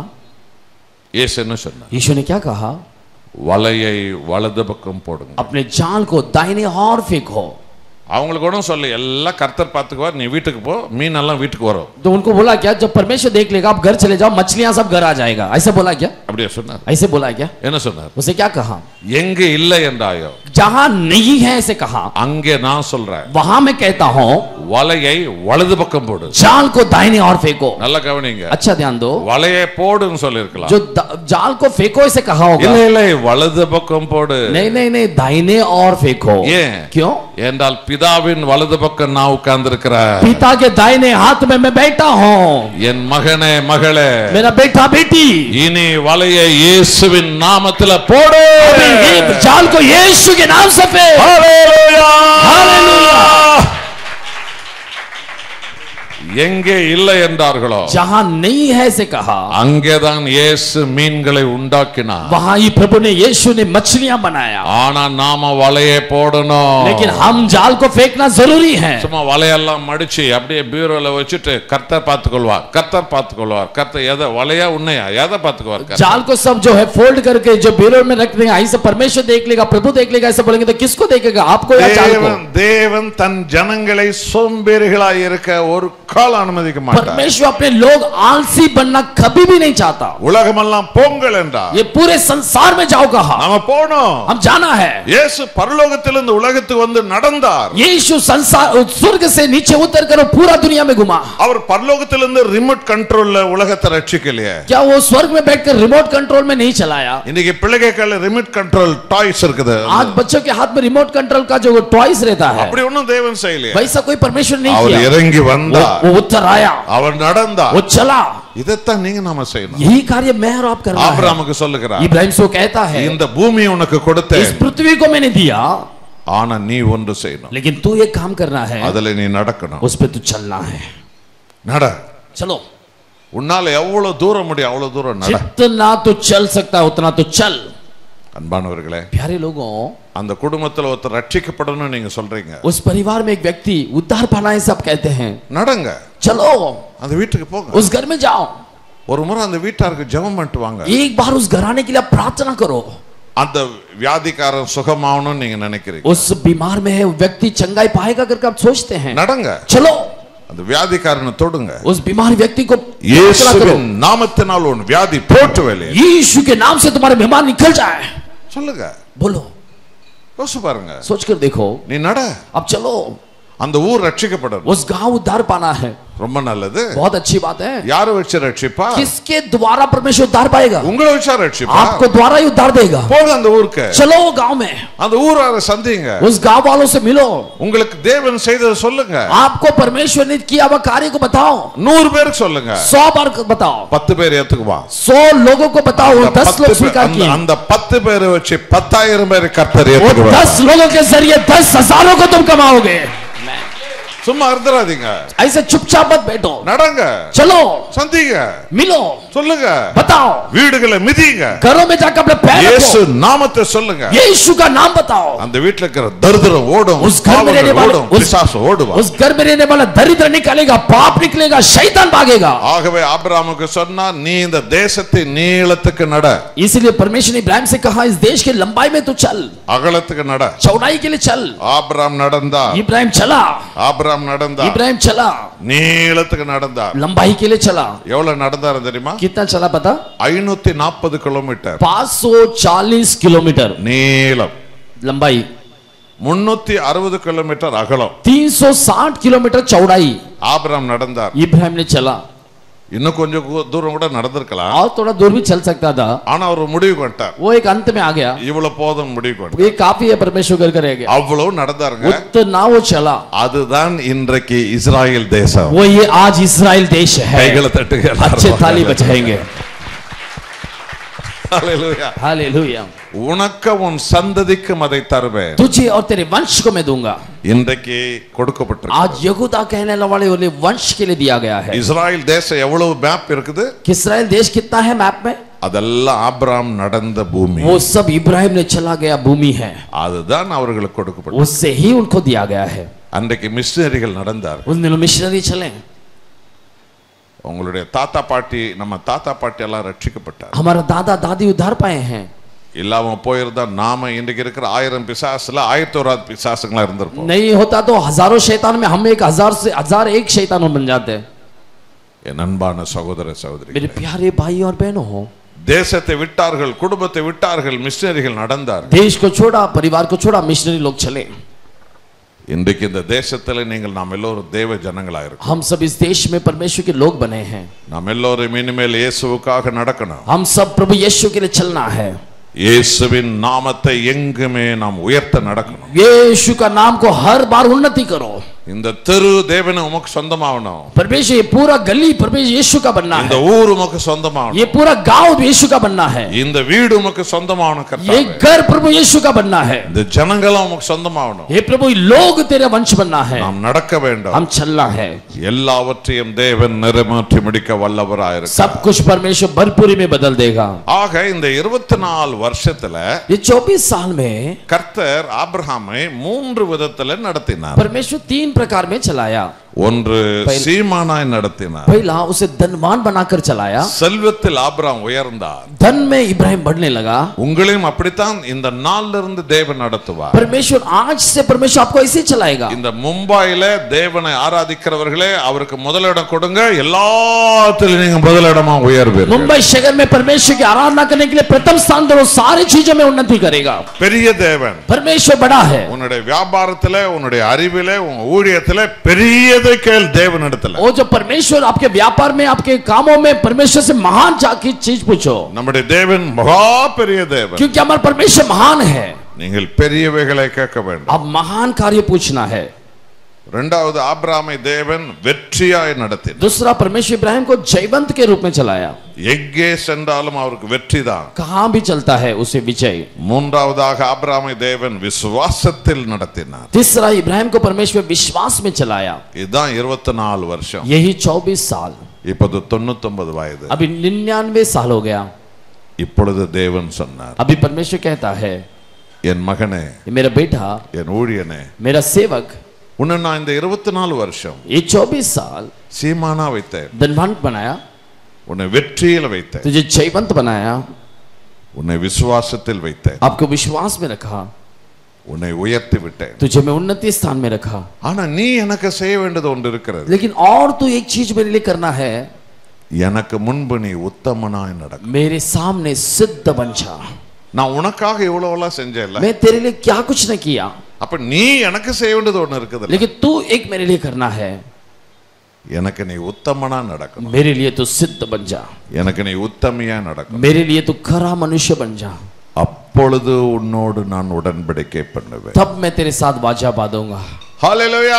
இயேசு என்ன சொன்னார் यीशु ने क्या कहा வலையை வலது பக்கம் போடுங்க अपने जाल को दाहिने और फेंको அவங்களுக்கு ஒன்றும் சொல்லு எல்லாம் கர்த்தர் பார்த்துக்குவார் நீ வீட்டுக்கு போ மீன் எல்லாம் வீட்டுக்கு வரும் तो उनको बोला क्या जब परमेश्वर देख लेगा आप घर चले जाओ मछलियां सब घर आ जाएगा ऐसा बोला क्या அப்படியே சொன்னார் ऐसे बोला क्या என்ன சொன்னார் उसे क्या कहा எங்க இல்லை என்றாயோ जहां नहीं है ऐसे कहा அங்கே நான் சொல்றேன் वहां मैं कहता हूं வலையை வலது பக்கம் போடு जाल को दाहिने और फेंको நல்லா கவனிங்க अच्छा ध्यान दो வலையை போடுன்னு சொல்லியிருக்கலாம் जो द- जाल को फेंको ऐसे कहा होगा இல்ல இல்ல வலது பக்கம் போடு नहीं नहीं नहीं दाहिने और फेंको ஏன் क्यों என்றால் பிதாவின் வலது பக்கம் நான் உட்கார்ந்திருக்கிறேன் पिता के दाहिने हाथ में मैं बैठा हूँ என் மகனே மகளே मेरा बेटा बेटी இனி வலையை இயேசுவின் நாமத்துல போடு अभी ये जाल को यीशु के नाम से फेंक ஹalleluya எங்கே இல்லை என்றார்களோ जहां नहीं है ऐसे कहा அங்கேதான் இயேசு மீன்களை உண்டாக்கினார் वहां ही प्रभु ने यीशु ने मछलियां बनाया ஆனா நாம வலையை போடணும் लेकिन हम जाल को फेंकना जरूरी है சும்மா வலையெல்லாம் மடிச்சு அப்படியே பீரோல வச்சுட்டு கர்த்தர் பார்த்துக்கொள்வார் கர்த்தர் பார்த்துக்கொள்வார் கர்த்தர் எதை வலையா உன்னையா எதை பார்த்துக்குவார் கர்த்தர்? जाल को सब जो है फोल्ड करके जो बीरो में रख देंगे ऐसे परमेश्वर देख लेगा प्रभु देख लेगा ऐसे बोलेंगे तो किसको देखेगा आपको या जाल को தேவன் தேவன் தன் ஜனங்களை சோம்பேறிகளாய் இருக்க ஒரு கால அனுமதிக்க மாட்டார் परमेश्वर अपने लोग आलसी बनना कभी भी नहीं चाहता உலகமெல்லாம் போங்கள் என்றார் ये पूरे संसार में जाओ कहा நாம போனோம் हम जाना है இயேசு பரலோகத்திலிருந்து உலகத்துக்கு வந்து நடந்தார் यीशु संसार स्वर्ग से नीचे उतर कर वो पूरा दुनिया में घुमा அவர் பரலோகத்திலிருந்து ரிமோட் கண்ட்ரோல்ல உலகத்தை ரட்சிக்கலையே क्या वो स्वर्ग में बैठकर रिमोट कंट्रोल में नहीं चलाया இன்னைக்கு பிள்ளைகள் ரிமோட் கண்ட்ரோல் டாய்ஸ் இருக்குது आज बच्चों के हाथ में रिमोट कंट्रोल का जो टॉयस रहता है அப்படி ஒண்ணும் தேவன் செய்யலையே वैसा कोई परमेश्वर नहीं அவர் किया இறங்கி वो, வந்தார் वो उतर आया அவர் நடந்தார் वो चला இதைத்தான் நீங்க நாம செய்யணும் यही कार्य मैं और आप करना है ஆபிரகாமுக்கு சொல்லுகிறார் इब्राहिम सो कहता है இந்த பூமி உனக்கு கொடுத்தேன் इस पृथ्वी को मैंने दिया ஆனா நீ ஒன்று செய்யணும் लेकिन तू एक काम करना है அதுல நீ நடக்கணும் उस पे तू चलना है நட चलो உன்னால எவ்வளவு தூரம் முடியும் அவ்வளவு தூரம் நட जितना तू चल सकता है उतना तू चल அன்பானவர்களே प्यारे लोगों அந்த குடும்பத்துல ஒருத்தர் ரட்சிக்கப்படணும்னு நீங்க சொல்றீங்க उस परिवार में एक व्यक्ति उद्धार पाना है सब कहते हैं நடங்க चलो அந்த வீட்டுக்கு போங்க उस घर में जाओ ஒரு முறை அந்த வீட்டாருக்கு ஜெபம் பண்ணிட்டு வாங்க एक बार उस घराने के लिए आप प्रार्थना करो அந்த வியாதிக்காரன் சுகமாகணும்னு நீங்க நினைக்கிறீங்க उस बीमार में है वो व्यक्ति चंगाई पाएगा करके आप सोचते हैं நடங்க चलो அந்த வியாதிக்காரனை தொடுங்க उस बीमार व्यक्ति को करो இயேசுவின் நாமத்தினால் உன் வியாதி போட்டு வெளியே यीशु के नाम से तुम्हारे बीमार निकल जाए சொல்லுங்க बोलो யோசிச்சு பாருங்க सोच कर देखो நீ நட अब चलो அந்த ஊர் ரட்சிக்கப்படணும் उस गांव उद्धार पाना है ரொம்ப நல்லது बहुत अच्छी बात है யாரை வச்சு ரட்சிப்பா किसके द्वारा परमेश्वर उद्धार पाएगा உங்களை வச்சா ரட்சிப்பா आपको द्वारा ही उद्धार देगा போங்க அந்த ஊருக்கு चलो गांव में அந்த ஊரார சந்திங்க उस गांव वालों से मिलो உங்களுக்கு தேவன் செய்ததை சொல்லுங்க आपको परमेश्वर ने किया हुआ कार्य को बताओ நூறு பேருக்கு சொல்லுங்க सौ बार बताओ பத்து பேர் ஏத்துக்குவா सौ लोगों को बताओ அந்த दस பத்து लोग பேர்- स्वीकार அந்த- किए அந்த பத்து பேரை வச்சு பத்தாயிரம் பேர் கர்த்தர் वो ஏத்துக்குவார் दस लोगों के जरिए दस हजारों को तुम कमाओगे சும்மா இருந்துடாதீங்க ऐसे चुपचाप मत बैठो நடங்க चलो சந்திங்க मिलो சொல்லுங்க बताओ வீடுகளை மிதிங்க घरों में जाकर अपने पैर இயேசு रखो நாமத்தை சொல்லுங்க यीशु का नाम बताओ அந்த வீட்டுல இருக்கிற தரித்திரம் ஓடும் उस घर में பாவங்கள் रहने वाले ஓடும் उस, பிசாசு ஓடுவா उस घर में रहने वाला दरिद्र निकलेगा पाप निकलेगा शैतान भागेगा ஆகவே ஆபிரகாமுக்கு சொன்னா நீ இந்த தேசத்தின் நீளத்துக்கு நட इसलिए परमेश्वर ने इब्राहिम से कहा इस देश की लंबाई में तू चल அகலத்துக்கு நட चौड़ाई के लिए चल ஆபிரகாம் நடந்தா इब्राहिम चला ஆபிரகாம் நடந்தா इब्राहिम चला நீளத்துக்கு நடந்தா लंबाई के लिए चला எவ்வளவு நடந்தாரு தெரியுமா कितना चला पता ஐநூத்தி நாற்பது கிலோமீட்டர் 540 किलोमीटर நீளம் लंबाई முன்னூத்தி அறுபது கிலோமீட்டர் அகலம் 360 किलोमीटर चौड़ाई ஆபிரகாம் நடந்தார் इब्राहिम ने चला இன்னும் கொஞ்சம் கு- தூரம் கூட நடந்திருக்கலாம் और थोड़ा दूर भी चल सकता था ஆனா அவர் முடிவு கொண்டார் वो एक अंत में आ गया இவ்வளவு போதும் முடிவு கொண்டார் ये काफी है परमेश्वर कर करेगा அவ்வளவு நடந்தாருங்க उतना वो चला அதுதான் இன்றைக்கு இஸ்ராயல் தேசம் वो ये आज इसराइल देश है கைகளை தட்டுங்க अच्छे ताली बजाएंगे Hallelujah. हालेलुया உனக்கு உன் சந்ததிக்கும் அதை தருவேன் तुझे और तेरे वंश को मैं दूंगा இன்றைக்கு கொடுக்கப்பட்டிருக்கு आज यहूदा कहने वाले वाले वंश के लिए दिया गया है இஸ்ராயல் தேசம் எவ்வளவு மேப் இருக்குது कि इसराइल देश कितना है मैप में அதெல்லாம் ஆபிரகாம் நடந்த பூமி वो सब इब्राहिम ने चला गया भूमि है அதுதான் அவர்களுக்கு கொடுக்கப்பட்டது उससे ही उनको दिया गया है அன்றைக்கு மிஷினரிகள் நடந்தார் उन दिनों मिशनरी चले உங்களுடைய தாத்தா பாட்டி நம்ம தாத்தா பாட்டி எல்லாம் ரட்சிக்கப்பட்டார் हमारा दादा दादी उद्धार पाए हैं இல்லாம போயிருந்தா நாம இன்றைக்கு இருக்கிற ஆயிரம் பிசாசுல ஆயிரத்தி ஓராது பிசாசுங்களா இருந்திருப்போம் नहीं होता तो हजारों शैतान में हम एक हजार से हजार एक शैतान बन जाते என் அன்பான சகோதர சகோதரி मेरे प्यारे भाई और बहनों हो தேசத்தை விட்டார்கள் குடும்பத்தை விட்டார்கள் மிஷினரிகள் நடந்தார் देश को छोड़ा परिवार को छोड़ा मिशनरी लोग चले இன்றைக்கு இந்த தேசத்துல நீங்கள் நாம் எல்லோரும் தேவ ஜனங்களா இருக்கோம் हम सब इस देश में परमेश्वर के लोग बने हैं நாம் எல்லோரும் இனிமேல் இயேசுவுக்காக நடக்கணும் हम सब प्रभु यीशु के लिए चलना है இயேசுவின் நாமத்தை எங்குமே நாம் உயர்த்த நடக்கணும் यीशु का नाम को हर बार उन्नति करो இந்த தெரு தேவனை உமக்கு சொந்தமாகணும் परमेश्वर ये पूरा गली परमेश्वर यीशु का बनना இந்த है ஊர் உமக்கு சொந்தமாகணும் ये पूरा गांव यीशु का बनना है இந்த வீடு உமக்கு சொந்தமாகணும் ये கர்த்தாவே घर प्रभु यीशु का बनना है இந்த ஜனங்களும் உமக்கு சொந்தமாகணும் ये प्रभु लोग तेरा वंश बनना है நாம் நடக்க வேண்டும் हम चलना है எல்லாவற்றையும் தேவன் நிறைமாற்றி முடிக்க வல்லவராயிருக்க सब कुछ परमेश्वर भरपूरी में बदल देगा ஆக இந்த இருபத்தி நாலு வருஷத்துல ये चौबीस साल में கர்த்தர் ஆபிரகாமை மூன்று விதத்துல நடத்தினார் परमेश्वर तीन प्रकार में चलाया ஒன்று சீமானாய் நடத்தினார் पहला उसे धनवान बनाकर चलाया செல்வத்தில் ஆபிரகாம் உயர்ந்தார் धन में इब्राहिम बढ़ने लगा உங்களையும் அப்படித்தான் இந்த நாள்ல இருந்து தேவன் நடத்துவார் परमेश्वर आज से परमेश्वर आपको ऐसे ही चलाएगा இந்த மும்பாயில தேவனை ஆராதிக்கிறவர்களே அவருக்கு முதலிடம் கொடுங்க எல்லாத்திலும் நீங்க முதலிடமா உயர்வீர்கள் मुंबई शहर में परमेश्वर की आराधना करने के लिए प्रथम स्थान दो सारी चीजों में उन्नति करेगा பெரிய தேவன் परमेश्वर बड़ा है உன்னுடைய வியாபாரத்துல உன்னுடைய அறிவில உன் ஊழியத்துல பெரியதை கேள் தேவனிடத்துல वो जो परमेश्वर आपके व्यापार में आपके कामों में परमेश्वर से महान जा- की चीज पूछो நம்முடைய தேவன் மகா பெரிய தேவன் क्योंकि हमारा परमेश्वर महान है நீங்கள் பெரியவைகளை கேட்க வேண்டும் अब महान कार्य पूछना है இரண்டாவது ஆபிராமை தேவன் வெற்றியாய் நடத்தினார் दूसरा परमेश्वर इब्राहिम को जयवंत के रूप में चलाया எங்கே சென்றாலும் அவருக்கு வெற்றி தான் कहां भी चलता है उसे विजय மூன்றாவதாக ஆபிராமை தேவன் விசுவாசத்தில் நடத்தினார் तीसरा इब्राहिम को परमेश्वर विश्वास में चलाया இதுதான் இருபத்தி நாலு வருஷம் यही चौबीस साल இப்போது தொண்ணூத்தொன்பது வயது अभी निन्यानवे साल हो गया இப்பொழுது தேவன் சொன்னார் अभी परमेश्वर कहता है என் மகனே "ये मेरा बेटा என் ஊழியனே मेरा सेवक உன்னை நான் இந்த இருபத்தி நாலு வருஷம் ये चौबीस साल சீமானா வைத்தேன் धनवंत बनाया உன்னை வெற்றியில் வைத்தேன் तुझे जयवंत बनाया உன்னை விசுவாசத்தில் வைத்தேன் आपको विश्वास में रखा உன்னை உயர்த்தி விட்டேன் तुझे मैं उन्नति स्थान में रखा ஆனா நீ எனக்கு செய்ய வேண்டியது ஒன்று இருக்கிறது लेकिन और तो एक चीज मेरे लिए करना है எனக்கு முன்பு நீ உத்தமனாய் நடக்கும் मेरे सामने सिद्ध बन जा நான் உனக்காக இவ்வளவெல்லாம் செஞ்சேன்ல मैं तेरे लिए क्या कुछ नहीं किया அப்ப நீ எனக்கு செய்ய வேண்டியது ஒன்று இருக்குது लेकिन तू एक मेरे लिए करना है எனக்கு நீ உத்தமனா நடக்கணும் मेरे लिए तू सिद्ध बन जा எனக்கு நீ உத்தமியா நடக்கணும் मेरे लिए तू खरा मनुष्य बन जा அப்பொழுது உன்னோடு நான் உடன்படிக்கை பண்ணுவேன் तब मैं तेरे साथ बाजा बांधूंगा ஹalleluya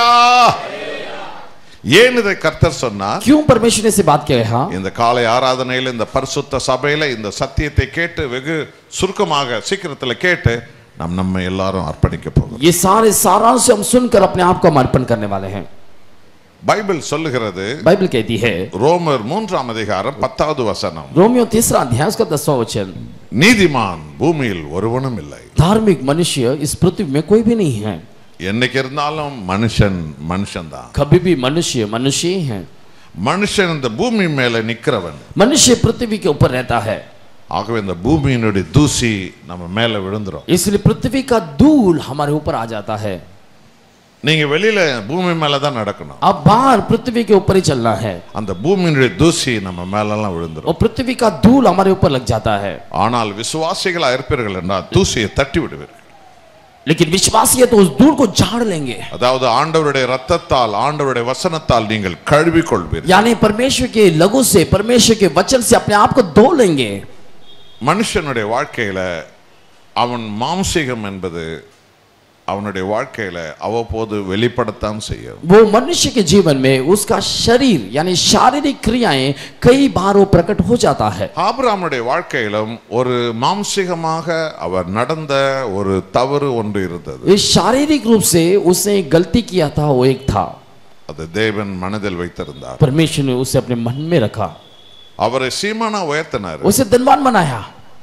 ஏன் இதை கர்த்தர் சொன்னார் क्यों परमेश्वर ने से बात किया है हाँ இந்த காலை ஆராதனையில் இந்த பரிசுத்த சபையில இந்த சத்தியத்தை கேட்டு வெகு சுருக்கமாக சீக்கிரத்துல கேட்டு நாம் நம்ம எல்லாரும் அர்ப்பணிக்க போகிறோம் ये सारे सारांश हम सुनकर अपने आप को समर्पण करने वाले हैं பைபிள் சொல்லுகிறது बाइबल कहती है ரோமர் மூன்றாம் அதிகாரம் பத்தாவது வசனம் रोमियो तीसरा अध्याय उसका दसवां वचन நீதிமான் பூமியில் ஒருவனும் இல்லை धार्मिक मनुष्य इस पृथ्वी में कोई भी नहीं है என்னைக்கு இருந்தாலும் மனுஷன் மனுஷன்தான் कभी भी मनुष्य मनुष्य ही है மனுஷன் இந்த பூமி மேல நிக்கிறவன் मनुष्य पृथ्वी के ऊपर रहता है ஆகவே இந்த பூமியினுடைய தூசி நம்ம மேல விழுந்துரும் इसलिए पृथ्वी का धूल हमारे ऊपर आ जाता है நீங்க வெளியில பூமி மேல தான் நடக்கணும் अब बाहर पृथ्वी के ऊपर ही चलना है அந்த பூமியினுடைய தூசி நம்ம மேலெல்லாம் விழுந்துரும் और पृथ्वी का धूल हमारे ऊपर लग जाता है ஆனால் விசுவாசிகளா இருப்பீர்கள் என்றால் தூசியை தட்டி விடுவீர்கள் लेकिन विश्वासी है तो उस धूल को झाड़ लेंगे அதாவது ஆண்டவருடைய ரத்தத்தால் ஆண்டவருடைய வசனத்தால் நீங்கள் கழுவிக் கொள்வீர்கள் यानी परमेश्वर के लघु से परमेश्वर के वचन से अपने आप को धो लेंगे மனுஷனுடைய வாழ்க்கையில அவன் மாம்சீகம் என்பது அவனுடைய வாழ்க்கையில அவ்வப்போது வெளிப்படத்தான் செய்யும் वो मनुष्य के जीवन में उसका शरीर यानी शारीरिक क्रियाएं कई बार वो प्रकट हो जाता है ஆபிரகாமுடைய வாழ்க்கையிலும் ஒரு மாம்சீகமாக அவர் நடந்த ஒரு தவறு ஒன்று இருந்தது ये शारीरिक रूप से उसने एक गलती किया था वो एक था அது தேவன் மனதில் வைத்திருந்தார் परमेश्वर ने उसे अपने मन में रखा அவரை சீமானா உயர்த்தினார் उसे धनवान बनाया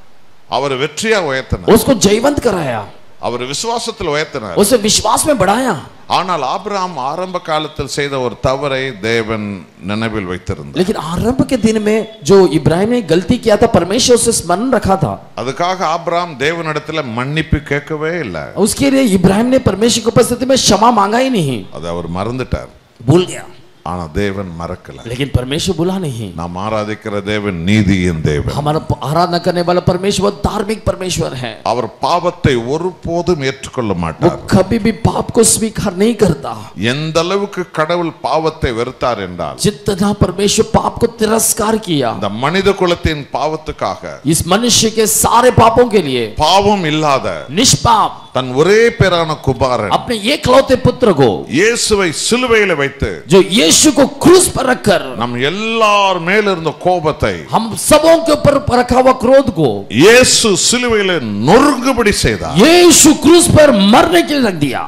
அவர் வெற்றியா உயர்த்தினார் उसको जयवंत कराया அவர் விசுவாசத்தில் உயர்த்தினார் उसे विश्वास में बढ़ाया ஆனால் ஆபிரகாம் ஆரம்ப காலத்தில் செய்த ஒரு தவறை தேவன் நினைவில் வைத்திருந்தார் लेकिन आरंभ के दिन में जो इब्राहिम ने गलती किया था परमेश्वर उसे स्मरण रखा था அதுக்காக ஆபிரகாம் தேவனிடத்துல மன்னிப்பு கேட்கவே இல்லை उसके लिए इब्राहिम ने परमेश्वर की उपस्थिति में क्षमा मांगा ही नहीं அது அவர் மறந்துட்டார் भूल गया ஆனா தேவன் மறக்கல लेकिन परमेश्वर भूला नहीं நாம் ஆராதிக்கிற தேவன் நீதியின் தேவன் हमारा आराधना करने वाला परमेश्वर वो धार्मिक परमेश्वर है அவர் பாவத்தை ஒருபோதும் ஏற்றுக்கொள்ள वो மாட்டார் कभी भी पाप को स्वीकार नहीं करता எந்த அளவுக்கு கடவுள் பாவத்தை வெறுத்தார் என்றால் जितना परमेश्वर पाप को तिरस्कार किया இந்த மனித குலத்தின் பாவத்துக்காக इस मनुष्य के सारे पापों के लिए பாவம் இல்லாத निष्पाप தன் ஒரே பேரான குமாரன் अपने एकलौते पुत्र को இயேசுவை சிலுவையில வைத்து जो यीशु को क्रूस पर रखकर நம் எல்லார் மேல இருந்த கோபத்தை हम सबों के ऊपर रखा हुआ क्रोध को இயேசு சிலுவையில நொறுங்குபடி செய்தார் यीशु क्रूस पर मरने के लिए रख दिया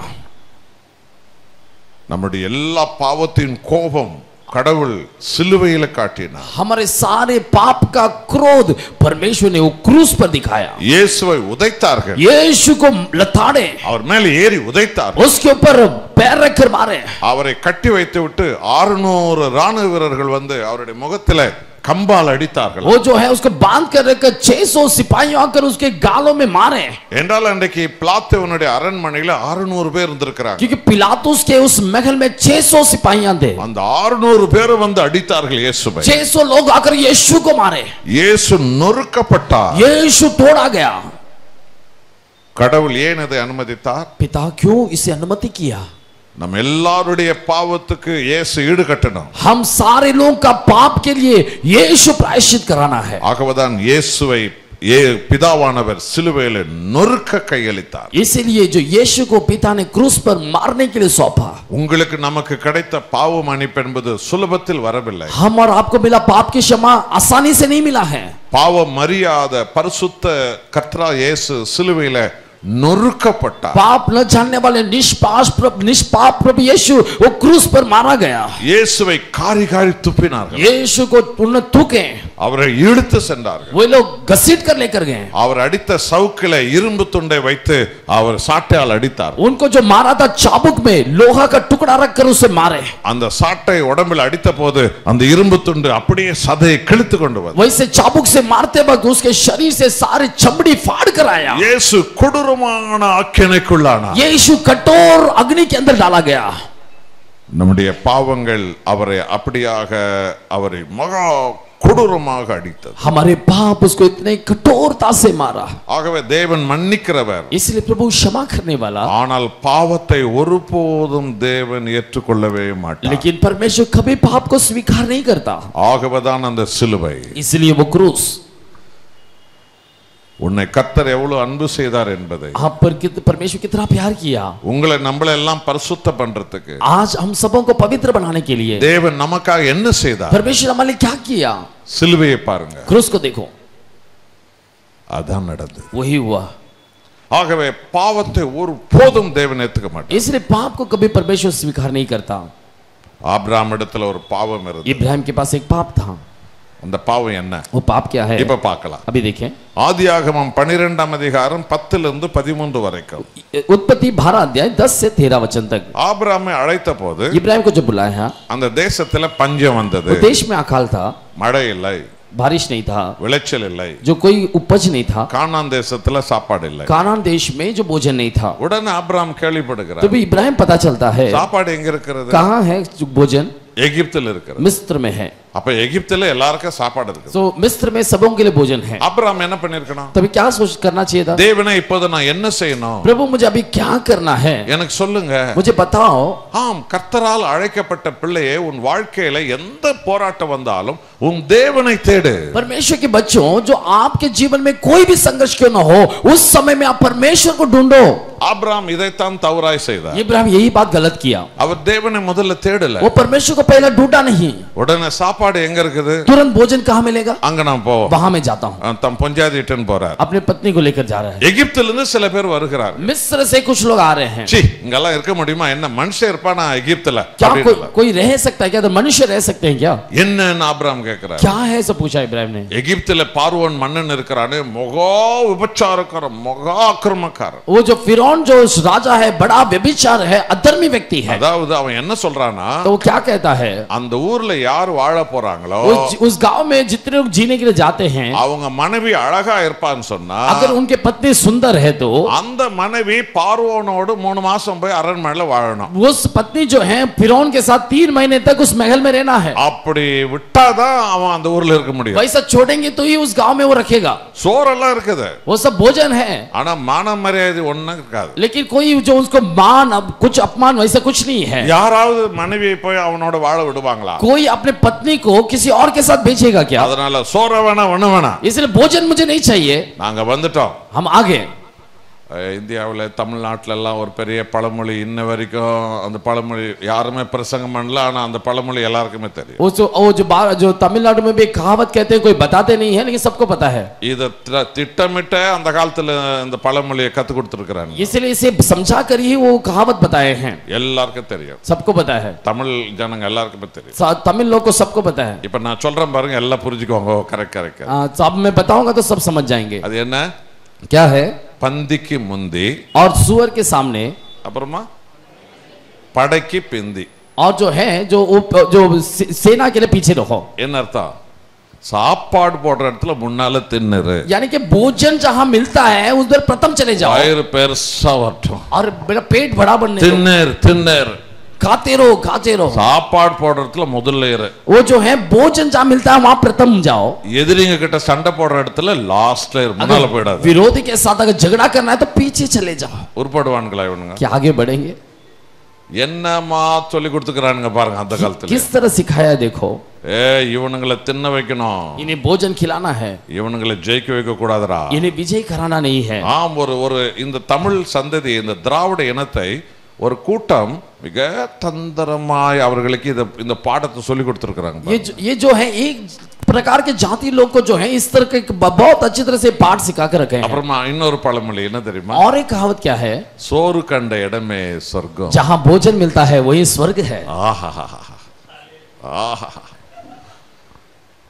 நம்முடைய எல்லா பாவத்தின் கோபம் கடவுள் சிலுவையில காட்டினார் हमारे सारे पाप का क्रोध परमेश्वर ने वो क्रूस पर दिखाया இயேசுவை உதைத்தார்கள் यीशु को लताड़े அவர் மேல ஏறி உதைத்தார் उसके ऊपर पैर रखकर मारे அவரை கட்டி வைத்து விட்டு ஆறுநூறு ராணுவ வீரர்கள் வந்து அவருடைய முகத்தில கம்பால் அடித்தார்கள் वो जो है उसको बांध कर रखकर 600 सिपाहियों आकर उसके गालों में मारे என்றால் அன்றைக்கு பிளாத்தேவனுடைய அரண்மனையில ஆறுநூறு பேர் இருந்திருக்கிறாங்க क्योंकि पिलातुस के उस महल में 600 सिपाहियां थे அந்த ஆறுநூறு பேரும் வந்து அடித்தார்கள் இயேசுவை 600 लोग आकर यीशु को मारे இயேசு நொறுக்கப்பட்டார் यीशु तोड़ा गया கடவுள் ஏன் இதை அனுமதித்தார் पिता क्यों इसे अनुमति किया நம்ம எல்லாருடைய பாவத்துக்கு இயேசு ஈடு கட்டணும் हम सारे लोगों का पाप के लिए यीशु प्रायश्चित कराना है ஆகவேதான் இயேசுவை ஏ பிதாவானவர் சிலுவையில நொறுக்க கையளித்தார் इसीलिए जो यीशु को पिता ने क्रूस पर मारने के लिए सौंपा உங்களுக்கு நமக்கு கிடைத்த பாவ மன்னிப்பு என்பது சுலபத்தில் வரவில்லை हम और आपको मिला पाप की क्षमा आसानी से नहीं मिला है பாவம் அறியாத பரிசுத்த கத்ரா இயேசு சிலுவையில நொறுக்கப்பட்டார் पाप न जानने वाले निष्पाप प्रभु निष्पाप प्रभु यीशु वो क्रूस पर मारा गया இயேசுவை காரி காரி துப்பினார்கள் यीशु को उन्होंने थूके அவரை இழுத்து சென்றார்கள் वो लोग घसीट कर लेकर गए அவர் அடித்த சவுக்கில இரும்பு துண்டை வைத்து அவர் சாட்டையால் அடித்தார் उनको जो मारा था चाबुक में लोहा का टुकड़ा रखकर उसे मारे அந்த சாட்டை உடம்பில் அடித்த போது அந்த இரும்பு துண்டு அப்படியே சதையை கிழித்து கொண்டு வந்து वैसे चाबुक से मारते वक्त उसके शरीर से सारे चमड़ी फाड़ कर आया இயேசு கொடூரமான ஆக்கினைக்குள்ளானார் यीशु कठोर अग्नि के अंदर डाला गया நம்முடைய பாவங்கள் அவரை அப்படியாக அவரை மகா கொடூரமாக அடித்தது हमारे पाप उसको इतने कठोरता से मारा ஆகவே தேவன் மன்னிக்கிறவர் इसलिए प्रभु क्षमा करने वाला ஆனால் பாவத்தை ஒருபோதும் தேவன் ஏற்றுக்கொள்ளவே மாட்டார் लेकिन परमेश्वर कभी पाप को स्वीकार नहीं करता ஆகவேதான் அந்த சிலுவை इसलिए वो क्रूस உன்னை கர்த்தர் எவ்வளவு அன்பு செய்தார் என்பதை आप पर कित, परमेश्वर कितना प्यार किया உங்களை நம்மளை எல்லாம் பரிசுத்த பண்றதுக்கு आज हम सबों को पवित्र बनाने के लिए தேவன் நமக்காக என்ன செய்தார் परमेश्वर हमारे लिए क्या किया சிலுவையை பாருங்க क्रूस को देखो அதான் நடந்தது वही हुआ ஆகவே பாவத்தை ஒரு போதும் தேவன் ஏத்துக்க மாட்டார் इसलिए पाप को कभी परमेश्वर स्वीकार नहीं करता ஆபிரகாம் இடத்துல ஒரு பாவம் இருந்தது इब्राहिम के पास एक पाप था அந்த பாவம் என்ன वो पाप क्या है இப்ப பார்க்கலாம் अभी देखें ஆதியாகமம் பனிரெண்டாம் அதிகாரம் பத்துல இருந்து பதிமூன்று வரைக்கும் उत्पत्ति बारह अध्याय दस से तेरह वचन तक ஆபிரகாமை அழைத்த போது इब्राहिम को जब बुलाया அந்த தேசத்துல பஞ்சம் வந்தது वो देश में अकाल था மழை இல்லை बारिश नहीं था விளைச்சல் இல்லை जो कोई उपज नहीं था கானான் தேசத்துல சாப்பாடு இல்லை कानान देश में जो भोजन नहीं था உடனே ஆபிரகாம் கேள்விப்படுகிறார் तो भी इब्राहिम पता चलता है சாப்பாடு எங்க இருக்கிறது कहाँ है जो भोजन எகிப்தில் இருக்கிறது मिस्र में है அப்ப எகிப்துல எல்லாருக்கும் சாப்பாடு இருக்குது तो मिस्र में सबों के लिए भोजन है ஆபிரகாம் என்ன பண்ணிருக்கணும் तभी क्या सोच करना चाहिए था தேவனே இப்போது நான் என்ன செய்யணும் प्रभु मुझे अभी क्या करना है எனக்கு சொல்லுங்க मुझे बताओ ஆம் கர்த்தரால் அழைக்கப்பட்ட பிள்ளையே உன் வாழ்க்கையில எந்த போராட்டம் வந்தாலும் உன் தேவனை தேடு परमेश्वर के बच्चों जो आपके जीवन में कोई भी संघर्ष क्यों ना हो उस समय में आप परमेश्वर को ढूंढो ஆபிரகாம் இதைத்தான் தவறாய் செய்தார் इब्राहिम यही बात गलत किया அவர் தேவனை முதல்ல தேடல वो परमेश्वर को पहला ढूंढा नहीं உடனே சாப்பாடு எங்க இருக்குது तुरंत भोजन कहाँ मिलेगा அங்க நான் போவோம் वहां मैं जाता हूँ அஹ் தம் பொஞ்சாதிட்டன் போறார் अपने पत्नी को लेकर जा रहा है எகிப்துல இருந்து சில பேர் வருகிறார் मिस्र से कुछ लोग आ रहे हैं சி இங்கெல்லாம் இருக்க முடியுமா என்ன மனுஷன் இருப்பானா எகிப்துல क्या அப்படின்னு कोई कोई रह सकता है क्या तो मनुष्य रह सकते हैं क्या என்னன்னு ஆபிரகாம் கேட்கிறார் क्या है ऐसा पूछा इब्राहिम ने எகிப்துல பார்வோன் மன்னன் இருக்கிறானே மகா விபச்சாரக்காரன் மகா அக்கிரமக்காரன் वो जो फिरौन जो उस राजा है बड़ा व्यभिचार है अधर्मी व्यक्ति है அதாவது அவன் என்ன சொல்றானா तो वो क्या कहता है அந்த ஊர்ல யார் வாழ போறாங்களோ उस, उस गांव में जितने लोग जीने के लिए जाते हैं அவங்க மனைவி அழகா இருப்பான்னு சொன்னா अगर उनके पत्नी सुंदर है तो அந்த மனைவி பார்வோனோடு மூணு மாசம் போய் அரண்மனையில வாழணும் उस पत्नी जो है फिरौन के साथ तीन महीने तक उस महल में रहना है அப்படி விட்டாதான் அவன் அந்த ஊர்ல இருக்க முடியும் वैसा छोड़ेंगे तो ही उस गांव में वो रखेगा சோறெல்லாம் இருக்குது वो सब भोजन है ஆனா மான மரியாதை ஒண்ணும் இருக்காது लेकिन कोई जो उसको मान अब कुछ अपमान वैसा कुछ नहीं है யாராவது மனைவியை போய் அவனோட வாழ விடுவாங்களா कोई अपने पत्नी को किसी और के साथ भेजेगा क्या அதனால சோற வேணாம் ஒண்ணு வேணாம் इसलिए भोजन मुझे नहीं चाहिए நாங்க வந்துட்டோம் हम आगे அஹ் இந்தியாவுல தமிழ்நாட்டுல எல்லாம் ஒரு பெரிய பழமொழி இன்ன வரைக்கும் அந்த பழமொழி யாருமே பிரசங்கம் பண்ணல ஆனா அந்த பழமொழி எல்லாருக்குமே தெரியும் वो जो वो जो बार जो तमिलनाडु में भी एक कहावत कहते हैं कोई बताते नहीं है लेकिन सबको पता है இத தி- திட்டமிட்ட அந்த காலத்துல இந்த பழமொழியை கத்து கொடுத்துருக்காங்க इसलिए इसे समझा कर ही वो कहावत बताए हैं எல்லாருக்கும் தெரியும் सबको पता है தமிழ் ஜனங்க எல்லாருக்குமே தெரியும் सा- तमिल लोग को सबको पता है இப்ப நான் சொல்றேன் பாருங்க எல்லாம் புரிஞ்சுக்கோங்க கரெக்ட் கரெக்ட் आ, तो अब मैं बताऊंगा तो सब समझ जाएंगे அது என்ன क्या है பந்திக்கு முந்தி और सुअर के सामने அப்புறமா படைக்கு பிந்தி और जो है जो उप- जो से- सेना के लिए पीछे रहो என்ன அர்த்தம் சாப்பாடு போடுற இடத்துல முன்னால தின்னுரு यानी कि भोजन जहां मिलता है उधर प्रथम चले जाओ வயிறு பெருசா வரட்டும் और मेरा पेट बड़ा बनने दो। தின்னர் தின்னர் खाते रहो खाते रहो சாப்பாடு போடுற இடத்துல முதல்ல இரு वो जो है भोजन जहां मिलता है वहां प्रथम जाओ எதிரிங்க கிட்ட சண்டை போடுற இடத்துல லாஸ்ட்ல இரு முன்னால போயிடாது विरोधी के साथ अगर झगड़ा करना है तो पीछे चले जाओ உருப்படுவானுங்களா இவனுங்க क्या आगे बढ़ेंगे என்னமா சொல்லி கொடுத்துக்கிறானுங்க பாருங்க அந்த காலத்துல किस तरह सिखाया देखो ஏ இவனுங்களை தின்ன வைக்கணும் इन्हें भोजन खिलाना है இவனுங்களை ஜெயிக்க வைக்க கூடாதுடா इन्हें विजय कराना नहीं है ஆம் ஒரு ஒரு இந்த தமிழ் சந்ததி இந்த திராவிட இனத்தை ஒரு கூட்டம் மிக தந்திரமாய் அவர்களுக்கு இத இந்த பாடத்தை சொல்லி கொடுத்துருக்காங்க ये जो, ये जो है एक प्रकार के जाति लोग को जो है इस तरह के ब- बहुत अच्छी तरह से पाठ सिखा कर रखे हैं அப்புறமா இன்னொரு பழமொழி என்ன தெரியுமா और एक कहावत क्या है சோறு கண்ட இடமே சொர்க்கம் जहां भोजन मिलता है वही स्वर्ग है ஆஹா ஆஹா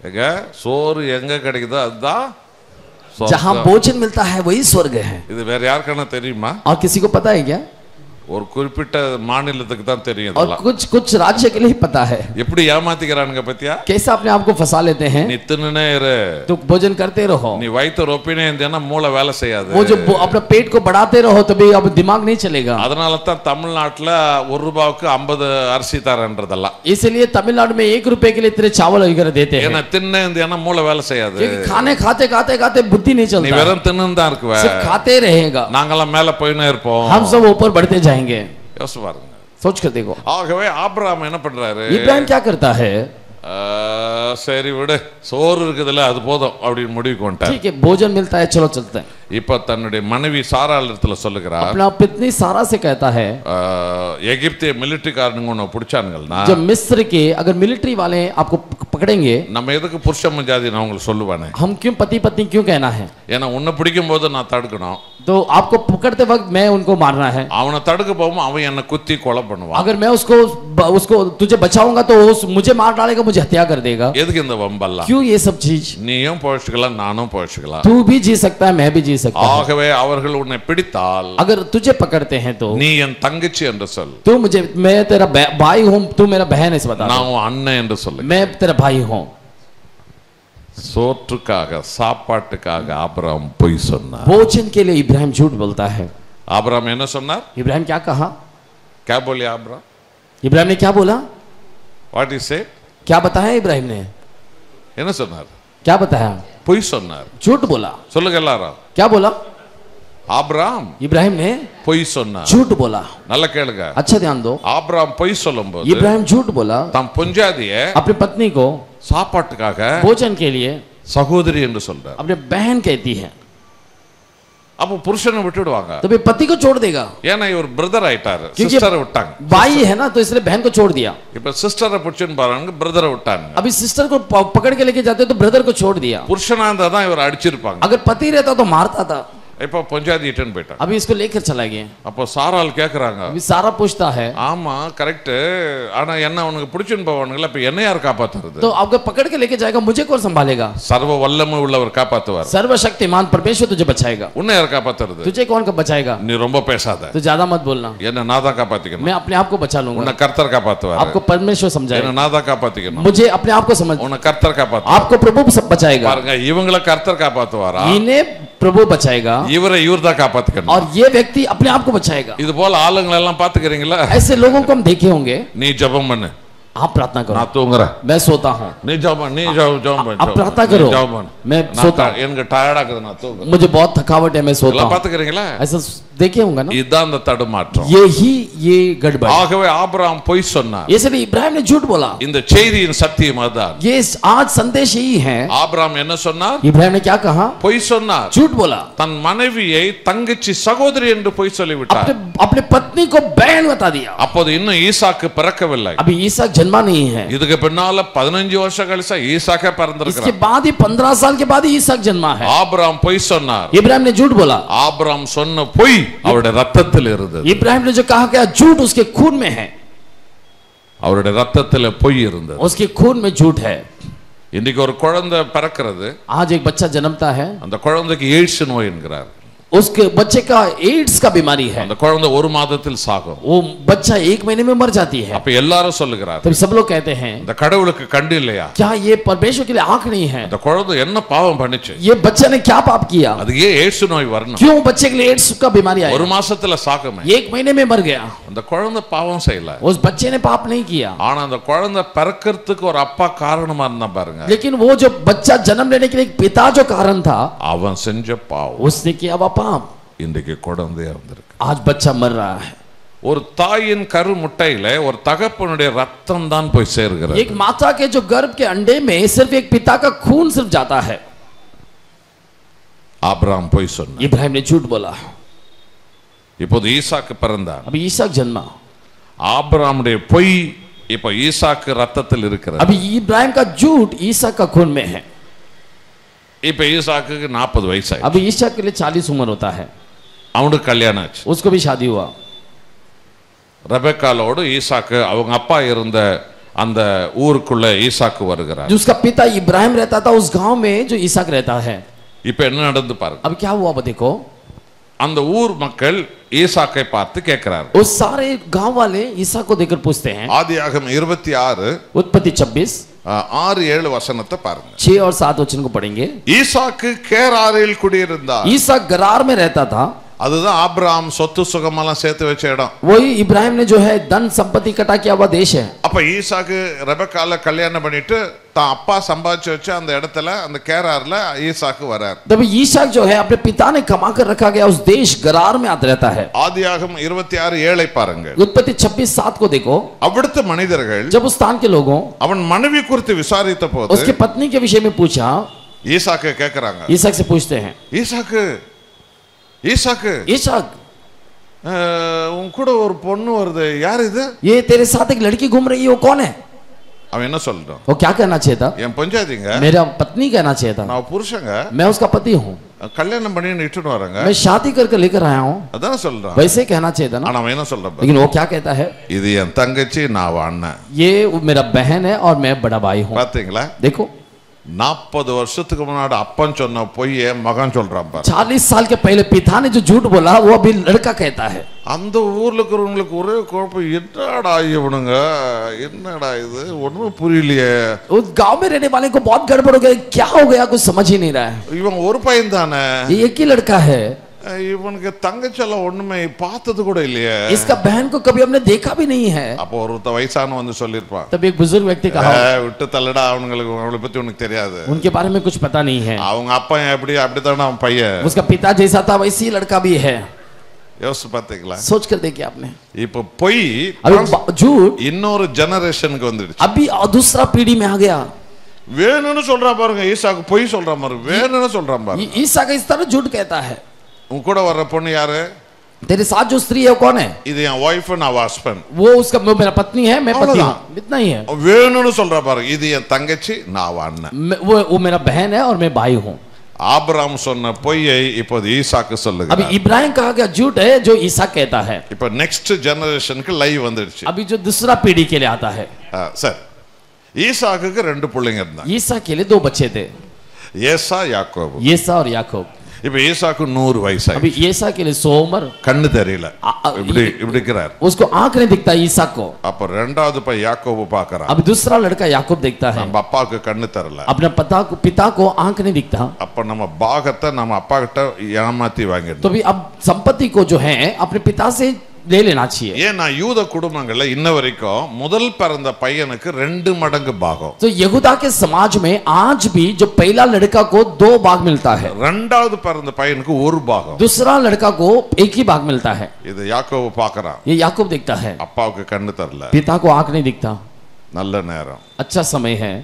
எங்க சோறு எங்க கிடைக்குதோ அதுதான் जहाँ சொர்க்கம். भोजन मिलता है वही स्वर्ग है இது வேற யாருக்கான தெரியுமா और किसी को पता है क्या ஒரு குறிப்பிட்ட மாநிலத்துக்கு தான் தெரியும் और இதெல்லாம் कुछ कुछ राज्य के लिए ही पता है எப்படி ஏமாத்திக்கிறானுங்க பத்தியா कैसे अपने आप को फंसा लेते हैं நீ தின்னுனே இரு तो भोजन करते रहो நீ வயிற்று ரொப்பினே இருந்தேன்னா மூளை வேலை செய்யாது वो जो बो- अपना पेट को बढ़ाते रहो तभी अब दिमाग नहीं चलेगा அதனால தான் தமிழ்நாட்டுல ஒரு ரூபாவுக்கு ஐம்பது அரிசி தரேன்றதெல்லாம் इसलिए तमिलनाडु में एक रुपए के लिए इतने चावल वगैरह देते हैं ஏன்னா தின்ன இருந்தேன்னா மூளை வேலை செய்யாது क्योंकि खाने खाते खाते खाते बुद्धि नहीं நீ चलता வெறும் தின்னு தான் இருக்குவ सिर्फ खाते रहेगा நாங்கெல்லாம் மேல போயினே இருப்போம் हम सब ऊपर बढ़ते जाएंगे யோசிச்சு பாருங்க सोच कर देखो ஆகவே ஆபிரகாம் என்ன பண்றாரு इब्राहिम क्या करता है ஆ, சரி விடு சோறு இருக்குதுல்ல அது போதும் அப்படின்னு முடிவுக்கு வந்துட்டார் ठीक है भोजन मिलता है चलो चलते हैं இப்ப தன்னுடைய மனைவி சாராளத்துல சொல்லுகிறார் अपना पत्नी सारा से कहता है ஆ, எகிப்திய மிலிட்டரிக்காரனுங்க உன்னை பிடிச்சானுங்கள்னா जब मिस्र के अगर मिलिट्री वाले आपको पक- पकड़ेंगे நம்ம எதுக்கு புருஷ மஞ்சாதி நான் உங்களுக்கு சொல்லுவானே हम क्यों पति पत्नी क्यों कहना है ஏன்னா உன்னை பிடிக்கும் போது நான் தடுக்கணும் तो आपको पकड़ते वक्त मैं उनको मारना है அவனை தடுக்க போகும்போது அவன் என்னை குத்தி கொலை பண்ணுவான் अगर मैं उसको उसको तुझे बचाऊंगा तो उस मुझे मार डालेगा मुझे हत्या कर देगा எதுக்கு இந்த வம்பெல்லாம் क्यों ये सब चीज நீயும் பழச்சிக்கலாம் நானும் பழச்சிக்கலாம் तू भी जी सकता है मैं भी जी सकता हूँ ஆகவே அவர்கள் உன்னை பிடித்தால் अगर तुझे पकड़ते हैं तो நீ என் தங்கச்சி என்று சொல் तू मुझे मैं तेरा बै- भाई हूँ तू मेरा बहन है इसे बता நான் உன் அண்ணன் என்று சொல்லு दो। मैं तेरा भाई हूँ சோற்றுக்காக சாப்பாட்டுக்காக ஆபிரகாம் பொய் சொன்னார் भोजन के लिए इब्राहिम झूठ बोलता है ஆபிரகாம் என்ன சொன்னார் इब्राहिम क्या कहा क्या बोले आब्राम इब्राहिम ने क्या बोला வாட் இஸ் it क्या बताया इब्राहिम ने என்ன சொன்னார் क्या बताया பொய் சொன்னார் झूठ बोला சொல்லுங்க எல்லாரும் क्या बोला ஆபிரகாம் इब्राहिम ने பொய் சொன்னார் झूठ बोला நல்ல கேளுங்க अच्छा ध्यान दो ஆபிரகாம் பொய் சொல்லும்போது इब्राहिम झूठ बोला தம் பொஞ்சாதிய अपनी पत्नी को சாப்பாட்டுக்காக भोजन के लिए சகோதரி என்று சொல்றார் अपने बहन कहती है அப்போ புருஷனை விட்டுடுவாங்க तो फिर पति को छोड़ देगा ஏன்னா இவர் பிரதர் ஆயிட்டாரு क्योंकि- சிஸ்டரை விட்டாங்க भाई है ना तो इसलिए बहन को छोड़ दिया இப்ப சிஸ்டரை பிடிச்சுன்னு பாருங்க பிரதரை விட்டாங்க अभी सिस्टर को प- पकड़ के लेके जाते तो ब्रदर को छोड़ दिया புருஷனா இருந்தா தான் இவர் அடிச்சிருப்பாங்க अगर पति रहता तो मारता था இப்ப பொஞ்சாதி இட்டுன்னு போயிட்டாங்க अभी इसको लेकर चला गया அப்போ சாரால் கேக்குறாங்க अभी सारा पूछता है ஆமா கரெக்ட் ஆனா என்ன உனக்கு பிடிச்சுன்னு போவானுங்களா இப்ப என்ன யார் காப்பாத்துறது तो आपको पकड़ के लेके जाएगा मुझे कौन संभालेगा சர்வ வல்லமை உள்ளவர் காப்பாத்துவார் सर्वशक्तिमान परमेश्वर तुझे बचाएगा உன்னை யார் காப்பாத்துறது तुझे कौन का बचाएगा நீ ரொம்ப பேசாத तो ज्यादा मत बोलना என்ன நான் தான் காப்பாத்திக்கணும் मैं अपने आप को बचा लूंगा உன்னை கர்த்தர் காப்பாத்துவார் आपको परमेश्वर समझाएगा என்ன நான் தான் காப்பாத்திக்கணும் मुझे अपने आप को समझ உன்னை கர்த்தர் காப்பாத்து आपको प्रभु सब बचाएगा பாருங்க இவங்கள கர்த்தர் காப்பாத்துவாரா इन्हें प्रभु बचाएगा இவரை இவர் தான் காப்பாத்திக்கணும் और ये व्यक्ति अपने आप को बचाएगा இது போல ஆளுங்களை எல்லாம் பாத்துக்கிறீங்களா ऐसे लोगों को हम देखे होंगे நீ ஜெபம் பண்ணு आप प्रार्थना करो நான் தூங்குறேன் मैं सोता हूँ நீ ஜெபம் பண்ணு, நீ ஜெபம் ஜெபம் பண்ணு, आप ஜெபம் प्रार्थना பண்ணு, करो நீ ஜெபம் பண்ணு. मैं நான் सोता ட- எனக்கு டயர்டா இருக்குது நான் தூங்குறேன் हूँ मुझे बहुत थकावट है मैं सोता எல்லாம் हूँ பாத்துக்கிறீங்களா ऐसा देखे होंगे ना இதுதான் அந்த தடுமாற்றம் ये ही ये गड़बड़ ஆகவே ஆபிரகாம் பொய் சொன்னார் इसलिए इब्राहिम ने झूठ बोला இந்த செய்தியின் சத்தியம் அதுதான் ये आज संदेश यही है ஆபிரகாம் என்ன சொன்னார் इब्राहिम ने क्या कहा பொய் சொன்னார் झूठ बोला தன் மனைவியை தங்கச்சி சகோதரி என்று பொய் சொல்லிவிட்டார் अपने अपने पत्नी को बहन बता दिया அப்போது இன்னும் ஈசாக்கு பிறக்கவில்லை अभी ईसाक जन्मा नहीं है இதுக்கு பின்னால பதினஞ்சு வருஷம் கழிச்சா ஈசாக்கே इसके பிறந்திருக்கிறார் बाद ही पंद्रह साल के बाद ही ईसाक जन्मा है ஆபிரகாம் பொய் சொன்னார் इब्राहिम ने झूठ बोला ஆபிரகாம் சொன்ன பொய் அவருடைய ரத்தத்தில் இருந்தது इब्राहिम ने जो कहा कि झूठ उसके खून में है அவருடைய ரத்தத்தில் பொய் இருந்தது उसके खून में झूठ है இன்னைக்கு ஒரு குழந்தை பிறக்கிறது आज एक बच्चा जन्मता है அந்த குழந்தைக்கு எய்ட்ஸ் நோய் என்கிறார் उसके बच्चे का एड्स का बीमारी है அந்த குழந்தை ஒரு மாதத்தில் சாகும் वो बच्चा एक महीने में मर जाती है அப்ப எல்லாரும் சொல்லுகிறார் तभी सब लोग कहते हैं இந்த கடவுளுக்கு கண்டு இல்லையா क्या ये परमेश्वर के लिए आंख नहीं है அந்த குழந்தை என்ன பாவம் பண்ணுச்சு ये बच्चे ने क्या पाप किया அது ஏன் எய்ட்ஸ் நோய் வரணும் क्यों बच्चे के लिए एड्स का बीमारी ஒரு आई மாசத்துல சாகுமே एक महीने में मर गया அந்த குழந்தை பாவம் செய்யல उस बच्चे ने पाप नहीं किया ஆனா அந்த குழந்தை பிறக்கிறதுக்கு ஒரு அப்பா காரணமா இருந்தா பாருங்க लेकिन वो जो बच्चा जन्म लेने के लिए एक पिता जो कारण था அவன் செஞ்ச பாவம் उसने किया वह पाप இன்றைக்கு குழந்தையா இருந்திருக்கு आज बच्चा मर रहा है ஒரு தாயின் கரு முட்டையில ஒரு தகப்பனுடைய ரத்தம் தான் போய் சேர்கிறது एक माता के जो गर्भ के अंडे में सिर्फ एक पिता का खून सिर्फ जाता है ஆபிரகாம் போய் சொன்னார் इब्राहिम ने झूठ बोला இப்போது ஈசாக்கு பிறந்தார் अभी ईसाक जन्मा ஆபிரகாமுடைய பொய் இப்போ ஈசாக்கு ரத்தத்தில் இருக்கிறது अभी इब्राहिम का झूठ ईसाक का खून में है இப்ப ஈசாக்குக்கு நாற்பது வயசு अभी ईसाक के लिए चालीस उम्र होता है அவனுக்கு கல்யாணம் ஆச்சு उसको भी शादी हुआ ரெபெக்காலோடு ஈசாக்கு அவங்க அப்பா இருந்த அந்த ஊருக்குள்ள ஈசாக்கு வருகிறார் जो उसका पिता इब्राहिम रहता था उस गांव में जो ईसाक रहता है இப்ப என்ன நடந்து பாருங்க अब क्या हुआ अब देखो அந்த ஊர் மக்கள் ஈசாக்கை பார்த்து கேட்கிறார் वो सारे गांव वाले ईसा को देखकर पूछते हैं ஆதியாகம இருபத்தி ஆறு उत्पत्ति 26 அஹ், ஆறு ஏழு வசனத்தை பாருங்க छह और सात वचन को पढ़ेंगे ஈசாக்கு கேராரில் குடியிருந்தார் ईसा गरार में रहता था அதுதான் ஆபிரகாம் சொத்து சுகமெல்லாம் சேர்த்து வச்ச இடம் वही इब्राहिम ने जो है धन संपत्ति इकट्ठा किया हुआ देश है அப்ப ஈசாக்கு ரெபக்கால கல்யாணம் பண்ணிட்டு தான் அப்பா சம்பாதிச்சு வச்ச அந்த இடத்துல அந்த கேரார்ல ஈசாக்கு வரார் तभी ईसाक जो है अपने पिता ने कमा कर रखा गया उस देश गरार में आता रहता है ஆதியாகம் இருபத்தி ஆறு ஏழை பாருங்க उत्पत्ति 26 सात को देखो அவிடுத்த மனிதர்கள் जब उस स्थान के लोगों அவன் மனைவி குறித்து விசாரித்த போது उसकी पत्नी के विषय में पूछा ஈசாக்கு கேக்குறாங்க ईसाक से पूछते हैं ஈசாக்கு ஈசாக்கு ईसाक அஹ், உன் கூட ஒரு பொண்ணு வருது யார் இது ये तेरे साथ एक लड़की घूम रही है वो कौन है அவன் என்ன சொல்லிட்டான் वो क्या कहना चाहिए था என் பஞ்சாயத்திங்க मेरा पत्नी कहना चाहिए था நான் புருஷங்க मैं उसका पति हूँ கல்யாணம் பண்ணி இட்டுன்னு வரேங்க मैं शादी करके लेकर आया हूँ அதான் சொல்றான் वैसे ही कहना चाहिए था ना ஆனா அவன் என்ன சொல்றான் பாரு. लेकिन वो क्या कहता है இது என் தங்கச்சி நான் அவ அண்ணன் ये मेरा बहन है और मैं बड़ा भाई हूँ பாத்தீங்களா देखो நாற்பது வருஷத்துக்கு முன்னாடி அப்பன் சொன்ன பொய்ய மகன் சொல்றான் பாரு चालीस साल के पहले पिता ने जो झूठ बोला वो अभी लड़का कहता है அந்த ஊர்ல இருக்கிறவங்களுக்கு ஒரே குழப்பம் என்னடா இவனுங்க என்னடா இது ஒண்ணுமே புரியலையே उस गांव में रहने वाले को बहुत गड़बड़ हो गया क्या हो गया कुछ समझ ही नहीं रहा है இவன் ஒரு பையன் தானே ये एक ही लड़का है இவனுக்கு தங்கச்செல்லாம் ஒண்ணுமே பார்த்தது கூட இல்லையே इसका बहन को कभी हमने देखा भी नहीं है அப்போ ஒருத்த வயசான வந்து சொல்லியிருப்பான் तब एक बुजुर्ग व्यक्ति कहा "ஏய், விட்டு தள்ளடா அவனுங்களுக்கு அவளை பத்தி உனக்கு தெரியாது उनके बारे में कुछ पता नहीं है அவங்க அப்பா எப்படி அப்படித்தானே அவன் பையன் उसका पिता जैसा था वैसे ही लड़का भी है யோசிச்சு பாத்தீங்களா सोच कर देखिए आपने இப்ப பொய் अभी बा- झूठ இன்னொரு ஜெனரேஷனுக்கு வந்துடுச்சு अभी और दूसरा पीढ़ी में आ गया வேணும்னு சொல்றான் பாருங்க ஈசாக்கு பொய் சொல்றான் பாருங்க வேணும்னு சொல்றான் பாருங்க ई- ईसा का इस तरह झूठ कहता है உன் கூட வர்ற பொண்ணு யாரு तेरे साथ जो स्त्री है वो कौन है இது என் ஒய்ஃப் நான் ஹஸ்பண்ட் वो उसका वो मेरा पत्नी है मैं पति अவ்வளவுதான். हूँ इतना ही है வேணும்னு சொல்றா பாருங்க இது என் தங்கச்சி நான் அவ அண்ணன் मैं- वो वो मेरा बहन है और मैं भाई हूँ ஆபிரகாம் சொன்ன பொய்யை இப்போது ஈசாக்கு சொல்லுங்க अभी इब्राहिम कहा गया झूठ है जो ईसा कहता है இப்ப நெக்ஸ்ட் ஜெனரேஷனுக்கு லைவ் வந்துடுச்சு अभी जो दूसरा पीढ़ी के लिए आता है ஆ, சரி ஈசாக்குக்கு ரெண்டு பிள்ளைங்க இருந்தாங்க ईसा के लिए दो बच्चे थे ஏசா யாக்கோபு येसा और याकूब இப்ப ஈசாக்கு நூறு வயசாയി अभी येसा के लिए सौ उम्र கண்ணு தெரியல आ- आ- இப்படி இப்படி இருக்கிறார் उसको आंख नहीं दिखता ईसा को அப்ப ரெண்டாவது பை யாக்கோபு பாக்குறான் अभी दूसरा लड़का याकूब देखता है நம்ம அப்பாவுக்கு கண்ணு தரல अपने पिता को पिता को आंख नहीं दिखता அப்ப நம்ம பாகத்தை நம்ம அப்பா கிட்ட ஏமாத்தி तो வாங்கிட்டோம் भी अब संपत्ति को जो है अपने पिता से ले लेना चाहिए ஏன்னா யூத குடும்பங்கள்ல இன்ன வரைக்கும் முதல் பிறந்த பையனுக்கு ரெண்டு மடங்கு பாகம் तो यहूदा के समाज में आज भी जो पहला लड़का को दो भाग मिलता है ரெண்டாவது பிறந்த பையனுக்கு ஒரு பாகம் दूसरा लड़का को एक ही भाग मिलता है இது யாக்கோபு பாக்குறான் ये याकूब देखता है அப்பாவுக்கு கண்ணு தரல पिता को आंख नहीं दिखता நல்ல நேரம் अच्छा समय है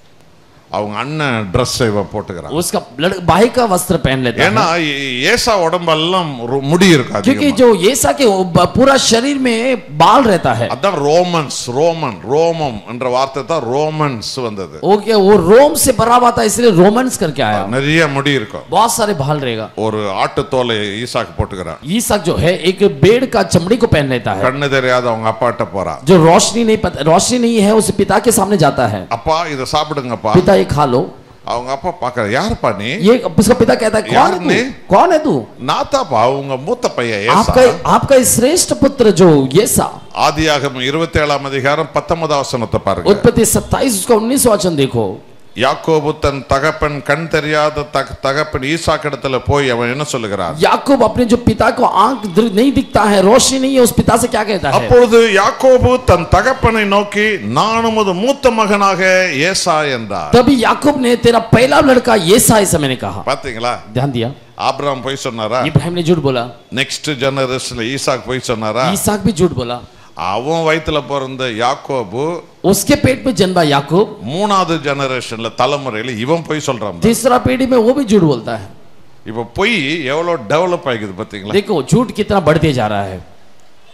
அவங்க அண்ணன் ட்ரெஸ் இவன் போட்டுக்கிறான் उसका लड़- भाई का वस्त्र पहन लेता ஏன்னா है ஏ- ஏசா உடம்பெல்லாம் ஒரு முடி இருக்காது क्योंकि जो येसा के वो ब- पूरा शरीर में बाल रहता है அதான் ரோமன்ஸ் ரோமன் ரோமம் என்ற வார்த்தை தான் ரோமன்ஸ் வந்தது वो क्या वो रोम से भरा हुआ था इसलिए रोमन्स करके आया நிறைய முடி இருக்கும் बहुत सारे बाल रहेगा ஒரு ஆட்டுத்தோலை ஈசாக்கு போட்டுக்கிறான் ईसाक जो है एक बेड़ का चमड़ी को पहन लेता है கண்ணு தெரியாத அவங்க அப்பாட்ட போறான் जो रोशनी नहीं पता रोशनी नहीं है उस पिता के सामने जाता है அப்பா இதை சாப்பிடுங்கப்பா पिता ये खा लो அவங்க அப்பா பாக்குற யாருப்பா நீ ये उसका पिता कहता है कौन यार है ने- तू कौन है तू நாத்தாப்பா உங்க மூத்த பையன் ஏசா आपका आपका ये श्रेष्ठ पुत्र जो येसा ஆதியாகமம் இருபத்தி ஏழாம் அதிகாரம் பத்தொன்பதாம் வசனத்தை பாருங்க उत्पत्ति सत्ताईस उसका उन्नीस वचन देखो யாக்கோபு தன் தகப்பன் கண் தெரியாத தக- தகப்பன் ஈசாக்கிடத்துல போய் அவன் என்ன சொல்லுகிறான் याकूब अपने जो पिता को आंख दृ- नहीं दिखता है रोशनी नहीं है उस पिता से क्या कहता है அப்பொழுது யாக்கோபு தன் தகப்பனை நோக்கி நான் உமது மூத்த மகனாக ஏசா என்றார் तभी याकूब ने तेरा पहला लड़का येसा ऐसा मैंने कहा பாத்தீங்களா ध्यान दिया ஆபிரகாம் போய் சொன்னாரா इब्राहिम ने झूठ बोला நெக்ஸ்ட் ஜெனரேஷன்ல ஈசாக் போய் சொன்னாரா ईसाक भी झूठ बोला அவன் வயித்துல பிறந்த யாக்கோபு उसके पेट में जन्मा याकूब மூணாவது ஜெனரேஷன்ல தலைமுறையில இவன் போய் சொல்றான் तीसरा पीढ़ी में वो भी झूठ बोलता है இப்ப பொய் எவ்வளவு டெவலப் ஆகிக்குது பாத்தீங்களா देखो झूठ कितना बढ़ते जा रहा है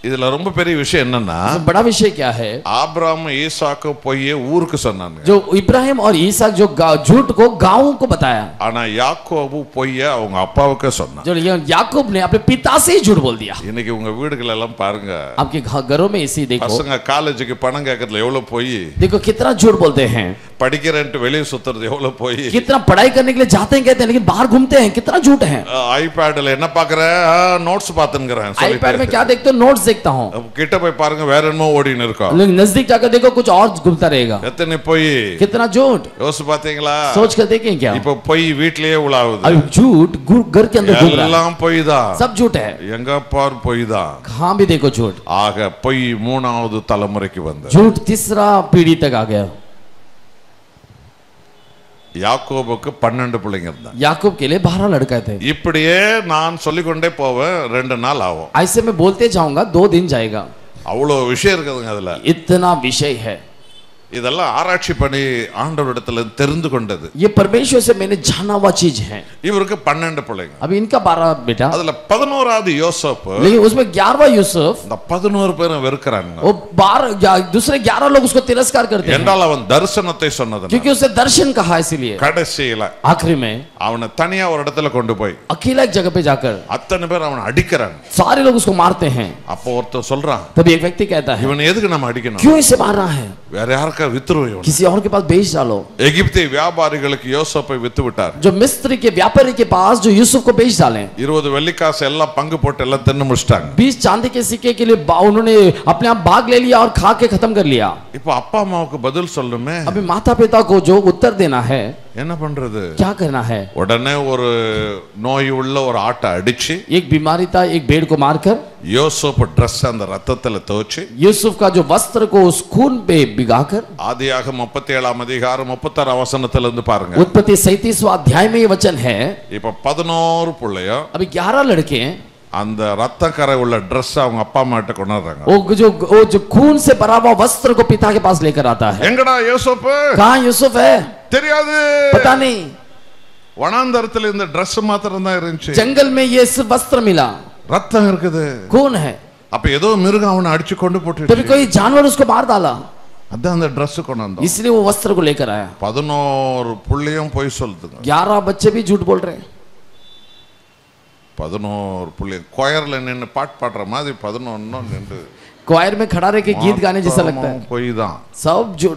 இதுல ரொம்ப பெரிய விஷயம் என்னன்னா इसमें बड़ा विषय क्या है ஆபிராம் ஈசாக்கு பொய்யே ஊருக்கு சொன்னாங்க जो इब्राहिम और ईसाक जो गा- झूठ को गांवों को बताया ஆனா யாக்கோபு பொய்ய அவங்க அப்பாவுக்கு சொன்னான் जो ये याकूब ने अपने पिता से ही झूठ बोल दिया இன்னைக்கு உங்க வீடுகள் எல்லாம் பாருங்க आपके घ- घरों में इसी देखो பசங்க காலேஜுக்கு பணம் கேட்கறதுல எவ்வளவு போய் देखो कितना झूठ बोलते हैं படிக்கிறேன்ட்டு வெளியே சுத்துறது எவ்வளவு போய் कितना पढ़ाई करने के लिए जाते हैं कहते हैं लेकिन बाहर घूमते हैं कितना झूठ है ஐபேட்ல என்ன பாக்குற நோட்ஸ் பாத்துங்கிறேன் आईपैड में क्या देखते हो नोट्स देखता हूँ கிட்ட போய் பாருங்க வேற என்னமோ ஓடின்னு இருக்கோம் लेकिन नजदीक जाकर देखो कुछ और घूमता रहेगा எத்தனை போய் कितना झूठ யோசிச்சு பாத்தீங்களா सोच कर देखें क्या இப்ப பொய் வீட்லயே உலாவுது अभी झूठ घु- घर के अंदर घूम रहा है எல்லாம் பொய் தான் सब झूठ है எங்க பார் பொய் தான் कहाँ भी देखो झूठ ஆக பொய் மூணாவது தலைமுறைக்கு வந்து झूठ तीसरा पीढ़ी तक आ गया யாக்கோபுக்கு பன்னெண்டு பிள்ளைங்க இருந்தாங்க याकूब के लिए बारह लड़का थे இப்படியே நான் சொல்லிக்கொண்டே போவேன் ரெண்டு நாள் ஆகும் ऐसे में बोलते जाऊंगा दो दिन जाएगा அவ்வளவு விஷயம் இருக்குதுங்க அதுல इतना विषय है இதெல்லாம் ஆராய்ச்சி பண்ணி ஆண்டவரிடத்துல தெரிந்து கொண்டது ये परमेश्वर से मैंने जाना हुआ चीज है இவருக்கு பன்னெண்டு பிள்ளைங்க अभी इनका बारह बेटा அதுல பதினோராவது யோசப் लेकिन उसमें ग्यारहवा यूसुफ இந்த பதினோரு பேரும் வெறுக்கிறாங்க वो बारह ग्या- दूसरे ग्यारह लोग उसको तिरस्कार करते हैं என்றால் அவன் தரிசனத்தை சொன்னது क्योंकि उसे दर्शन कहा इसीलिए கடைசியில आखिरी में அவனை தனியா ஒரு இடத்துல கொண்டு போய் अकेला एक जगह पे जाकर அத்தனை பேர் அவனை அடிக்கிறாங்க सारे लोग उसको मारते हैं அப்போ ஒருத்தர் சொல்றான் तभी एक व्यक्ति कहता है இவனை எதுக்கு நம்ம அடிக்கணும் क्यों इसे मार रहा है வேற யாருக்கா வித்துருவோம் இவனை किसी और के पास बेच डालो எகிப்திய வியாபாரிகளுக்கு யோசப்பை வித்து விட்டார் जो मिस्र के व्यापारी के पास जो यूसुफ को बेच डालें இருபது வெள்ளிக்காசு எல்லாம் பங்கு போட்டு எல்லாம் தின்னு முடிச்சிட்டாங்க बीस चांदी के सिक्के के लिए बा- उन्होंने अपने आप भाग ले लिया और खा के खत्म कर लिया இப்போ அப்பா அம்மாவுக்கு பதில் சொல்லுமே अभी माता पिता को जो उत्तर देना है என்ன பண்றது क्या करना है உடனே ஒரு நோய் உள்ள ஒரு ஆட்டை அடிச்சு एक बीमारी था एक भेड़ को मारकर யோசோப்பு ட்ரெஸ் அந்த ரத்தத்துல துவச்சு यूसुफ का जो वस्त्र को उस खून पे भिगाकर ஆதியாக முப்பத்தி ஏழாம் அதிகாரம் முப்பத்தாறு வசனத்துல இருந்து பாருங்க उत्पत्ति सैतीसवा अध्याय में ये वचन है இப்ப பதினோரு பிள்ளையும் अभी ग्यारह लड़के அந்த ரத்த கரை உள்ள ட்ரெஸ் அவங்க அப்பா அம்மா கிட்ட கொண்டாடுறாங்க वो जो वो जो खून से भरा हुआ वस्त्र को पिता के पास लेकर आता है எங்கடா யோசோப்பு कहा यूसुफ है தெரியாது पता नहीं வனாந்தரத்துல இந்த Dress மாத்திரம் தான் இருந்துச்சு जंगल में ये सिर्फ वस्त्र मिला ரத்தம் இருக்குது खून है அப்ப ஏதோ மிருகம் அவனை அடிச்சு கொண்டு तभी போட்டு कोई जानवर उसको मार डाला அதான் அந்த Dress கொண்டு வந்தோம் इसलिए वो वस्त्र को लेकर आया பதினோரு புள்ளையும் போய் சொல்லுதுங்க ग्यारह बच्चे भी झूठ बोल रहे हैं பதினோரு புள்ளி கொயர்ல நின்று பாட்டு பாடுற மாதிரி பதினொன்னும் நின்று क्वायर में खड़ा रह के गीत गाने जैसा लगता है பொய் தான் सब झूठ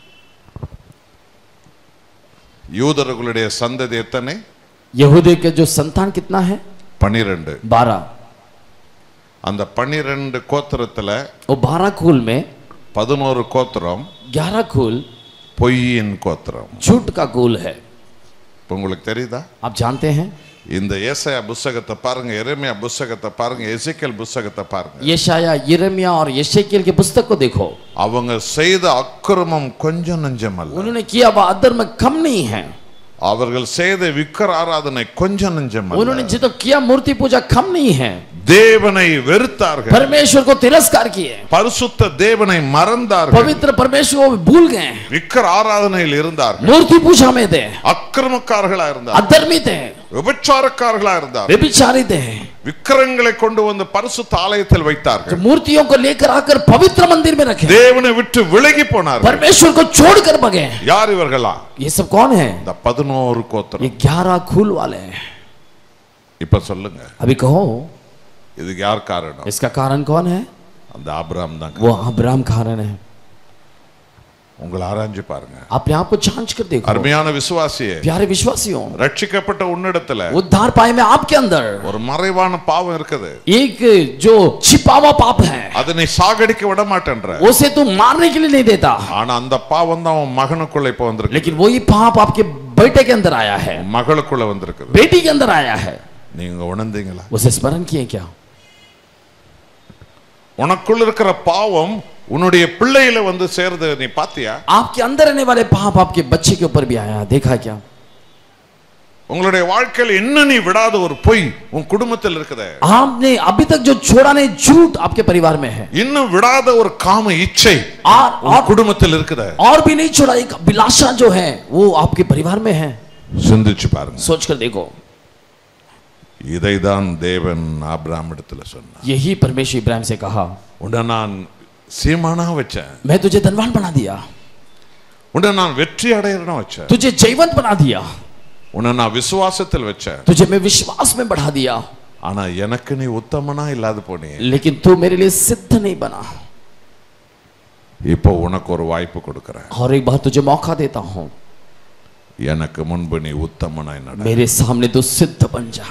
யூதர்களுடைய சந்ததி எத்தனை यहूदी के जो संतान कितना है பனிரெண்டு बारह அந்த பன்னிரெண்டு கோத்திரத்துல वो बारह खूल में பதினோரு கோத்திரம் ग्यारह खूल பொய்யின் கோத்திரம் झूठ का खूल है இப்ப உங்களுக்கு தெரியுதா आप जानते हैं இந்த ஏசாயா புஸ்தகத்தை பாருங்க எரேமியா புஸ்தகத்தை பாருங்க எசேக்கியேல் புஸ்தகத்தை பாருங்க यशाया यिर्मयाह और यशेकियल के पुस्तक को देखो அவங்க செய்த அக்கிரமம் கொஞ்சம் நஞ்சம் அல்ல उन्होंने किया वह अधर्म कम नहीं है அவர்கள் செய்த விக்கிர ஆராதனை கொஞ்சம் நஞ்சம் அல்ல उन्होंने जितना किया मूर्ति पूजा कम नहीं है தேவனை வெறுத்தார்கள் परमेश्वर को तिरस्कार किए பரிசுத்த தேவனை மறந்தார்கள் पवित्र परमेश्वर को भूल गए விக்கிர ஆராதனையில் இருந்தார்கள் मूर्ति पूजा में थे அக்கிரமக்காரர்களா இருந்தார்கள் अधर्मी थे விபச்சாரக்காரர்களா இருந்தார்கள் व्यभिचारी थे விக்கிரங்களை கொண்டு வந்து பரிசுத்த ஆலயத்தில் जो வைத்தார்கள் मूर्तियों को लेकर आकर पवित्र मंदिर में रखे தேவனை விட்டு விலகி போனார்கள் परमेश्वर को छोड़कर भगे யார் இவர்களா ये सब कौन है இந்த பதினோரு கோத்திரம் ये ग्यारह खूल वाले हैं இப்ப சொல்லுங்க अभी कहो இதுக்கு யார் காரணம் इसका कारण कौन है அந்த ஆபிரகாம் தான் वो अब्राहम कारण है உங்களை ஆராய்ஞ்சு பாருங்க अपने आप को जांच कर देखो அருமையான விசுவாசியே प्यारे विश्वासियों ரட்சிக்கப்பட்ட உன்னிடத்துல उद्धार पाए में आपके अंदर ஒரு மறைவான பாவம் இருக்குது एक जो छिपा हुआ पाप है அதை நீ சாகடிக்க விட மாட்டேன்ற उसे तू मारने के लिए नहीं देता ஆனா அந்த பாவம் தான் உன் மகனுக்குள்ள இப்ப வந்திருக்கு लेकिन वही पाप आपके बेटे के अंदर आया है உன் மகளுக்குள்ள வந்திருக்குது बेटी के अंदर आया है நீங்க உணர்ந்தீங்களா उसे स्मरण किए क्या உனக்குள்ள இருக்கிற பாவம் உன்னுடைய பிள்ளையில வந்து சேருது நீ பாத்தியா आपके अंदर रहने वाले पाप आपके बच्चे के ऊपर भी आया देखा क्या உங்களுடைய வாழ்க்கையில் என்ன நீ விடாத ஒரு பொய் உன் குடும்பத்தில் இருக்குதே आपने अभी तक जो छोड़ा नहीं झूठ आपके परिवार में है இன்னும் விடாத ஒரு காம இச்சை और உன் और, குடும்பத்தில் இருக்குதே और भी नहीं छोड़ा एक अभिलाषा जो है वो आपके परिवार में है சிந்திச்சு பாருங்க सोच कर देखो இதைதான் தேவன் ஆபிராமிடத்துல சொன்னார் यही परमेश्वर इब्राहिम से कहा உன்னை நான் சீமானா வச்சேன் मैं तुझे धनवान बना दिया உன்னை நான் வெற்றி அடையறனா வச்சேன் तुझे जयवंत बना दिया உன்னை நான் விசுவாசத்தில் வச்சேன் तुझे मैं विश्वास में बढ़ा दिया ஆனா எனக்கு நீ உத்தமனா இல்லாத போனே लेकिन तू मेरे लिए सिद्ध नहीं बना இப்போ உனக்கு ஒரு வாய்ப்பு கொடுக்கறேன் और एक बार तुझे मौका देता हूं எனக்கு முன்பு நீ உத்தமனாய் நட मेरे सामने तू सिद्ध बन जा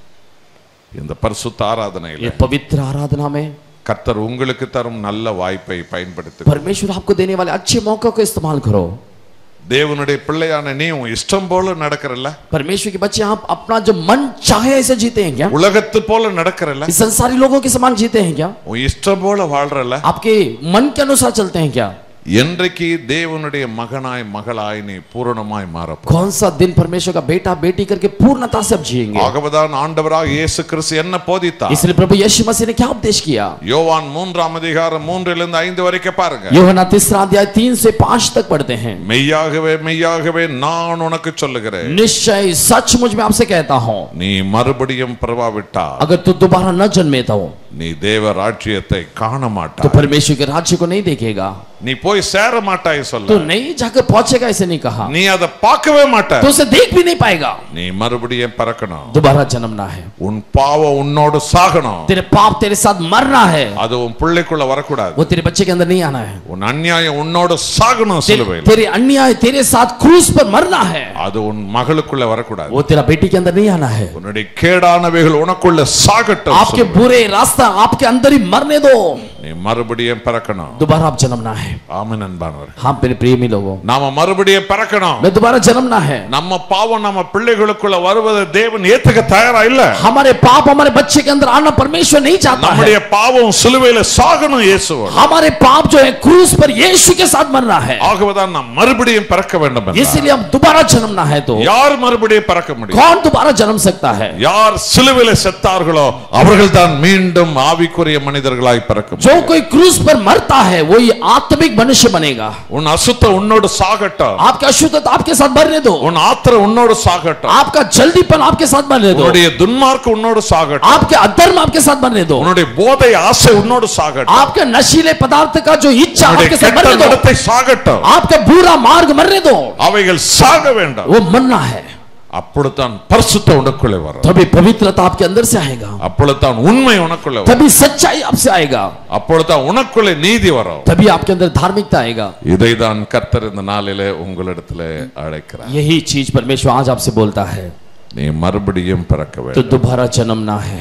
இந்த பரிசுத்த ஆராதனையில ये पवित्र आराधना में கர்த்தர் உங்களுக்கு தரும் நல்ல வாய்ப்பை பயன்படுத்தி परमेश्वर आपको देने वाले अच्छे मौका को इस्तेमाल करो தேவனுடைய பிள்ளையான நீ உன் இஷ்டம் போல நடக்கிறல்ல परमेश्वर के बच्चे आप अपना जो मन चाहे ऐसे जीते हैं क्या உலகத்து போல நடக்கிறல்ல इस संसारी लोगों के समान जीते हैं क्या உன் இஷ்டம் போல வாழ்றல்ல आपके मन के अनुसार चलते हैं क्या என்றைக்கு தேவனுடைய மகனாய் மகளாய் நீ பூரணமாய் மாறப்போ कौन सा दिन परमेश्वर का बेटा बेटी करके पूर्णता से अब जिएंगे ஆகவதான் ஆண்டவராக இயேசு கிறிஸ்து என்ன போதித்தார் इसलिए प्रभु यीशु मसीह ने क्या उपदेश किया யோவான் மூன்றாம் அதிகாரம் மூன்றிலிருந்து ஐந்து வரைக்கும் பாருங்க योहना तीसरा अध्याय तीन से पांच तक पढ़ते हैं மெய்யாகவே மெய்யாகவே நான் உனக்கு சொல்லுகிறேன் निश्चय सचमुच में आपसे कहता हूं நீ மறுபடியும் பிரவாவிட்டா अगर तू दोबारा न जन्मे तो நீ தேவ ராஜ்யத்தை காண तो மாட்டாய் परमेश्वर के राज्य को नहीं देखेगा நீ போய் சேர மாட்டாய் तो சொல்ல नहीं जाकर पहुंचेगा ऐसे नहीं कहा நீ அதை பார்க்கவே மாட்ட तो उसे देख भी नहीं पाएगा நீ மறுபடியும் பிறக்கணும் दोबारा जन्मना है உன் பாவம் உன்னோடு சாகணும் तेरे पाप तेरे साथ मरना है அது உன் பிள்ளைக்குள்ள வரக்கூடாது वो तेरे बच्चे के अंदर नहीं आना है உன் அநியாயம் உன்னோடு சாகணும் तेरे, சிலுவையில் तेरे अन्याय तेरे साथ क्रूस पर मरना है அது உன் மகளுக்குள்ள வரக்கூடாது वो तेरा बेटी के अंदर नहीं आना है உன்னுடைய கேடானவைகள் உனக்குள்ள சாகட்டும் आपके சிலுவையில். बुरे रास्ता आपके अंदर ही मरने दो நீ மறுபடியும் பிறக்கணும் दोबारा आप जन्मना है ஆமென் அன்பானவர் हाँ मेरे प्रेमी लोगों நாம மறுபடியும் பிறக்கணும் मैं दोबारा जन्मना है நம்ம பாவம் நம்ம பிள்ளைகளுக்குள்ள வருவதை தேவன் ஏத்துக்க தயாரா இல்ல हमारे पाप हमारे बच्चे के अंदर आना परमेश्वर नहीं चाहता है நம்முடைய பாவம் சிலுவையில சாகணும் இயேசுவோட हमारे पाप जो है क्रूस पर यीशु के साथ मरना है ஆகவேதான் நாம் மறுபடியும் பிறக்க வேண்டும் என்றார். इसीलिए हम दोबारा जन्मना है तो யார் மறுபடியும் பிறக்க முடியும் कौन दोबारा जन्म सकता है யார் சிலுவையில செத்தார்களோ அவர்கள் தான் மீண்டும் ஆவிக்குரிய மனிதர்களாய் பிறக்க முடியும். जो कोई क्रूस पर मरता है वही आत्मिक मनुष्य बनेगा உன் அசுத்த உன்னோடு சாகட்டும் आपका अशुद्धता आपके साथ मरने दो உன் ஆத்திர உன்னோடு சாகட்டும் आपका जल्दीपन आपके साथ मरने दो உன்னுடைய துன்மார்க்கு உன்னோடு சாகட்டும் आपके अधर्म आपके साथ मरने दो உன்னுடைய போதை ஆசை உன்னோடு சாகட்டும் आपके नशीले पदार्थ का जो इच्छा உன்னுடைய आपके साथ கெட்ட मरने दो நடத்தை சாகட்டும் आपका बुरा मार्ग मरने दो அவைகள் சாக வேண்டாம் वो मरना है அப்படித்தான் பரிசுத்த உனக்குள்ளே வரும் तभी पवित्रता आपके अंदर से आएगा அப்பொழுதுதான் உண்மை உனக்குள்ளே வரும் तभी सच्चाई आपसे आएगा அப்பொழுதுதான் உனக்குள்ளே நீதி வரும் तभी आपके अंदर धार्मिकता आएगा இதைதான் கர்த்தர் இந்த நாளிலே உங்களிடத்திலே அழைக்கிறார் यही चीज परमेश्वर आज आपसे बोलता है நீ மறுபடியும் பிறக்க तो வேண்டும் दोबारा जन्मना है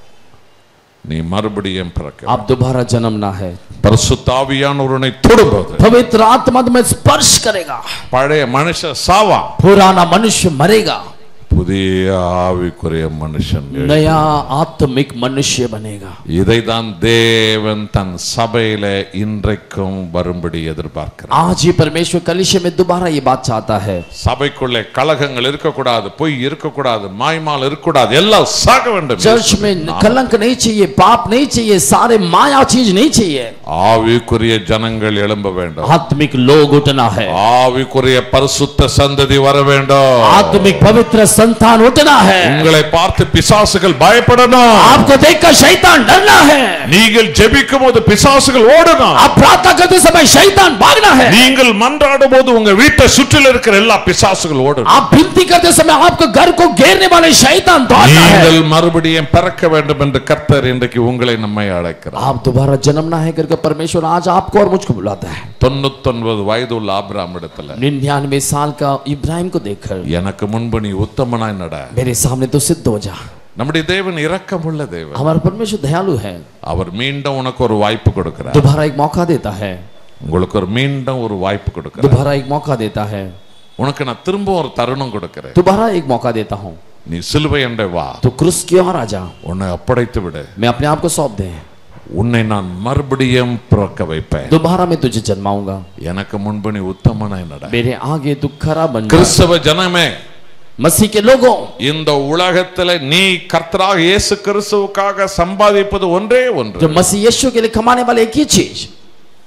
நீ மறுபடியும் பிறக்க आप दोबारा जन्मना है பரிசுத்தாவியானவருனை தொடும்போது पवित्र आत्मा तुम्हें स्पर्श करेगा பழைய மனுஷ சாவா पुराना मनुष्य मरेगा புதிய ஆவிக்குரிய மனுஷன் எழு. नया आत्मिक मनुष्य बनेगा இதைதான் தேவன் தன் சபையில இன்றைக்கும் வரும்படி எதிர்பார்க்கிறார் आज ही परमेश्वर कलिशे में दोबारा ये बात चाहता है சபைக்குள்ளே கலகங்கள் இருக்கக்கூடாது பொய் இருக்கக்கூடாது மாய்மால் இருக்கக்கூடாது எல்லாம் சாக வேண்டும் चर्च में कलंक नहीं चाहिए पाप नहीं चाहिए सारे माया चीज नहीं चाहिए ஆவிக்குரிய ஜனங்கள் எழும்ப வேண்டும் आत्मिक लोग उठना है ஆவிக்குரிய பரிசுத்த சந்ததி வர வேண்டும் आत्मिक पवित्र संतान उठना है உங்களை பார்த்து பிசாசுகள் பயப்படணும் आपको देखकर शैतान डरना है நீங்கள் ஜெபிக்கும் போது பிசாசுகள் ஓடணும் आप प्रार्थना करते समय शैतान भागना है நீங்கள் மன்றாடும் போது உங்க வீட்டை சுற்றில இருக்கிற எல்லா பிசாசுகள் ஓடணும் आप विनती करते समय आपके घर को घेरने वाले शैतान दौड़ता है நீங்கள் மறுபடியும் பிறக்க வேண்டும் என்று கர்த்தர் இன்றைக்கு உங்களை நம்மை அழைக்கிறார் आप दोबारा जन्मना है करके परमेश्वर आज आपको और मुझको बुलाता है தொண்ணூத்தொன்பது வயது உள்ள ஆபிராம் இடத்துல निन्यानवे साल का इब्राहिम को देखकर எனக்கு முன்பு நீ உத்தமனாய் நட मेरे सामने तो सिद्ध हो जा நம்முடைய தேவன் இரக்கமுள்ள தேவன் हमारा परमेश्वर दयालु है அவர் மீண்டும் உனக்கு ஒரு வாய்ப்பு கொடுக்கிறார் दोबारा एक मौका देता है உங்களுக்கு ஒரு மீண்டும் ஒரு வாய்ப்பு கொடுக்கிறார் दोबारा एक मौका देता है உனக்கு நான் திரும்ப ஒரு தருணம் கொடுக்கிறேன் दोबारा एक मौका देता हूँ நீ சிலுவை என்ற வா तो क्रूस की ओर आ जा உன்னை ஒப்படைத்து விடு मैं अपने आप को सौंप दे உன்னை நான் மறுபடியும் பிறக்க வைப்பேன் दोबारा मैं तुझे जन्माऊंगा எனக்கு முன்பு நீ உத்தமனாய் நட मेरे आगे तू खरा बन जा கிறிஸ்தவ ஜனமே मसीह के लोगों இந்த உலகத்துல நீ கர்த்தராக இயேசு கிறிஸ்துவுக்காக சம்பாதிப்பது ஒன்றே ஒன்று जो मसीह यीशु के लिए कमाने वाले एक ही चीज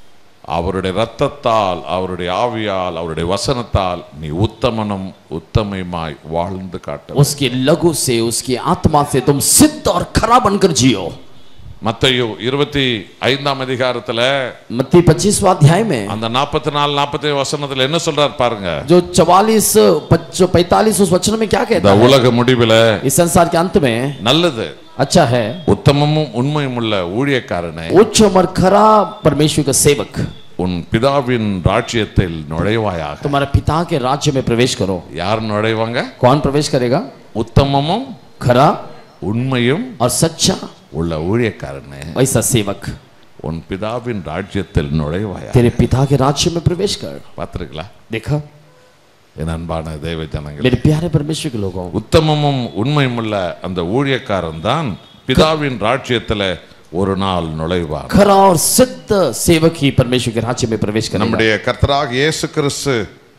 அவருடைய இரத்தத்தால் அவருடைய ஆவியால் அவருடைய வசனத்தால் நீ உத்தமனும் உத்தமையுமாய் வாழ்ந்து காட்ட उसके लघु से उसकी आत्मा से तुम सिद्ध और खरा बनकर जियो மத்தையு இருபத்தி ஐந்தாம் அதிகாரத்துல मत्ती पच्चीसवा अध्याय में அந்த நாற்பத்தி நாலு நாற்பத்தி வசனத்துல என்ன சொல்றார் பாருங்க जो चवालीस पैतालीस उस वचन में क्या कहता இந்த है உலக முடிவுல इस संसार के अंत में நல்லது अच्छा है உத்தமமும் உண்மையும் உள்ள ஊழியக்காரனை उच्च और खरा परमेश्वर का सेवक உன் பிதாவின் ராஜ்யத்தில் நுழைவாயாக तुम्हारे पिता के राज्य में प्रवेश करो யார் நுழைவாங்க कौन प्रवेश करेगा உத்தமமும் खरा உண்மையும் और सच्चा உள்ள ஊழியக்காரனே वैसा सेवक உன் பிதாவின் ராஜ்யத்தில் நுழைவாயா तेरे पिता के राज्य में प्रवेश कर பார்த்திருக்கலாம் देखा என் அன்பான தெய்வ ஜனங்கள் मेरे प्यारे परमेश्वर के लोगों உத்தமமும் உண்மையும் உள்ள அந்த ஊழியக்காரன் தான் பிதாவின் ராஜ்யத்துல ஒரு நாள் நுழைவார் खरा और सिद्ध सेवक ही परमेश्वर के राज्य में प्रवेश करेगा நம்முடைய கர்த்தராக இயேசு கிறிஸ்து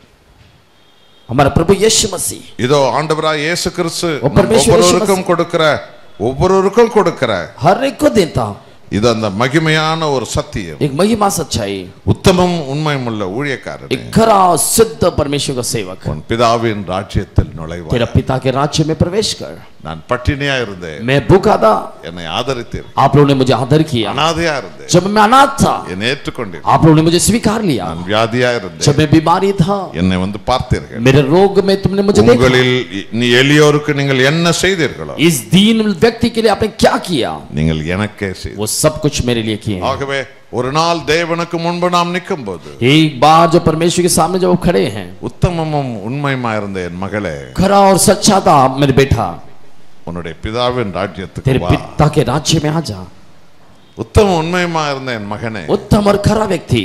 हमारा प्रभु यीशु मसीह இதோ ஆண்டவராக இயேசு கிறிஸ்து ஓ, நம் பரமேஸ்வர ஒவ்வொருவருக்கும் கொடுக்கிற ஒவ்வொருவருக்கும் கொடுக்கிற हर एक को देता இது அந்த மகிமையான ஒரு சத்தியம் एक महिमा सच्चाई உத்தமம் உண்மையும் உள்ள ஊழியக்காரன் एक खरा और सिद्ध परमेश्वर का सेवक உன் பிதாவின் ராஜ்யத்தில் நுழைவார் तेरा पिता के राज्य में प्रवेश कर நான் பட்டினியா இருந்தேன் मैं भूखा था என்னை ஆதரித்தீர் आप लोगों ने मुझे आदर किया அனாதையா இருந்தேன் जब मैं अनाथ था என்னை ஏற்றுக்கொண்டீர் आप लोगों ने मुझे स्वीकार लिया நான் வியாதியா இருந்தேன் जब मैं बीमारी था என்னை வந்து பார்த்தீர்கள் मेरे रोग में तुमने मुझे देखा உங்களில் நீ எளியோருக்கு நீங்கள் என்ன செய்தீர்களோ इस दीन व्यक्ति के लिए आपने क्या किया நீங்கள் எனக்கே செய்தீர்கள் वो सब कुछ मेरे लिए किए हैं। ஆகவே ஒரு நாள் தேவனுக்கு முன்பு நாம் நிற்கும் போது एक बार जब परमेश्वर के सामने जब वो खड़े हैं உத்தமமும் உண்மையுமா இருந்த என் மகளே खरा और सच्चा था मेरे बेटा உன்னுடைய பிதாவின் ராஜ்யத்துக்கு तेरे வா पिता के राज्य में आ जा உத்தம உண்மையுமா இருந்த என் மகனே उत्तम और खरा व्यक्ति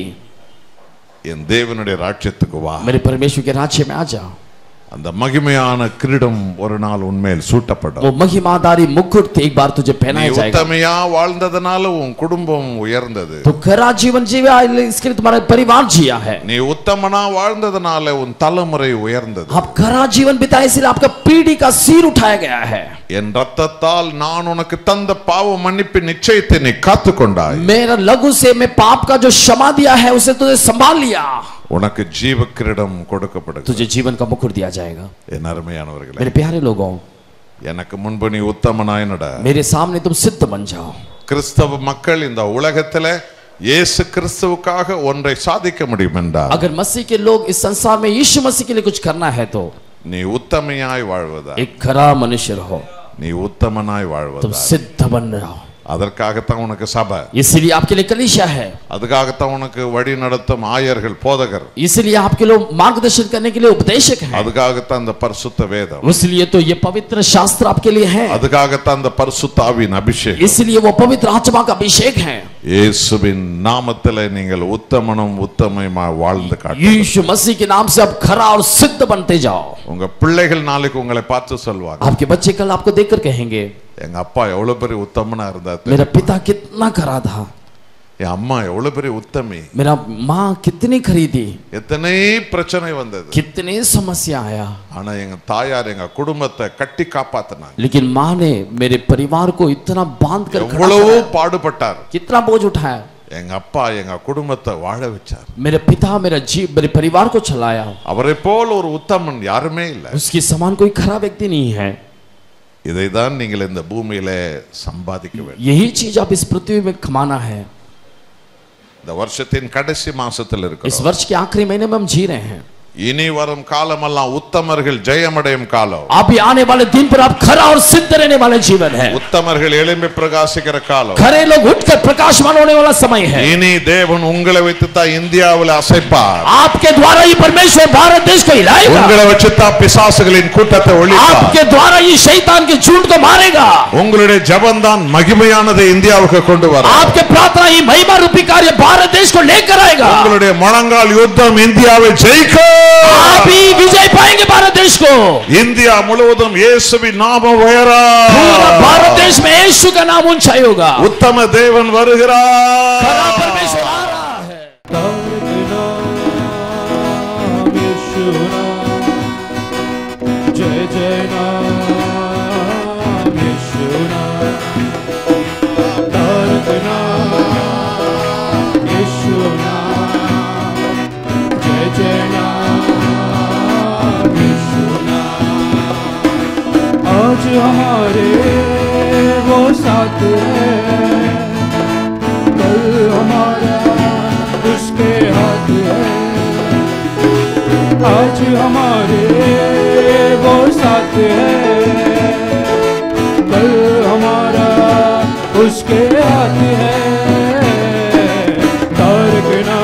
என் தேவனுடைய ராஜ்யத்துக்கு வா मेरे परमेश्वर के राज्य में आ जा அந்த மகிமையான கிரீடம் ஒரு நாள் உண்மையில் சூட்டப்படும் वो महिमादारी मुकुट एक बार तुझे நீ पहनाया जाएगा உத்தமையா வாழ்ந்ததுனால உன் குடும்பம் உயர்ந்தது तो खरा जीवन जीवा इसके लिए तुम्हारा परिवार जिया है நீ உத்தமனா வாழ்ந்ததுனால உன் தலைமுறை உயர்ந்தது आप खरा जीवन बिताए इसलिए आपका पीढ़ी का सिर उठाया गया है என் ரத்தத்தால் நான் உனக்கு தந்த பாவ மன்னிப்பின் நிச்சயத்தை நீ காத்துக்கொண்டாய் मेरा लघु से मैं पाप का जो क्षमा दिया है उसे तुझे संभाल लिया உனக்கு ஜீவ கிரீடம் கொடுக்கப்படுகிறது तुझे जीवन का मुकुट दिया जाएगा என் அருமையானவர்களே मेरे प्यारे लोगों எனக்கு முன்பு நீ உத்தமனாய் நட मेरे सामने तुम सिद्ध बन जाओ கிறிஸ்தவ மக்கள் இந்த உலகத்துல இயேசு கிறிஸ்துவுக்காக ஒன்றை சாதிக்க முடியும் என்றால் अगर मसीह के लोग इस संसार में यीशु मसीह के लिए कुछ करना है तो நீ உத்தமையாய் வாழ்வதா एक खरा मनुष्य रहो நீ உத்தமனாய் तुम வாழ்வதா सिद्ध बन रहो அதற்காகத்தான் உனக்கு சபை इसलिए आपके लिए कलीशा है அதுக்காகத்தான் உனக்கு வழி நடத்தும் ஆயர்கள் போதகர் इसलिए आपके लोग मार्गदर्शन करने के लिए उपदेशक हैं அதுக்காகத்தான் இந்த பரிசுத்த வேதம் इसलिए तो ये पवित्र शास्त्र आपके लिए है அதுக்காகத்தான் இந்த பரிசுத்தாவின் அபிஷேகம் इसलिए वो पवित्र आत्मा का अभिषेक है இயேசுவின் நாமத்திலே நீங்கள் உத்தமனும் உத்தமையுமா வாழ்ந்து காட்டு यीशु मसीह के नाम से अब खरा और सिद्ध बनते जाओ உங்க பிள்ளைகள் நாளைக்கு உங்களை பார்த்து சொல்வாங்க आपके बच्चे कल आपको देखकर कहेंगे எங்க அப்பா எவ்வளவு பெரிய உத்தமனா இருந்தா मेरा पिता कितना खरा था என் அம்மா எவ்வளவு பெரிய உத்தமி मेरा माँ कितनी खरी थी எத்தனை பிரச்சனை வந்தது कितनी समस्या आया ஆனா எங்க தாயார் எங்க குடும்பத்தை கட்டி காப்பாத்தினாங்க लेकिन माँ ने मेरे परिवार को इतना बांध कर खड़ा எவ்வளவோ कराया, பாடுபட்டார் कितना बोझ उठाया எங்க அப்பா எங்க குடும்பத்தை வாழ வச்சார் मेरे पिता मेरा जीव मेरे परिवार को चलाया அவரை போல் ஒரு உத்தமன் யாருமே இல்லை उसके समान कोई खरा व्यक्ति नहीं है இதைதான் நீங்கள் இந்த பூமியில சம்பாதிக்க வேண்டும் यही चीज आप इस पृथ्वी में कमाना है இந்த வருஷத்தின் கடைசி மாசத்துல इस இருக்கிறோம் वर्ष के आखिरी महीने में हम जी रहे हैं இனி வரும் காலமெல்லாம் உத்தமர்கள் ஜெயமடையும் காலம் अभी आने वाले दिन पर आप खरा और सिद्ध रहने वाले जीवन है உத்தமர்கள் எழும்பி பிரகாசிக்கிற காலம் खरे लोग उठकर प्रकाशमान होने वाला समय है இனி தேவன் உங்களை வைத்துத்தான் இந்தியாவில் அசைப்பார் आपके द्वारा ही परमेश्वर भारत देश को हिलाएगा உங்களை வச்சுத்தான் பிசாசுகளின் கூட்டத்தை ஒழிப்பார் आपके द्वारा ही शैतान के झूठ को मारेगा உங்களுடைய ஜபம்தான் மகிமையானதை இந்தியாவுக்கு கொண்டு வர आपके प्रार्थना ही महिमा रूपी कार्य भारत देश को लेकर आएगा உங்களுடைய முழங்கால் யுத்தம் இந்தியாவை ஜெயிக்கும் आप ही विजय पाएंगे भारत देश को இந்தியா முழுவதும் இயேசுவின் நாமம் உயரா पूरा भारत देश में यीशु का नाम ऊंचाई होगा உத்தம தேவன் வருகிறார் खरा परमेश्वर आ रहा है नाम यीशु नाम जय जय नाम यीशु नाम तारक नाम यीशु नाम साथ है कल हमारा उसके हाथ है आज हमारे वो साथ है कल हमारा उसके हाथ है तारकना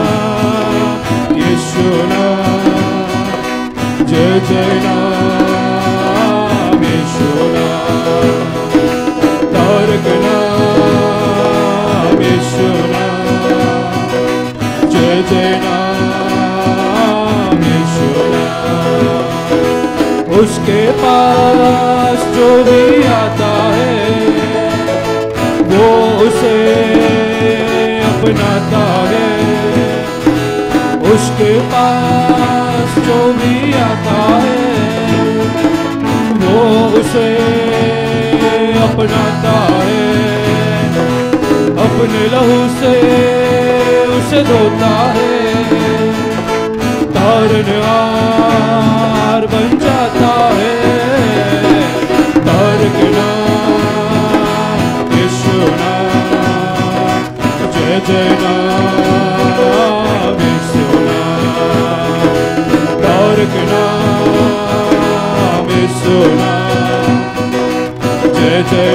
यीशु नाम जय जय नाम यीशु नाम तारक नाम यीशु नाम जय जय नाम यीशु नाम उसके पास जो भी आता है वो उसे अपनाता है उसके पास जो भी आता है वो उसे अपनाता है अपने लहू से उसे धोता है तारनहार बन जाता है तारक नाम यीशु नाम जय जय नाम यीशु नाम तारक नाम यीशु नाम जय जय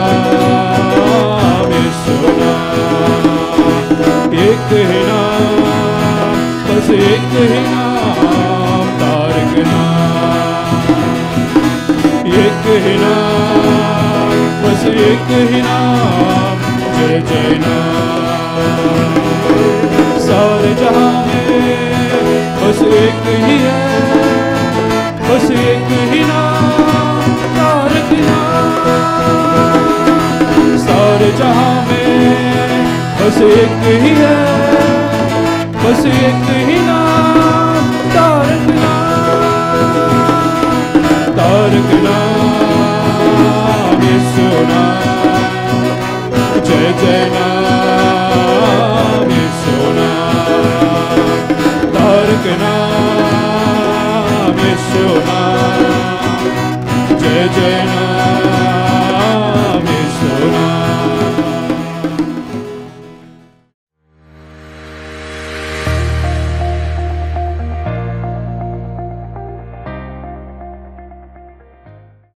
नाम यीशु नाम एक ही नाम बस एक ही नाम तारक नाम एक ही नाम बस एक ही नाम जय जय नाम सारे जहां में बस एक ही है बस एक ही नाम तारक नाम सारे जहां में बस एक ही है बस एक ही नाम तारक नाम तारक नाम यीशु नाम जय जय नाम यीशु नाम तारक नाम यीशु